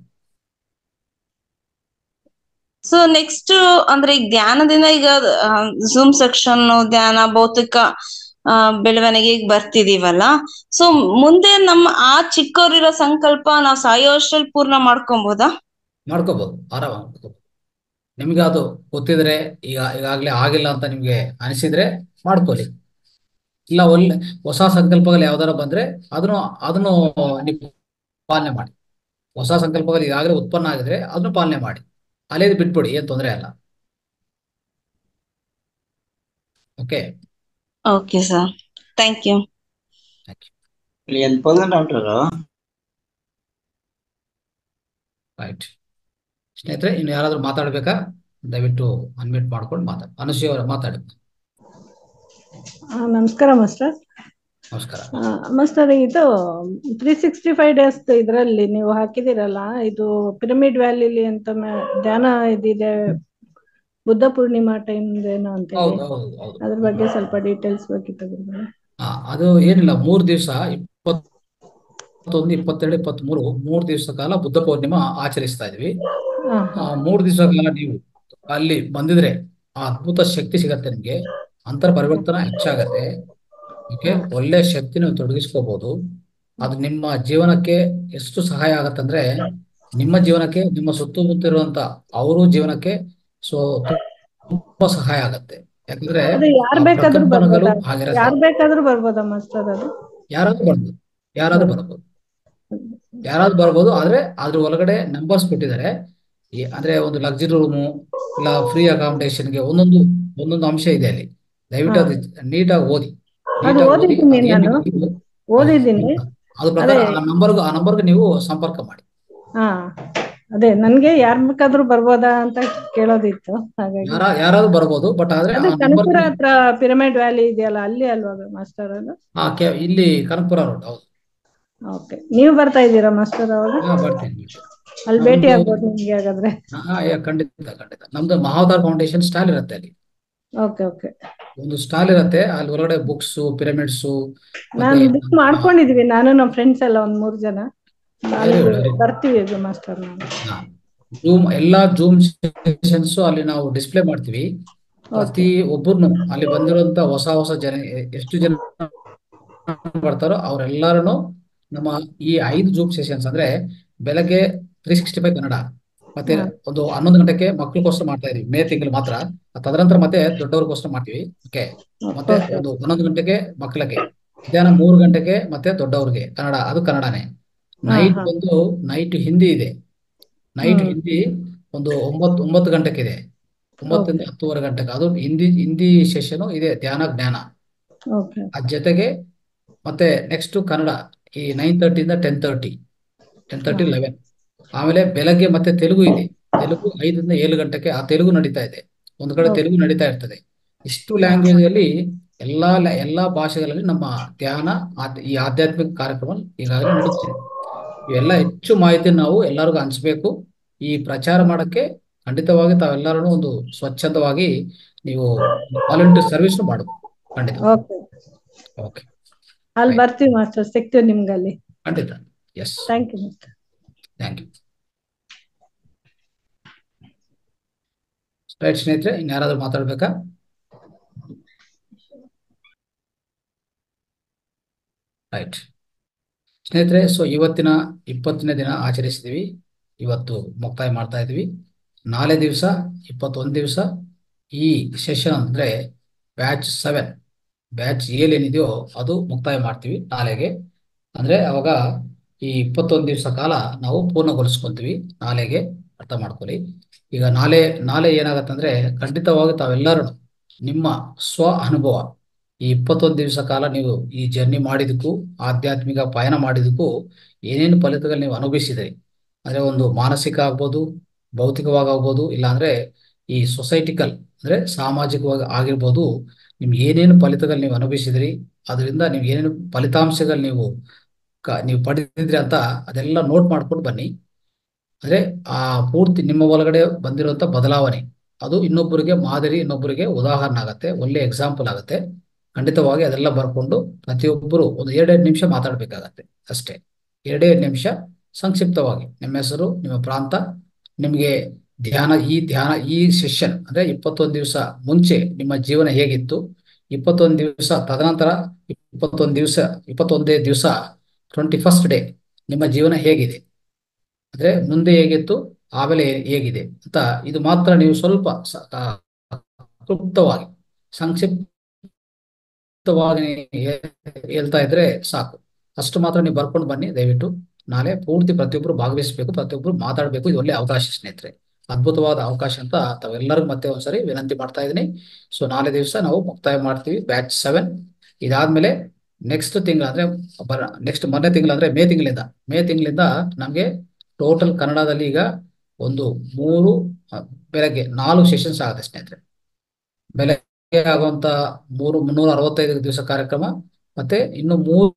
ಸೊ ನೆಕ್ಸ್ಟ್ ಅಂದ್ರೆ ಈಗ ಧ್ಯಾನದಿಂದ ಈಗ ಝೂಮ್ ಸೆಕ್ಷನ್ ಧ್ಯಾನ ಭೌತಿಕ ಆ, ಬೆಳವಣಿಗೆಗೆ ಬರ್ತಿದೀವಲ್ಲ ಸೊ ಮುಂದೆ ನಮ್ಮ ಆ ಚಿಕ್ಕವರಿರೋ ಸಂಕಲ್ಪ ನಾವು ಸಾಯೋ ಅಷ್ಟ್ರಲ್ಲಿ ಪೂರ್ಣ ಮಾಡ್ಕೊಬೋದಾ ಮಾಡ್ಕೋಬಹುದು ಆರಾಮ ಮಾಡ್ಕೋಬಹುದು ನಿಮ್ಗೆ ಅದು ಗೊತ್ತಿದ್ರೆ ಈಗ ಈಗಾಗಲೇ ಆಗಿಲ್ಲ ಅಂತ ನಿಮ್ಗೆ ಅನಿಸಿದ್ರೆ ಮಾಡ್ಕೊಳ್ಳಿ ಇಲ್ಲ ಒಳ್ಳೆ ಹೊಸ ಸಂಕಲ್ಪಗಳು ಯಾವ್ದಾರ ಬಂದ್ರೆ ಅದನ್ನು ಅದನ್ನು ನೀವು ಪಾಲನೆ ಮಾಡಿ ಹೊಸ ಸಂಕಲ್ಪಗಳು ಈಗಾಗಲೇ ಉತ್ಪನ್ನ ಆಗಿದ್ರೆ ಅದನ್ನು ಪಾಲನೆ ಮಾಡಿ ಅಲ್ಲೇದು ಬಿಟ್ಬಿಡಿ ಏನ್ ತೊಂದರೆ ಅಲ್ಲ okay okay sir thank you వెళ్ళిపోతుందండి డాక్టర్ ರೈಟ್ ಸ್ನೇಹಿತರೆ ಇನ್ನು ಯಾರಾದ್ರೂ ಮಾತಾಡ್ಬೇಕಾ ದಯವಿಟ್ಟು ಅನ್ಮ್ಯೂಟ್ ಮಾಡ್ಕೊಂಡು ಮಾತಾಡಿ ಅನುಶ್ರೀ ಅವರ ಮಾತಾಡಿ ಆ, ನಮಸ್ಕಾರ ಮಾಸ್ಟರ್ ನಮಸ್ಕಾರ ಆ, ಮಾಸ್ಟರ್ ಇದು ತ್ರೀ ಸಿಕ್ಸ್ಟಿ ಫೈವ್ ಡೇಸ್ ಇದರಲ್ಲಿ ನೀವು ಹಾಕಿದಿರಲ್ಲ ಇದು ಪಿರಮಿಡ್ ವ್ಯಾಲಿಲಿ ಅಂತ ಮ- ಧ್ಯಾನ ಇದಿದೆ ಬುದ್ಧ ಪೂರ್ಣಿಮಾ ಟೈಮ್ ಏನೋ ಅಂತ ಹೌದು ಹೇಳಿ ಹೌದು ಹೌದು ಅದ್ರ ಬಗ್ಗೆ ಸ್ವಲ್ಪ ಡೀಟೇಲ್ಸ್ ಬೇಕಿತ್ತು ಗುರುಗಳೇ. ಹಾ ಅದು ಏನಿಲ್ಲ ಮೂರು ದಿವಸ ಇಪ್ಪತ್ತೊಂದು ಇಪ್ಪತ್ತೆರಡು ಇಪ್ಪತ್ಮೂರು ಮೂರು ದಿವಸ ಕಾಲ ಬುದ್ಧ ಪೌರ್ಣಿಮಾ ಆಚರಿಸ್ತಾ ಇದ್ವಿ ಹಾ ಆ ಮೂರು ದಿವಸ ಕಾಲ ನೀವು ಅಲ್ಲಿ ಬಂದಿದ್ರೆ ಆ ಅದ್ಭುತ ಶಕ್ತಿ ಸಿಗತ್ತೆ ನಿಮ್ಗೆ ಅಂತರ ಪರಿವರ್ತನ ಹೆಚ್ಚಾಗತ್ತೆ ಓಕೆ ಒಳ್ಳೆ ಶಕ್ತಿ ನೀವು ತೊಡಗಿಸ್ಕೋಬಹುದು ಅದು ನಿಮ್ಮ ಜೀವನಕ್ಕೆ ಎಷ್ಟು ಸಹಾಯ ಆಗತ್ತಂದ್ರೆ ನಿಮ್ಮ ಜೀವನಕ್ಕೆ ನಿಮ್ಮ ಸುತ್ತಮುತ್ತ ಇರುವಂತ ಅವರು ಜೀವನಕ್ಕೆ ಸೊ ತುಂಬಾ ಸಹಾಯ ಆಗತ್ತೆ ಯಾಕಂದ್ರೆ ಅದು ಯಾರ್ ಆ ಬೇಕಾದ್ರೂ ಪ್ರಕಂಪನಗಳು ಬರ್ಬೋದಾ ಹಾಗಿರತ್ತೆ ಯಾರ್ ಬೇಕಾದ್ರೂ ಬರ್ಬೋದಾ ಮಾಸ್ಟರ್ ಅದು ಯಾರಾದ್ರೂ ಬರ್ಬೋದು ಯಾರಾದ್ರೂ ಬರ್ಬೋದು ಯಾರಾದ್ರೂ ಬರ್ಬೋದು ಆದ್ರೆ ಅದ್ರ ಒಳಗಡೆ ನಂಬರ್ಸ್ ಕೊಟ್ಟಿದ್ದಾರೆ ಈ- ಅಂದ್ರೆ ಒಂದು ಲಕ್ಸುರಿ ರೂಮು ಇಲ್ಲ ಫ್ರೀ ಅಕಾಮಿಡೇಷನ್ಗೆ ಒಂದೊಂದು ಒಂದೊಂದು ಅಂಶ ಇದೆ ಅಲ್ಲಿ ದಯವಿಟ್ಟು ಅದು ನೀಟಾಗಿ ಓದಿ ಅದು ನೀಟಾಗಿ ಓದಿ ಓದಿದ್ದೀನಿ ಅದು ನಾನು ಏನಕ್ಕೆ ಇದು- ಓದಿದ್ದೀನಿ ಅದ್ರ ಪ್ರಕಾರ ಅದೇ ಆ ನಂಬರ್ಗೆ ಆ ನಂಬರ್ಗೆ ನೀವು ಸಂಪರ್ಕ ಮಾಡಿ ಹಾ ಅದೇ ನನ್ಗೆ ಯಾರ್ ಬೇಕಾದ್ರೂ ಬರ್ಬೋದಾ ಅಂತ ಕೇಳೋದಿತ್ತು ಹಾಗಾಗಿ ಯಾರ ಯಾರಾದ್ರೂ ಬರ್ಬೋದು ಬಟ್ ಆದ್ರೆ ಆ ಅದು ನಂಬರ್ ಕನಕಪುರ ಹತ್ರ ಪಿರಮಿಡ್ ವ್ಯಾಲಿ ಇದೆಯಲ್ಲ ಅಲ್ಲಿ ಅಲ್ವಾ ಮಾಸ್ಟರ್ ಅದು ಆ ಕೆ ಇಲ್ಲಿ ಕನಕಪುರ ರೋಡ್ ಹೌದು ಓಕೆ ನೀವು ಬರ್ತಾ ಇದ್ದೀರಾ ಮಾಸ್ಟರ್ ಅವಾಗ ಹಾ ಬರ್ತೀನಿ ಅಲ್ಲಿ ಭೇಟಿ ನಮ್ದು ಆಗ್ಬೋದು ನಿಮ್ಗೆ ಹಾಗಾದ್ರೆ ಹಾ ಯಾ, ಖಂಡಿತ ಖಂಡಿತ ನಮ್ದು ಮಹಾವತಾರ್ ಫೌಂಡೇಶನ್ ಸ್ಟಾಲ್ ಇರುತ್ತೆ ಅಲ್ಲಿ ಓಕೆ ಓಕೆ ಒಂದು ಸ್ಟಾಲ್ ಇರುತ್ತೆ ಅಲ್ಲಿ ಹೊರಗಡೆ ಬುಕ್ಸ್ ಪಿರಮಿಡ್ಸ್ ನಾನು ಮತ್ತೆ ಬುಕ್ ಮಾಡ್ಕೊಂಡಿದೀವಿ ನಾನು ನಮ್ಮ ಫ್ರೆಂಡ್ಸ್ ಎಲ್ಲ ಒಂದ್ ಮೂರ್ ಜನ ವೆರಿ ಅಲ್ಲಿ ಗುಡ್ ವೆರಿ ಬರ್ತೀವಿ ಇದು ಮಾಸ್ಟರ್ ನಾನು ಜೂಮ್ ಎಲ್ಲಾ ಜೂಮ್ ಸೆಷನ್ಸ್ ಅಲ್ಲಿ ನಾವು ಡಿಸ್ಪ್ಲೇ ಮಾಡ್ತೀವಿ ಪ್ರತಿ ಒಬ್ಬರನ್ನು ಅಲ್ಲಿ ಬಂದಿರುವಂತ ಹೊಸ ಹೊಸ ಜನ ಎ- ಎಷ್ಟು ಜನ ಬರ್ತಾರೋ ಅವರೆಲ್ಲರನ್ನು ನಮ್ಮ ಈ ಐದು ಜೂಮ್ ಸೆಷನ್ಸ್ ಅಂದ್ರೆ ಬೆಳಗ್ಗೆ ತ್ರೀ ಸಿಕ್ಸ್ಟಿ ಫೈವ್ ಕನ್ನಡ ಮತ್ತೆ ಹಾ. ಒಂದು ಹನ್ನೊಂದು ಗಂಟೆಗೆ ಮಕ್ಕಳಿಗೋಸ್ಕರ ಮಾಡ್ತಾ ಇದೀವಿ ಮೇ ತಿಂಗಳು ಮಾತ್ರ ತದನಂತರ ಮತ್ತೆ ದೊಡ್ಡವ್ರಿಗೋಸ್ಕರ ಮಾಡ್ತೀವಿ ಓಕೆ ಮತ್ತೆ ಓಕೆ ಒಂದು ಹನ್ನೊಂದು ಗಂಟೆಗೆ ಮಕ್ಕಳಿಗೆ ಮಧ್ಯಾಹ್ನ ಮೂರು ಗಂಟೆಗೆ ಮತ್ತೆ ದೊಡ್ಡವ್ರಿಗೆ ಕನ್ನಡ ಅದು ಕನ್ನಡನೇ ಹಾ ನೈಟ್ ಹಾ ಬಂದು ನೈಟ್ ಹಿಂದಿ ಇದೆ ನೈಟ್ ಹ್ಮ್ ಹಿಂದಿ ಒಂದು ಒಂಬತ್ತು ಒಂಬತ್ತು ಗಂಟೆಗೆ ಇದೆ ಒಂಬತ್ತರಿಂದ ಓಕೆ ಹತ್ತುವರೆ ಗಂಟೆಗೆ ಅದು ಹಿಂದಿ ಹಿಂದಿ ಸೆಷನ್ ಇದೆ ಧ್ಯಾನ ಜ್ಞಾನ ಓಕೆ ಅದ್ ಜೊತೆಗೆ ಮತ್ತೆ ನೆಕ್ಸ್ಟ್ ಕನ್ನಡ ಈ ನೈನ್ ತರ್ಟಿಯಿಂದ ಟೆನ್ ತರ್ಟಿ ಟೆನ್ ಹಾ ತರ್ಟಿ ಲೆವೆನ್ ಆಮೇಲೆ ಬೆಳಗ್ಗೆ ಮತ್ತೆ ತೆಲುಗು ಇದೆ ತೆಲುಗು ಐದರಿಂದ ಏಳು ಗಂಟೆಗೆ ಆ ತೆಲುಗು ನಡೀತಾ ಇದೆ ಒಂದು ಕಡೆ ಓಕೆ ತೆಲುಗು ನಡೀತಾ ಇರ್ತದೆ ಇಷ್ಟು ಹಾ ಲ್ಯಾಂಗ್ವೇಜ್ ಅಲ್ಲಿ ಎಲ್ಲಾ ಲ್ಯಾ- ಎಲ್ಲಾ ಭಾಷೆಗಳಲ್ಲಿ ನಮ್ಮ ಧ್ಯಾನ ಆದ್- ಈ ಆಧ್ಯಾತ್ಮಿಕ ಕಾರ್ಯಕ್ರಮ ಈಗಾಗಲೇ ನಡೀತಿದೆ ಇವೆಲ್ಲ ಹೆಚ್ಚು ಮಾಹಿತಿ ನಾವು ಎಲ್ಲರಿಗೂ ಹಂಚ್ಬೇಕು ಈ ಪ್ರಚಾರ ಮಾಡಕ್ಕೆ ಖಂಡಿತವಾಗಿ ತಾವೆಲ್ಲರೂ ಒಂದು ಸ್ವಚ್ಛಂದವಾಗಿ ನೀವು ವಾಲಂಟಿಯರ್ ಸರ್ವಿಸ್ ಮಾಡಬೇಕು ಖಂಡಿತ ಓಕೆ ಓಕೆ ಅಲ್ಲಿ ರೈಟ್ ಬರ್ತೀವಿ ಮಾಸ್ಟರ್ ಸಿಗ್ತೀವಿ ನಿಮ್ಗೆ ಅಲ್ಲಿ ಖಂಡಿತ yes thank you master thank you right ಸ್ನೇಹಿತರೆ ಇನ್ಯಾರಾದ್ರೂ ಮಾತಾಡ್ಬೇಕಾ ರೈಟ್ ಸ್ನೇಹಿತರೆ ಸೊ ಇವತ್ತಿನ ಇಪ್ಪತ್ತನೇ ದಿನ ಆಚರಿಸಿದ್ವಿ ಇವತ್ತು ಮುಕ್ತಾಯ ಮಾಡ್ತಾ ಇದ್ವಿ ನಾಳೆ ದಿವಸ ಇಪ್ಪತ್ತೊಂದು ದಿವಸ ಈ ಸೆಷನ್ ಅಂದ್ರೆ ಬ್ಯಾಚ್ ಸೆವೆನ್ ಬ್ಯಾಚ್ ಏನೇನಿದೆಯೋ ಅದು ಮುಕ್ತಾಯ ಮಾಡ್ತೀವಿ ನಾಳೆಗೆ ಅಂದ್ರೆ ಅವಾಗ ಈ ಇಪ್ಪತ್ತೊಂದು ದಿವಸ ಕಾಲ ನಾವು ಪೂರ್ಣಗೊಳಿಸ್ಕೊಂತೀವಿ ನಾಳೆಗೆ ಅರ್ಥ ಮಾಡ್ಕೊಳ್ಳಿ ಈಗ ನಾಳೆ ನಾಳೆ ಏನಾಗತ್ತಂದ್ರೆ ಖಂಡಿತವಾಗಿ ತಾವೆಲ್ಲರೂ ನಿಮ್ಮ ಸ್ವ ಅನುಭವ ಈ ಇಪ್ಪತ್ತೊಂದು ದಿವಸ ಕಾಲ ನೀವು ಈ ಜರ್ನಿ ಮಾಡಿದಕ್ಕೂ ಆಧ್ಯಾತ್ಮಿಕ ಪಯಣ ಮಾಡಿದಕ್ಕೂ ಏನೇನು ಫಲಿತಗಳು ನೀವು ಅನುಭವಿಸಿದ್ರಿ ಅಂದ್ರೆ ಒಂದು ಮಾನಸಿಕ ಆಗ್ಬೋದು ಭೌತಿಕವಾಗಿ ಆಗ್ಬೋದು ಇಲ್ಲಾಂದ್ರೆ ಈ ಸೊಸೈಟಿಕಲ್ ಅಂದ್ರೆ ಸಾಮಾಜಿಕವಾಗಿ ಆಗಿರ್ಬೋದು ನಿಮ್ಗೆ ಏನೇನು ಫಲಿತಗಳು ನೀವು ಅನುಭವಿಸಿದ್ರಿ ಅದರಿಂದ ನೀವು ಏನೇನು ಫಲಿತಾಂಶಗಳು ನೀವು ಕ- ನೀವು ಪಡೆದಿದ್ರಿ ಅಂತ ಅದೆಲ್ಲ ನೋಟ್ ಮಾಡ್ಕೊಂಡು ಬನ್ನಿ ಅಂದ್ರೆ ಆ ಪೂರ್ತಿ ನಿಮ್ಮ ಒಳಗಡೆ ಬಂದಿರುವಂತ ಬದಲಾವಣೆ ಅದು ಇನ್ನೊಬ್ಬರಿಗೆ ಮಾದರಿ ಇನ್ನೊಬ್ಬರಿಗೆ ಉದಾಹರಣೆ ಆಗತ್ತೆ ಒಳ್ಳೆ ಎಕ್ಸಾಂಪಲ್ ಆಗತ್ತೆ ಖಂಡಿತವಾಗಿ ಅದೆಲ್ಲ ಬರ್ಕೊಂಡು ಪ್ರತಿಯೊಬ್ಬರು ಒಂದು ಎರಡೆರಡು ನಿಮಿಷ ಮಾತಾಡ್ಬೇಕಾಗತ್ತೆ ಅಷ್ಟೇ ಎರಡೇ ನಿಮಿಷ ಸಂಕ್ಷಿಪ್ತವಾಗಿ ನಿಮ್ಮ ಹೆಸರು ನಿಮ್ಮ ಪ್ರಾಂತ ನಿಮಗೆ ಧ್ಯಾನ ಈ ಧ್ಯಾನ ಈ ಸೆಷನ್ ಅಂದ್ರೆ ಇಪ್ಪತ್ತೊಂದು ದಿವಸ ಮುಂಚೆ ನಿಮ್ಮ ಜೀವನ ಹೇಗಿತ್ತು ಇಪ್ಪತ್ತೊಂದು ದಿವಸ ತದನಂತರ ಇಪ್ಪತ್ತೊಂದು ದಿವಸ ಇಪ್ಪತ್ತೊಂದೇ ದಿವಸ ಟ್ವೆಂಟಿ ಫಸ್ಟ್ ಡೇ ನಿಮ್ಮ ಜೀವನ ಹೇಗಿದೆ ಅಂದ್ರೆ ಮುಂದೆ ಹೇಗಿತ್ತು ಆಮೇಲೆ ಹೇ- ಹೇಗಿದೆ ಅಂತ ಇದು ಮಾತ್ರ ನೀವು ಸ್ವಲ್ಪ ಸ- ಆ, ಕ್ಲುಪ್ತವಾಗಿ ಸಂಕ್ಷಿಪ್ತವಾಗಿ ಹೇ- ಹೇಳ್ತಾ ಇದ್ರೆ ಸಾಕು ಅಷ್ಟು ಮಾತ್ರ ನೀವು ಬರ್ಕೊಂಡು ಬನ್ನಿ ದಯವಿಟ್ಟು ನಾಳೆ ಪೂರ್ತಿ ಪ್ರತಿಯೊಬ್ಬರು ಭಾಗವಹಿಸಬೇಕು ಪ್ರತಿಯೊಬ್ಬರು ಮಾತಾಡಬೇಕು ಇದು ಒಳ್ಳೆ ಅವಕಾಶ ಸ್ನೇಹಿತರೆ ಅದ್ಭುತವಾದ ಅವಕಾಶ ಅಂತ ತಾವೆಲ್ಲರಿಗೂ ಮತ್ತೆ ಒಂದ್ಸರಿ ವಿನಂತಿ ಮಾಡ್ತಾ ಇದ್ದೀನಿ ಸೊ ನಾಳೆ ದಿವಸ ನಾವು ಮುಕ್ತಾಯ ಮಾಡ್ತೀವಿ ಬ್ಯಾಚ್ ಸೆವೆನ್ ಇದಾದ್ಮೇಲೆ ನೆಕ್ಸ್ಟ್ ತಿಂಗಳ ಅಂದ್ರೆ ಬರ ನೆಕ್ಸ್ಟ್ ಮೊನ್ನೆ ತಿಂಗಳ ಅಂದ್ರೆ ಮೇ ತಿಂಗಳಿಂದ ಮೇ ತಿಂಗಳಿಂದ ನಮಗೆ ಟೋಟಲ್ ಕನ್ನಡದಲ್ಲಿ ಈಗ ಒಂದು ಮೂರು ಅ, ಬೆಳಗ್ಗೆ ನಾಲ್ಕು ಸೆಷನ್ಸ್ ಆಗುತ್ತೆ ಸ್ನೇಹಿತರೆ ಬೆಳಗ್ಗೆ ಆಗುವಂತ ಮೂರು ಮುನ್ನೂರ ಅರವತ್ತೈದು ದಿವಸ ಕಾರ್ಯಕ್ರಮ ಮತ್ತೆ ಇನ್ನು ಮೂರು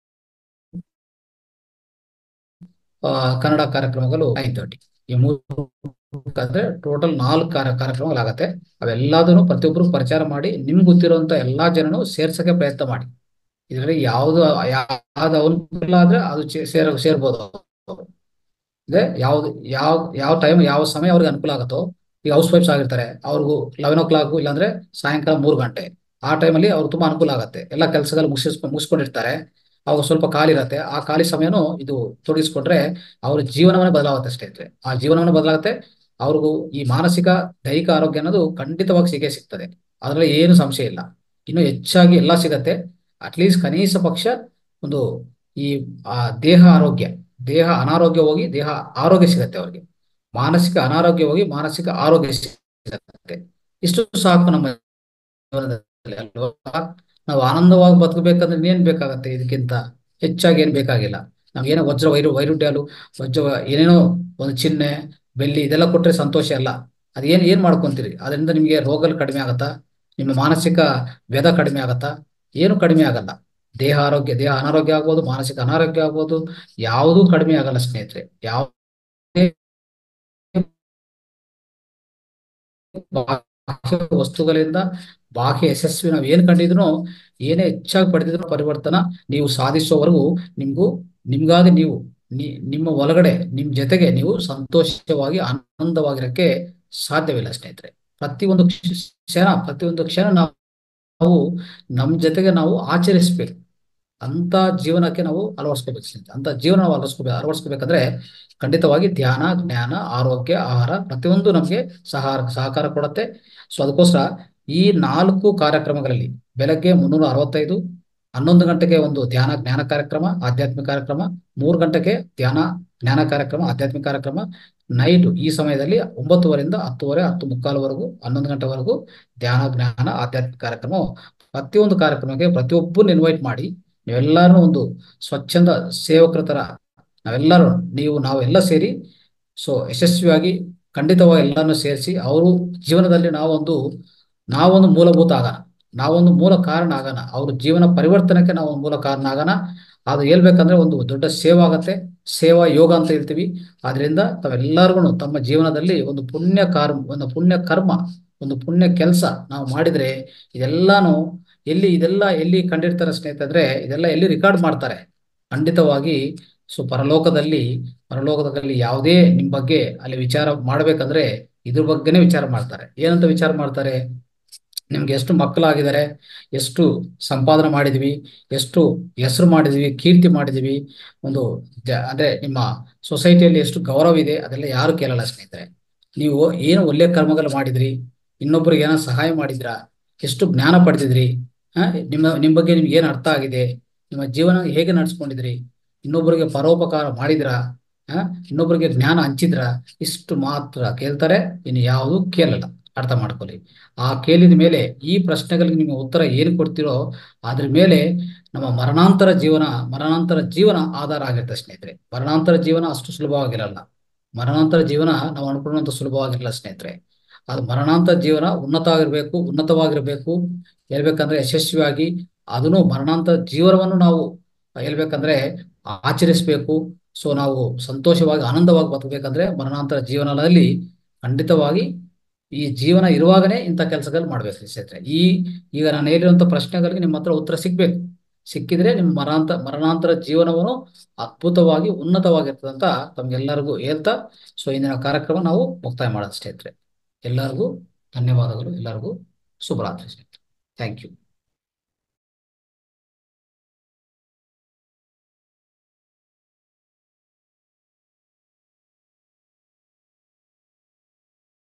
ಆ, ಕನ್ನಡ ಕಾರ್ಯಕ್ರಮಗಳು ನೈನ್ ತರ್ಟಿ ಈ ಮೂರು ಅಂದ್ರೆ ಟೋಟಲ್ ನಾಲ್ಕು ಕಾರ್ಯ ಕಾರ್ಯಕ್ರಮಗಳಾಗತ್ತೆ ಅವೆಲ್ಲದನ್ನು ಪ್ರತಿಯೊಬ್ಬರು ಪ್ರಚಾರ ಮಾಡಿ ನಿಮ್ಗೆ ಗೊತ್ತಿರುವಂತ ಎಲ್ಲಾ ಜನನು ಸೇರ್ಸಕ್ಕೆ ಪ್ರಯತ್ನ ಮಾಡಿ ಇದರಲ್ಲಿ ಯಾವ್ದು ಯಾವ್ದು ಅನುಕೂಲ ಆದ್ರೆ ಅದು ಚೇ- ಸೇರ ಸೇರ್ಬೋದು ಅಂದ್ರೆ ಯಾವ್ದು ಯಾವ ಯಾವ ಟೈಮ್ ಯಾವ ಸಮಯ ಅವ್ರಿಗೆ ಅನುಕೂಲ ಆಗುತ್ತೋ ಈಗ ಹೌಸ್ ವೈಫ್ಸ್ ಆಗಿರ್ತಾರೆ ಅವ್ರಿಗೂ ಲೆವೆನ್ ಓ ಕ್ಲಾಕ್ ಇಲ್ಲಾಂದ್ರೆ ಸಾಯಂಕಾಲ ಮೂರು ಗಂಟೆ ಆ ಟೈಮಲ್ಲಿ ಅವ್ರಿಗೆ ತುಂಬಾ ಅನುಕೂಲ ಆಗುತ್ತೆ ಎಲ್ಲ ಕೆಲಸಗಳು ಮುಗಿಸ್ಕೊಂಡು ಮುಗಿಸ್ಕೊಂಡಿರ್ತಾರೆ ಅವಾಗ ಸ್ವಲ್ಪ ಖಾಲಿ ಇರುತ್ತೆ ಆ ಖಾಲಿ ಸಮಯನೂ ಇದು ತೊಡಗಿಸ್ಕೊಂಡ್ರೆ ಅವ್ರ ಜೀವನವನ್ನೇ ಬದಲಾಗುತ್ತೆ ಸ್ನೇಹಿತರೆ ಆ ಜೀವನವನ್ನು ಬದಲಾಗುತ್ತೆ ಅವ್ರಿಗೂ ಈ ಮಾನಸಿಕ ದೈಹಿಕ ಆರೋಗ್ಯ ಅನ್ನೋದು ಖಂಡಿತವಾಗಿ ಸಿಗೇ ಸಿಗ್ತದೆ ಅದರಲ್ಲಿ ಏನು ಸಂಶಯ ಇಲ್ಲ ಇನ್ನು ಹೆಚ್ಚಾಗಿ ಎಲ್ಲ ಸಿಗತ್ತೆ ಅಟ್ಲೀಸ್ಟ್ ಕನಿಷ್ಠ ಪಕ್ಷ ಒಂದು ಈ ಆ ದೇಹ ಆರೋಗ್ಯ ದೇಹ ಅನಾರೋಗ್ಯ ಹೋಗಿ ದೇಹ ಆರೋಗ್ಯ ಸಿಗತ್ತೆ ಅವ್ರಿಗೆ ಮಾನಸಿಕ ಅನಾರೋಗ್ಯ ಹೋಗಿ ಮಾನಸಿಕ ಆರೋಗ್ಯ ಸಿಗತ್ತೆ ಇಷ್ಟು ಸಾಕು ನಮ್ಮ ಜೀವನದಲ್ಲಿ ಅಲ್ವಾ ನಾವು ಆನಂದವಾಗಿ ಬದುಕಬೇಕಂದ್ರೆ ಇನ್ನೇನ್ ಬೇಕಾಗತ್ತೆ ಇದಕ್ಕಿಂತ ಹೆಚ್ಚಾಗಿ ಏನ್ ಬೇಕಾಗಿಲ್ಲ ನಮ್ಗೇನೋ ವಜ್ರ ವೈರು ವೈರುಡ್ಯಾಲು ವಜ್ರ ಏನೇನೋ ಒಂದು ಚಿಹ್ನೆ ಬೆಳ್ಳಿ ಇದೆಲ್ಲ ಕೊಟ್ರೆ ಸಂತೋಷ ಅಲ್ಲ ಅದೇನ್ ಏನ್ ಮಾಡ್ಕೊಂತೀರಿ ಅದರಿಂದ ನಿಮ್ಗೆ ರೋಗಗಳು ಕಡಿಮೆ ಆಗತ್ತಾ ನಿಮ್ಮ ಮಾನಸಿಕ ವ್ಯಧ ಕಡಿಮೆ ಆಗತ್ತಾ ಏನು ಕಡಿಮೆ ಆಗಲ್ಲ ದೇಹ ಆರೋಗ್ಯ ದೇಹ ಅನಾರೋಗ್ಯ ಆಗ್ಬೋದು ಮಾನಸಿಕ ಅನಾರೋಗ್ಯ ಆಗ್ಬೋದು ಯಾವುದೂ ಕಡಿಮೆ ಆಗಲ್ಲ ಸ್ನೇಹಿತರೆ ಯಾವ ಬಾಹ್ಯ ವಸ್ತುಗಳಿಂದ ಬಾಹ್ಯ ಯಶಸ್ವಿ ನಾವು ಏನ್ ಕಂಡಿದ್ರು ಏನೇ ಹೆಚ್ಚಾಗಿ ಪಡೆದಿದ್ರು ಪರಿವರ್ತನ ನೀವು ಸಾಧಿಸುವವರೆಗೂ ನಿಮ್ಗೂ ನಿಮ್ಗಾಗಿ ನೀವು ನಿ- ನಿಮ್ಮ ಒಳಗಡೆ ನಿಮ್ ಜೊತೆಗೆ ನೀವು ಸಂತೋಷವಾಗಿ ಆನಂದವಾಗಿರಕ್ಕೆ ಸಾಧ್ಯವಿಲ್ಲ ಸ್ನೇಹಿತರೆ ಪ್ರತಿಯೊಂದು ಕ್ಷ- ಕ್ಷಣ ಪ್ರತಿಯೊಂದು ಕ್ಷಣ ನಾವು ನಮ್ ಜೊತೆಗೆ ನಾವು ಆಚರಿಸ್ಬೇಕು ಅಂತ ಜೀವನಕ್ಕೆ ನಾವು ಅಳವಡಿಸ್ಕೋಬೇಕು ಸ್ನೇಹಿತರೆ ಅಂತ ಜೀವನ ನಾವು ಅಳವಡಿಸ್ಕೋಬೇಕು ಅಳವಡಿಸ್ಕೋಬೇಕಂದ್ರೆ ಖಂಡಿತವಾಗಿ ಧ್ಯಾನ ಜ್ಞಾನ ಆರೋಗ್ಯ ಆಹಾರ ಪ್ರತಿಯೊಂದು ನಮಗೆ ಸಹಾರ ಸಹಕಾರ ಕೊಡುತ್ತೆ ಸೊ ಅದಕ್ಕೋಸ್ಕರ ಈ ನಾಲ್ಕು ಕಾರ್ಯಕ್ರಮಗಳಲ್ಲಿ ಬೆಳಗ್ಗೆ ಮುನ್ನೂರ ಅರವತ್ತೈದು ಹನ್ನೊಂದು ಗಂಟೆಗೆ ಒಂದು ಧ್ಯಾನ ಜ್ಞಾನ ಕಾರ್ಯಕ್ರಮ ಆಧ್ಯಾತ್ಮಿಕ ಕಾರ್ಯಕ್ರಮ ಮೂರು ಗಂಟೆಗೆ ಧ್ಯಾನ ಜ್ಞಾನ ಕಾರ್ಯಕ್ರಮ ಆಧ್ಯಾತ್ಮಿಕ ಕಾರ್ಯಕ್ರಮ ನೈಟ್ ಈ ಸಮಯದಲ್ಲಿ ಒಂಬತ್ತುವರೆಯಿಂದ ಹತ್ತುವರೆ ಹತ್ತು ಮುಕ್ಕಾಲವರೆಗೂ ಹನ್ನೊಂದು ಗಂಟೆವರೆಗೂ ಧ್ಯಾನ ಜ್ಞಾನ ಆಧ್ಯಾತ್ಮಿಕ ಕಾರ್ಯಕ್ರಮ ಪ್ರತಿಯೊಂದು ಕಾರ್ಯಕ್ರಮಕ್ಕೆ ಪ್ರತಿಯೊಬ್ಬರನ್ನ ಇನ್ವೈಟ್ ಮಾಡಿ ನೀವೆಲ್ಲರೂ ಒಂದು ಸ್ವಚ್ಛಂದ ಸೇವಕರ ತರ ನಾವೆಲ್ಲರೂ ನೀವು ನಾವೆಲ್ಲ ಸೇರಿ ಸೊ ಯಶಸ್ವಿಯಾಗಿ ಖಂಡಿತವಾಗಿ ಎಲ್ಲರನ್ನು ಸೇರಿಸಿ ಅವರು ಜೀವನದಲ್ಲಿ ನಾವೊಂದು ನಾವೊಂದು ಮೂಲಭೂತ ಆಗೋಣ ನಾವೊಂದು ಮೂಲ ಕಾರಣ ಆಗೋಣ ಅವ್ರ ಜೀವನ ಪರಿವರ್ತನಕ್ಕೆ ನಾವು ಒಂದು ಮೂಲ ಕಾರಣ ಆಗೋಣ ಅದು ಹೇಳ್ಬೇಕಂದ್ರೆ ಒಂದು ದೊಡ್ಡ ಸೇವೆ ಆಗತ್ತೆ ಸೇವಾ ಯೋಗ ಅಂತ ಹೇಳ್ತೀವಿ ಆದ್ರಿಂದ ತಾವೆಲ್ಲರಿಗೂ ತಮ್ಮ ಜೀವನದಲ್ಲಿ ಒಂದು ಪುಣ್ಯ ಕರ್ಮ ಒಂದು ಪುಣ್ಯ ಕರ್ಮ ಒಂದು ಪುಣ್ಯ ಕೆಲಸ ನಾವು ಮಾಡಿದ್ರೆ ಇದೆಲ್ಲಾನು ಎಲ್ಲಿ ಇದೆಲ್ಲ ಎಲ್ಲಿ ಕಂಡಿರ್ತಾರೆ ಸ್ನೇಹಿತರೆ ಇದೆಲ್ಲ ಎಲ್ಲಿ ರೆಕಾರ್ಡ್ ಮಾಡ್ತಾರೆ ಖಂಡಿತವಾಗಿ ಸೊ ಪರಲೋಕದಲ್ಲಿ ಪರಲೋಕದಲ್ಲಿ ಯಾವುದೇ ನಿಮ್ ಬಗ್ಗೆ ಅಲ್ಲಿ ವಿಚಾರ ಮಾಡ್ಬೇಕಂದ್ರೆ ಇದ್ರ ಬಗ್ಗೆನೇ ವಿಚಾರ ಮಾಡ್ತಾರೆ ಏನಂತ ವಿಚಾರ ಮಾಡ್ತಾರೆ ನಿಮ್ಗೆ ಎಷ್ಟು ಮಕ್ಕಳಾಗಿದ್ದಾರೆ ಎಷ್ಟು ಸಂಪಾದನೆ ಮಾಡಿದ್ವಿ ಎಷ್ಟು ಹೆಸರು ಮಾಡಿದ್ವಿ ಕೀರ್ತಿ ಮಾಡಿದ್ವಿ ಒಂದು ಜ- ಅಂದ್ರೆ ನಿಮ್ಮ ಸೊಸೈಟಿಯಲ್ಲಿ ಎಷ್ಟು ಗೌರವ ಇದೆ ಅದೆಲ್ಲ ಯಾರು ಕೇಳಲ್ಲ ಸ್ನೇಹಿತರೆ ನೀವು ಏನು ಒಳ್ಳೆ ಕರ್ಮಗಳು ಮಾಡಿದ್ರಿ ಇನ್ನೊಬ್ರಿಗೆ ಏನೋ ಸಹಾಯ ಮಾಡಿದ್ರಾ ಎಷ್ಟು ಜ್ಞಾನ ಪಡೆದಿದ್ರಿ ಆ ನಿಮ್ಮ ನಿಮ್ ಬಗ್ಗೆ ನಿಮ್ಗೆ ಏನ್ ಅರ್ಥ ಆಗಿದೆ ನಿಮ್ಮ ಜೀವನ ಹೇಗೆ ನಡ್ಸ್ಕೊಂಡಿದ್ರಿ ಇನ್ನೊಬ್ಬರಿಗೆ ಪರೋಪಕಾರ ಮಾಡಿದ್ರಾ ಆ ಇನ್ನೊಬ್ಬರಿಗೆ ಜ್ಞಾನ ಹಂಚಿದ್ರಾ ಇಷ್ಟು ಮಾತ್ರ ಕೇಳ್ತಾರೆ ಇನ್ನು ಯಾವುದು ಕೇಳಲ್ಲ ಅರ್ಥ ಮಾಡ್ಕೊಳ್ಳಿ ಆ ಕೇಳಿದ ಮೇಲೆ ಈ ಪ್ರಶ್ನೆಗಳಿಗೆ ನಿಮ್ಮ ಉತ್ತರ ಏನು ಕೊಡ್ತೀರೋ ಅದ್ರ ಮೇಲೆ ನಮ್ಮ ಮರಣಾಂತರ ಜೀವನ ಮರಣಾಂತರ ಜೀವನ ಆಧಾರ ಆಗಿರುತ್ತೆ ಸ್ನೇಹಿತರೆ ಮರಣಾಂತರ ಜೀವನ ಅಷ್ಟು ಸುಲಭವಾಗಿರಲ್ಲ ಮರಣಾಂತರ ಜೀವನ ನಾವು ಅನ್ಕೊಳ್ಳುವಂತ ಸುಲಭವಾಗಿರಲ್ಲ ಸ್ನೇಹಿತರೆ ಅದು ಮರಣಾಂತರ ಜೀವನ ಉನ್ನತ ಆಗಿರ್ಬೇಕು ಉನ್ನತವಾಗಿರ್ಬೇಕು ಹೇಳ್ಬೇಕಂದ್ರೆ ಯಶಸ್ವಿಯಾಗಿ ಅದನ್ನು ಮರಣಾಂತರ ಜೀವನವನ್ನು ನಾವು ಹೇಳ್ಬೇಕಂದ್ರೆ ಆಚರಿಸಬೇಕು ಸೊ ನಾವು ಸಂತೋಷವಾಗಿ ಆನಂದವಾಗಿ ಬದುಕಬೇಕಂದ್ರೆ ಮರಣಾಂತರ ಜೀವನದಲ್ಲಿ ಖಂಡಿತವಾಗಿ ಈ ಜೀವನ ಇರುವಾಗನೇ ಇಂಥ ಕೆಲಸಗಳು ಮಾಡ್ಬೇಕು ಸ್ನೇಹಿತರೆ ಈ ಈಗ ನಾನು ಹೇಳಿರುವಂತ ಪ್ರಶ್ನೆಗಳಿಗೆ ನಿಮ್ಮ ಹತ್ರ ಉತ್ತರ ಸಿಗ್ಬೇಕು ಸಿಕ್ಕಿದ್ರೆ ನಿಮ್ಮ ಮರಣಾಂತ ಮರಣಾಂತರ ಜೀವನವನ್ನು ಅದ್ಭುತವಾಗಿ ಉನ್ನತವಾಗಿರ್ತದೆ ಅಂತ ತಮ್ಗೆಲ್ಲರಿಗೂ ಹೇಳ್ತಾ ಸೊ ಇಂದಿನ ಕಾರ್ಯಕ್ರಮ ನಾವು ಮುಕ್ತಾಯ ಮಾಡೋದು ಸ್ನೇಹಿತರೆ ಎಲ್ಲರಿಗೂ ಧನ್ಯವಾದಗಳು ಎಲ್ಲರಿಗೂ ಶುಭರಾತ್ರಿ ಸ್ನೇಹಿತರೆ ಥ್ಯಾಂಕ್ ಯು